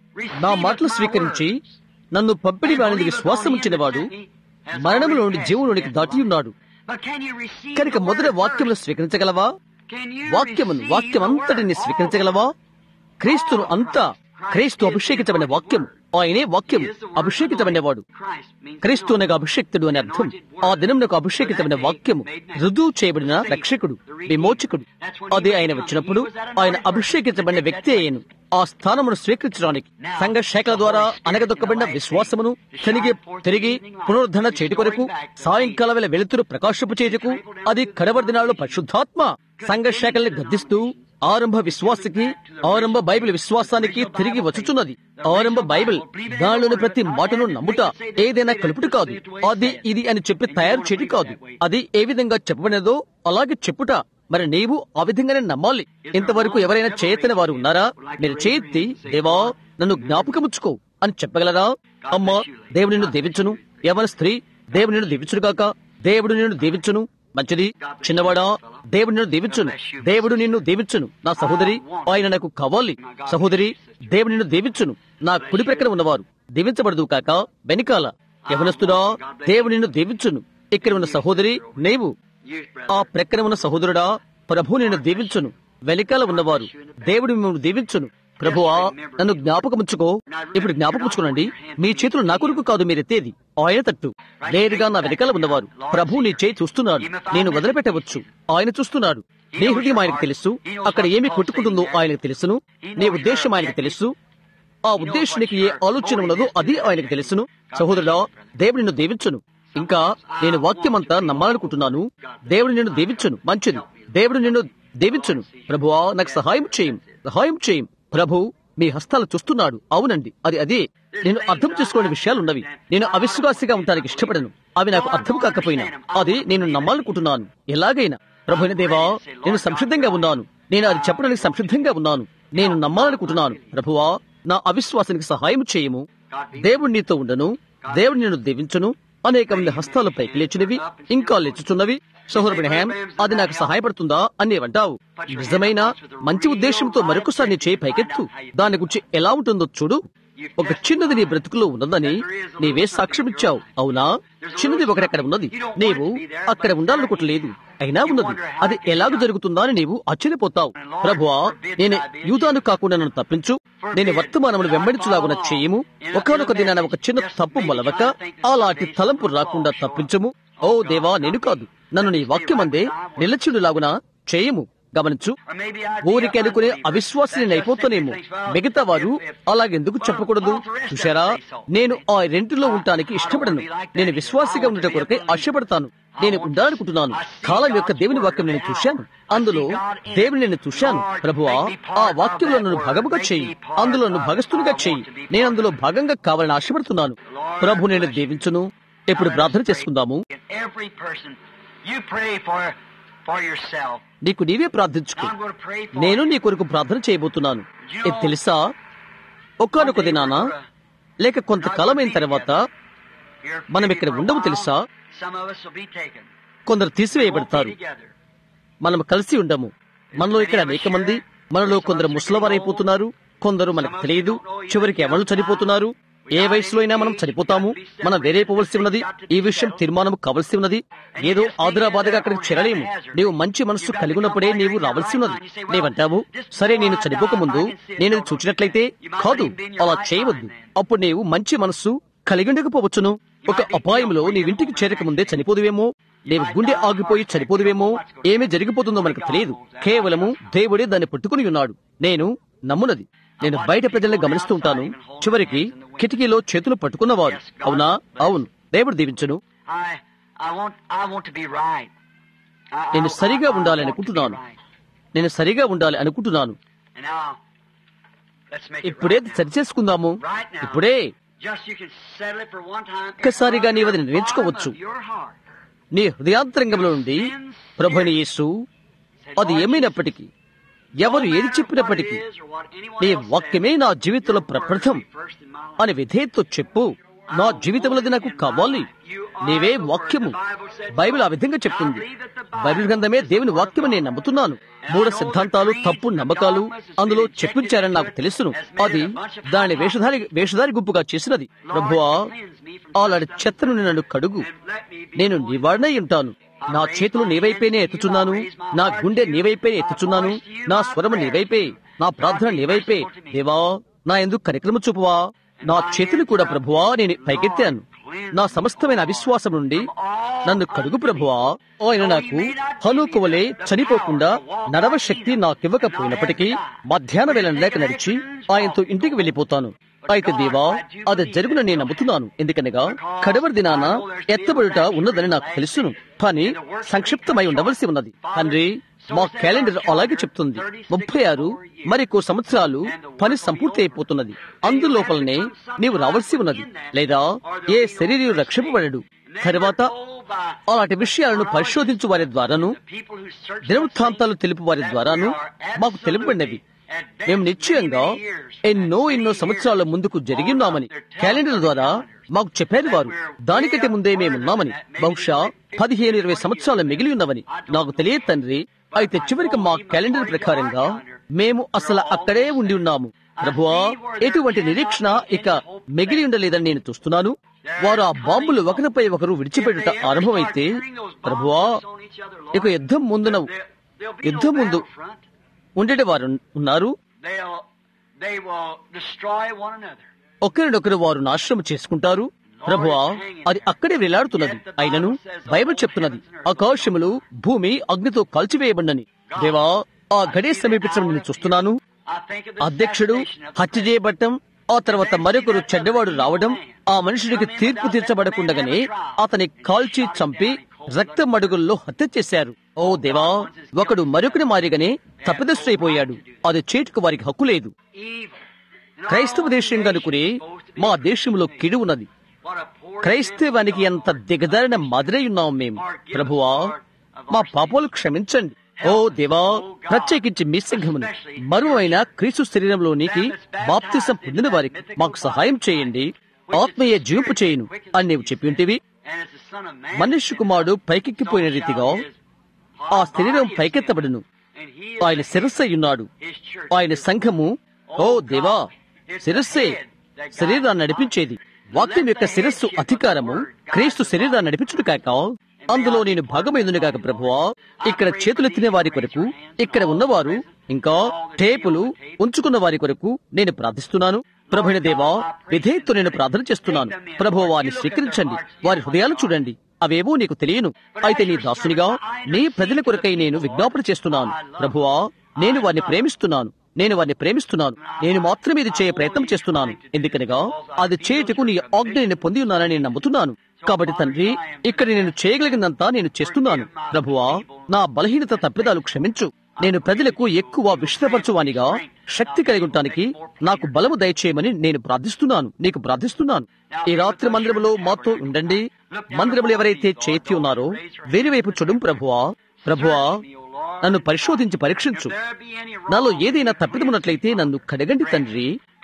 నా మాటలు స్వీకరించి నన్ను పంపిణీ వానికి విశ్వాసం ఉంచినవాడు మరణంలో నుండి జీవులోనికి దాటి ఉన్నాడు But can you receive కనుక the మొదట word వాక్యమును first? స్వీకరించగలవా Can you వాక్యమును receive వాక్యం the అంతటిని word? స్వీకరించగలవా క్రీస్తును అంతా క్రీస్తు అభిషేకించబడిన వాక్యం ఆయనే వాక్యం అభిషేకితమైనవాడు Christ means క్రీస్తు అనగా అభిషేక్తుడు అని అర్థం ఆ దినం నాకు అభిషేకితమైన వాక్యము రుజువు చేయబడిన రక్షకుడు విమోచకుడు అదే ఆయన వచ్చినప్పుడు ఆయన అభిషేకించబడిన వ్యక్తి అయ్యను ఆ స్థానమును స్వీకరించడానికి సంఘ శాఖల ద్వారా అనగదొక్కబడిన విశ్వాసమును తిరిగి తిరిగి పునరుద్ధరణ చేయటి కొరకు సాయంకాల వేళ వెలుతురు ప్రకాశింపు చేయుటకు అది కడవరి దినాల్లో పరిశుద్ధాత్మ సంఘ శాఖల్ని గద్దిస్తూ ఆరంభ విశ్వాసకి ఆరంభ బైబిల్ విశ్వాసానికి తిరిగి వచ్చుచున్నది ఆరంభ బైబిల్ దానిలోని ప్రతి మాటను నమ్ముట ఏదైనా కలుపుట కాదు అది ఇది అని చెప్పి తయారు చేయటం కాదు అది ఏ విధంగా చెప్పబడినదో అలాగే చెప్పుట మరి నీవు ఆ విధంగానే నమ్మాలి ఇంతవరకు ఎవరైనా చేయతని వారు ఉన్నారా మీరు చేయెత్తి దేవా నన్ను జ్ఞాపకముచ్చుకో అని చెప్పగలరా అమ్మా దేవుడు నిన్ను దీవించును యవన స్త్రీ దేవుడు నిన్ను దీవించునుగాక దేవుడు నిన్ను దీవించును మంచిది చిన్నవాడా దేవుడు నిన్ను దీవించును దేవుడు నిన్ను దీవించును నా సహోదరి ఆయన నాకు కావాలి సహోదరి దేవుడు నిన్ను దీవించును నా కుడి ప్రక్కన ఉన్నవారు దీవించబడదు కాక వెనకాల యవనస్తుడా దేవుడు నిన్ను దీవించును ఇక్కడ ఉన్న సహోదరి నీవు Youth, brother. ఆ ప్రక్కన ఉన్న సహోదరుడా ప్రభు నేను దీవించును వెలికాల ఉన్నవారు దేవుడు మిమ్మల్ని దీవించును ప్రభువా నన్ను జ్ఞాపకముంచుకో ఇప్పుడు జ్ఞాపకముంచుకోనండి మీ చేతులు నా కొరకు కాదు మీరెత్తేది ఆయన తట్టు నేరుగా నా వెనకాల ఉన్నవారు ప్రభు నీ చేయి చూస్తున్నాడు నేను వదిలిపెట్టవచ్చు ఆయన చూస్తున్నాడు నీ హృదయం ఆయనకు తెలుసు అక్కడ ఏమి కొట్టుకుంటుందో ఆయనకు తెలుసును నీ ఉద్దేశం ఆయనకు తెలుసు ఆ ఉద్దేశానికి ఏ ఆలోచన ఉన్నదో అది ఆయనకు తెలుసును సహోదరుడా దేవుడు నిన్ను దీవించును ఇంకా నేను వాక్యమంతా నమ్మాలనుకుంటున్నాను దేవుడు నిన్ను దీవించును మంచిది దేవుడు నిన్ను దీవించును ప్రభువా నాకు సహాయం చేయం సహాయం చేయం ప్రభు మీ హస్తాలు చూస్తున్నాడు అవునండి అది అదే నేను అర్థం చేసుకోని విషయాలు ఉన్నవి నేను అవిశ్వాసిగా ఉండడానికి ఇష్టపడను అవి నాకు అర్థం కాకపోయినా అది నేను నమ్మాలనుకుంటున్నాను ఎలాగైనా ప్రభుని దేవా నేను సంసిద్ధంగా ఉన్నాను నేను అది చెప్పడానికి సంసిద్ధంగా ఉన్నాను నేను నమ్మాలనుకుంటున్నాను ప్రభువా నా అవిశ్వాసానికి సహాయం చేయము దేవుడు నీతో ఉండను దేవుడు నిన్ను దీవించును అనేక మంది హస్తాలు పైకి లేచినవి ఇంకా లేచుచున్నవి సహోదరుని హ్యామ్ అది నాకు సహాయపడుతుందా అని నీవంటావు నిజమైన మంచి ఉద్దేశంతో మరొకసారి నీ చేయి పైకెత్తు దాని గురించి ఎలా ఉంటుందో చూడు ఒక చిన్నది నీ బ్రతుకులో ఉన్నదని నీవే సాక్ష్యం ఇచ్చావు అవునా చిన్నది ఒకటక్కడ ఉన్నది నీవు అక్కడ ఉండాలనుకోవట్లేదు అయినా ఉన్నది అది ఎలాగ జరుగుతుందా అని నీవు ఆశ్చర్యపోతావు ప్రభువా నేను యూదాను కాకుండా నన్ను తప్పించు నేను వర్తమానమును వెంబడించులాగున చేయము ఒకనొక దినాన ఒక చిన్న తప్పు మొలవక అలాంటి తలంపు రాకుండా తప్పించము ఓ దేవా నేను కాదు నన్ను నీ వాక్యమందే నిలచుడులాగున చేయము గమనించు ఊరికి అనుకునే అవిశ్వాసిని అయిపోతానేమో మిగతా వారు అలాగెందుకు చెప్పకూడదు చూశారా నేను ఆ రెంటిలో ఉండటానికి ఇష్టపడను నేను విశ్వాసిగా ఉండటం కొరకే ఆశపడతాను నేను ఉండాలనుకుంటున్నాను కాలం యొక్క దేవుని వాక్యం నేను చూశాను అందులో దేవుని నేను చూశాను ప్రభువా ఆ వాక్యంలో నన్ను భాగముగా చేయి అందులో నన్ను భగస్తునిగా చేయి నేను అందులో భాగంగా కావాలని ఆశపడుతున్నాను ప్రభు నేను దీవించును ఇప్పుడు ప్రార్థన చేసుకుందాము Every person, you pray for for yourself. నీకు నీవే ప్రార్థించుకో I'm going to pray for నేను నీ కొరకు ప్రార్థన చేయబోతున్నాను ఇది తెలుసా ఒక్కనొక దినాన లేక కొంతకాలమైన తర్వాత You're మనం free ఇక్కడ for a ఉండము while. తెలుసా Some of us will be taken. కొందరు We won't తీసివేయబడతారు be together. మనం కలిసి ఉండము మనలో ఇక్కడ అనేక మంది మనలో కొందరు ముసలవారైపోతున్నారు కొందరు మనకు తెలియదు చివరికి ఎవరు చనిపోతున్నారు ఏ వయసులో అయినా మనం చనిపోతాము మనం వేరే పోవలసి ఉన్నది ఈ విషయం తీర్మానం కావలసి ఉన్నది ఏదో ఆదురాబాదుగా అక్కడికి చేరలేము నీవు మంచి మనస్సు కలిగి ఉన్నప్పుడే నీవు రావాల్సి ఉన్నది నీవంటావు సరే నేను చనిపోకముందు నేను ఇది చూచినట్లయితే కాదు అలా చేయవద్దు అప్పుడు నీవు మంచి మనస్సు కలిగి ఉండకపోవచ్చును ఒక అపాయంలో నీవింటికి చేరకముందే చనిపోదువేమో నీవు గుండె ఆగిపోయి చనిపోదువేమో ఏమి జరిగిపోతుందో మనకు తెలియదు కేవలము దేవుడే దాన్ని పట్టుకుని ఉన్నాడు నేను నమ్మునది నేను బయట ప్రజల్ని గమనిస్తూ ఉంటాను చివరికి కిటికీలో చేతులు పట్టుకున్నవారు అవునా అవును దేవుడు దీవించును I I want I want to be right. I, I- నేను సరిగా I- I ఉండాలి want to be అనుకుంటున్నాను right. నేను సరిగా ఉండాలి అనుకుంటున్నాను And now, let's make it ఇప్పుడే right now. సరిచేసుకుందాము Right now. ఇప్పుడే Just you can settle it for one time. ఒక్కసారిగా నీవు అది From the నిర్ణయించుకోవచ్చు. bottom of your heart. నీ హృదయాంతరంగంలో నుండి ప్రభుని యేసు అది ఏమైనప్పటికీ ఎవరు ఏది చెప్పినప్పటికీ నీ వాక్యమే నా జీవితంలో ప్రప్రథం అని విధేయతో చెప్పు నా జీవితంలోది నాకు కావాలి నీవే వాక్యము బైబిల్ ఆ విధంగా చెప్తుంది బైబిల్ గ్రంథమే దేవుని వాక్యము నేను నమ్ముతున్నాను మూడు సిద్ధాంతాలు తప్పు నమ్మకాలు అందులో చెప్పించారని నాకు తెలుసును అది దాని వేషధారి వేషధారి గుంపుగా చేసినది ప్రభువా అలాంటి చెత్తను నన్ను కడుగు నేను నివారణై ఉంటాను నా చేతులు నీవైపేనే ఎత్తుచున్నాను నా గుండె నీవైపే ఎత్తుచున్నాను నా స్వరము నీవైపే నా ప్రార్థన నీవైపే దేవా నా ఎందుకు కరికరము చూపువా నా చేతులు కూడా ప్రభువా నేను పైకెత్తాను నా సమస్తమైన అవిశ్వాసం నుండి నన్ను కడుగు ప్రభువా ఆయన నాకు హనుకు వలె చనిపోకుండా నడవ శక్తి నాకివ్వకపోయినప్పటికీ మధ్యాహ్న వేళ లేక నడిచి ఆయనతో ఇంటికి వెళ్ళిపోతాను అయితే దేవా అది జరుగున నేను నమ్ముతున్నాను ఎందుకనగా కడవరి దినాన ఎత్తబడుట ఉన్నదని నాకు తెలుసును కానీ సంక్షిప్తమై ఉండవలసి ఉన్నది తండ్రి మా క్యాలెండర్ అలాగే చెప్తుంది ముప్పై ఆరు మరికో సంవత్సరాలు పని సంపూర్తి అయిపోతున్నది అందులోపలనే నీవు రావాల్సి ఉన్నది లేదా ఏ శరీరం రక్షింపబడడు తర్వాత అలాంటి విషయాలను పరిశోధించు వారి ద్వారాను దినవృత్తాంతాలు తెలుపు వారి ద్వారాను మాకు తెలుపబడినవి మేము నిశ్చయంగా ఎన్నో ఎన్నో సంవత్సరాల ముందుకు జరిగి ఉన్నామని క్యాలెండర్ ద్వారా మాకు చెప్పారు వారు దానికంటే ముందే మేమున్నామని బహుశా పదిహేను ఇరవై సంవత్సరాలు మిగిలి ఉన్నవని నాకు తెలియదు తండ్రి అయితే చివరికి మా క్యాలెండర్ ప్రకారంగా మేము అసలు అక్కడే ఉండి ఉన్నాము ప్రభువా ఎటువంటి నిరీక్షణ ఇక మిగిలి ఉండలేదని నేను చూస్తున్నాను వారు ఆ బాంబులు ఒకరిపై ఒకరు విడిచిపెట్టుట ఆరంభమైతే ప్రభువా ఇక యుద్ధం ముందున యుద్ధం ముందు ఉండేటి వారు ఉన్నారు They'll, they will destroy one another. ఒకరినొకరు వారు నాశనం చేసుకుంటారు ప్రభువా అది అక్కడే వేలాడుతున్నది అయినను బైబిల్ చెప్తున్నది ఆకాశములు భూమి అగ్నితో కాల్చివేయబడినని దేవా ఆ గడే సమీపించడం నేను చూస్తున్నాను I think of the అధ్యక్షుడు assassination of హత్య చేయబడటం ఆ తర్వాత మరొకరు చెడ్డవాడు రావడం ఆ మనుషుడికి తీర్పు తీర్చబడకుండగానే అతని కాల్చి చంపి రక్త మడుగుల్లో హత్య చేశారు ఓ దేవా ఒకడు మరొకరి మారిగానే తప్పిదస్తుడైపోయాడు అది చేటుకు వారికి హక్కు లేదు evil. And క్రైస్తవ all దేశం కనుకుని nations supposed to be మా Christian. దేశంలో కిడు ఉన్నది What a poor క్రైస్తవానికి ఎంత దిగజారిన మాదిరై ఉన్నాం మేము ప్రభువా మా పాపాలు క్షమించండి ఓ దేవా ప్రత్యేకించి మీ సంఘమును మరువైన క్రీస్తు శరీరంలోనికి బాప్తిసం పొందిన వారికి మాకు సహాయం చేయండి ఆత్మీయ జీవింపు చేయను అని నీవు చెప్పి ఉంటివి మనుష్య కుమారుడు పైకెక్కిపోయిన రీతిగా ఆ శరీరం పైకెత్తబడును ఆయన శిరస్సు అయ్యున్నాడు ఆయన సంఘము ఓ దేవా శిరస్సే శరీరాన్ని నడిపించేది వాక్యం యొక్క శిరస్సు అధికారము క్రీస్తు శరీరాన్ని నడిపించుడు కాక అందులో నేను భాగమైందును కాక ప్రభువా ఇక్కడ చేతులెత్తిన వారి కొరకు ఇక్కడ ఉన్నవారు ఇంకా టేపులు ఉంచుకున్న వారి కొరకు నేను ప్రార్థిస్తున్నాను ప్రభుని దేవా విధేయత్తో నేను ప్రార్థన చేస్తున్నాను ప్రభు వారిని స్వీకరించండి వారి హృదయాలు చూడండి అవేవో నీకు తెలియను అయితే నీ దాసునిగా నీ ప్రజల కొరకై నేను విజ్ఞాపన చేస్తున్నాను ప్రభువా నేను వారిని ప్రేమిస్తున్నాను నేను వారిని ప్రేమిస్తున్నాను నేను మాత్రమే ఇది చేయ ప్రయత్నం చేస్తున్నాను ఎందుకనగా అది చేయుటకు నీ ఆజ్ఞ నేను పొంది ఉన్నానని నేను నమ్ముతున్నాను కాబట్టి తండ్రి ఇక్కడ నేను చేయగలిగినంతా నేను చేస్తున్నాను ప్రభువా నా బలహీనత తప్పిదాలు క్షమించు నేను ప్రజలకు ఎక్కువ విషదపరచువానిగా శక్తి కలిగి ఉండటానికి నాకు బలము దయచేయమని నేను ప్రార్థిస్తున్నాను నీకు ప్రార్థిస్తున్నాను ఈ రాత్రి మందిరంలో మాతో ఉండండి మందిరంలో ఎవరైతే చేతి ఉన్నారో వేరే వైపు చూడం ప్రభువా ప్రభువా నన్ను పరిశోధించి పరీక్షించు నాలో ఏదైనా తప్పిదమున్నట్లయితే నన్ను కడగండి తండ్రి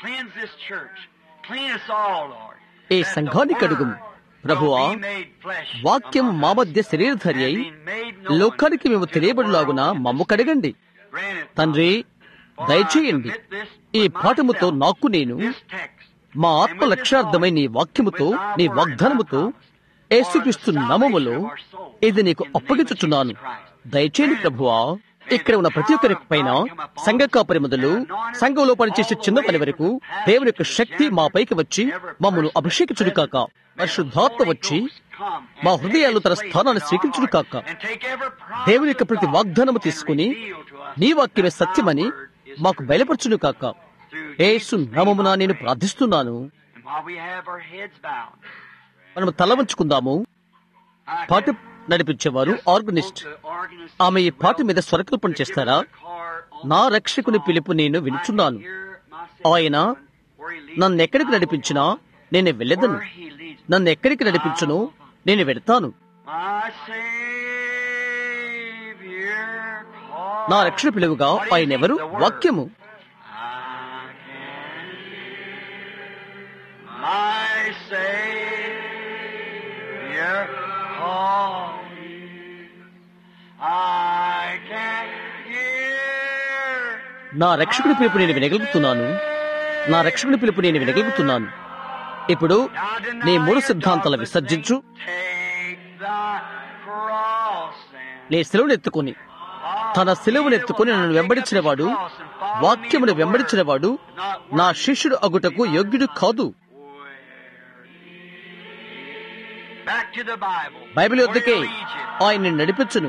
ఏ సంఘాన్ని కడుగుము ప్రభువా వాక్యం మా మధ్య శరీరధారి అయి లోకానికి మేము తెలియబడిలాగున మమ్ము కడగండి తండ్రి దయచేయండి ఈ పాఠముతో నాకు నేను మా ఆత్మ లక్ష్యార్థమై నీ వాక్యముతో నీ వాగ్దానముతో యేసుక్రీస్తు నామములో ఇది నీకు అప్పగించుచున్నాను దయచేయండి ప్రభువా ఇక్కడ ఉన్న ప్రతి ఒక్కరి పైన సంఘ కాపరి మొదలు సంఘంలో పనిచేసే చిన్న పని వరకు దేవుని యొక్క శక్తి మా పైకి వచ్చి మమ్మను అభిషేకించుడు కాక పరిశుద్ధాత్మ వచ్చి మా హృదయాలు తన స్థానాన్ని స్వీకరించుడు కాక దేవుని యొక్క ప్రతి వాగ్దానము తీసుకుని నీ వాక్యమే సత్యమని మాకు బయలుపరచును కాక ఏసు నామమున నేను ప్రార్థిస్తున్నాను మనం తల వంచుకుందాము పాట నడిపించేవారు ఆర్గనిస్ట్ ఆమె ఈ పాట మీద స్వరకల్పన చేస్తారా నా రక్షకుని పిలుపు నేను వినుచున్నాను ఆయన నన్ను ఎక్కడికి నడిపించినా నేను వెళ్ళదను నన్ను ఎక్కడికి నడిపించును నేను వెడతాను నా రక్షణ పిలువుగా ఆయన ఎవరు వాక్యము నా రక్షకుడి పిలుపు నేను వినగలుగుతున్నాను నా రక్షకుడి పిలుపు నేను వినగలుగుతున్నాను ఇప్పుడు నీ మూడు సిద్ధాంతాల విసర్జించు నీ సెలవును ఎత్తుకుని తన సెలవును ఎత్తుకుని నన్ను వెంబడించిన వాడు వాక్యమును వెంబడించిన వాడు నా శిష్యుడు అగుటకు యోగ్యుడు కాదు బైబిల్ వద్దకే ఆయన్ని నడిపించును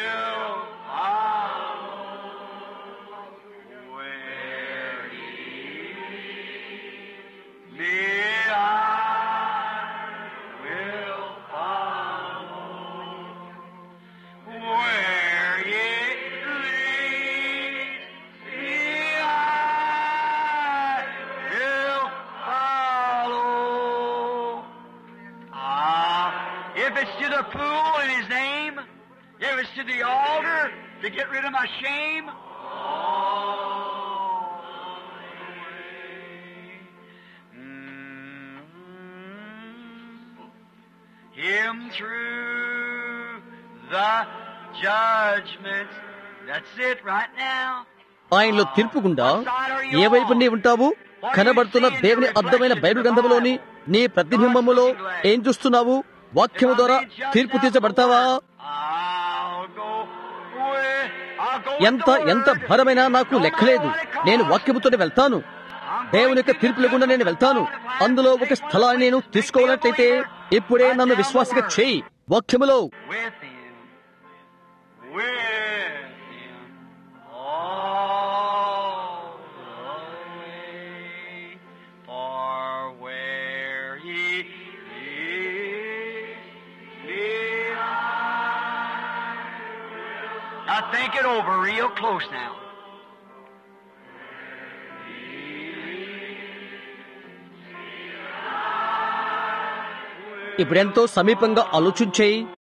If it's to the pool in His name, if it's to the altar to get rid of my shame, Him through the judgments. That's it right now. ఆయనలో తీర్పు గుండా ఏ వైపు నీ ఉంటావు కనబడుతున్న దేవుని అర్థమైన బైబిల్ గ్రంథములోని నీ ప్రతిబింబములో ఏం చూస్తున్నావు వాక్యము ద్వారా తీర్పు తీర్చబడతావా I'll go with, I'll go with ఎంత the ఎంత word. భారమైనా నాకు లెక్కలేదు నేను వాక్యముతోనే వెళ్తాను దేవుని యొక్క తీర్పు లేకుండా నేను వెళ్తాను అందులో ఒక స్థలాన్ని నేను తీసుకోవాలట్లయితే ఇప్పుడే నన్ను విశ్వాసగా చేయి వాక్యములో with him, with him all the way. For where he is, me I will- Now think it over real close now. ఇప్పుడెంతో సమీపంగా ఆలోచించేయి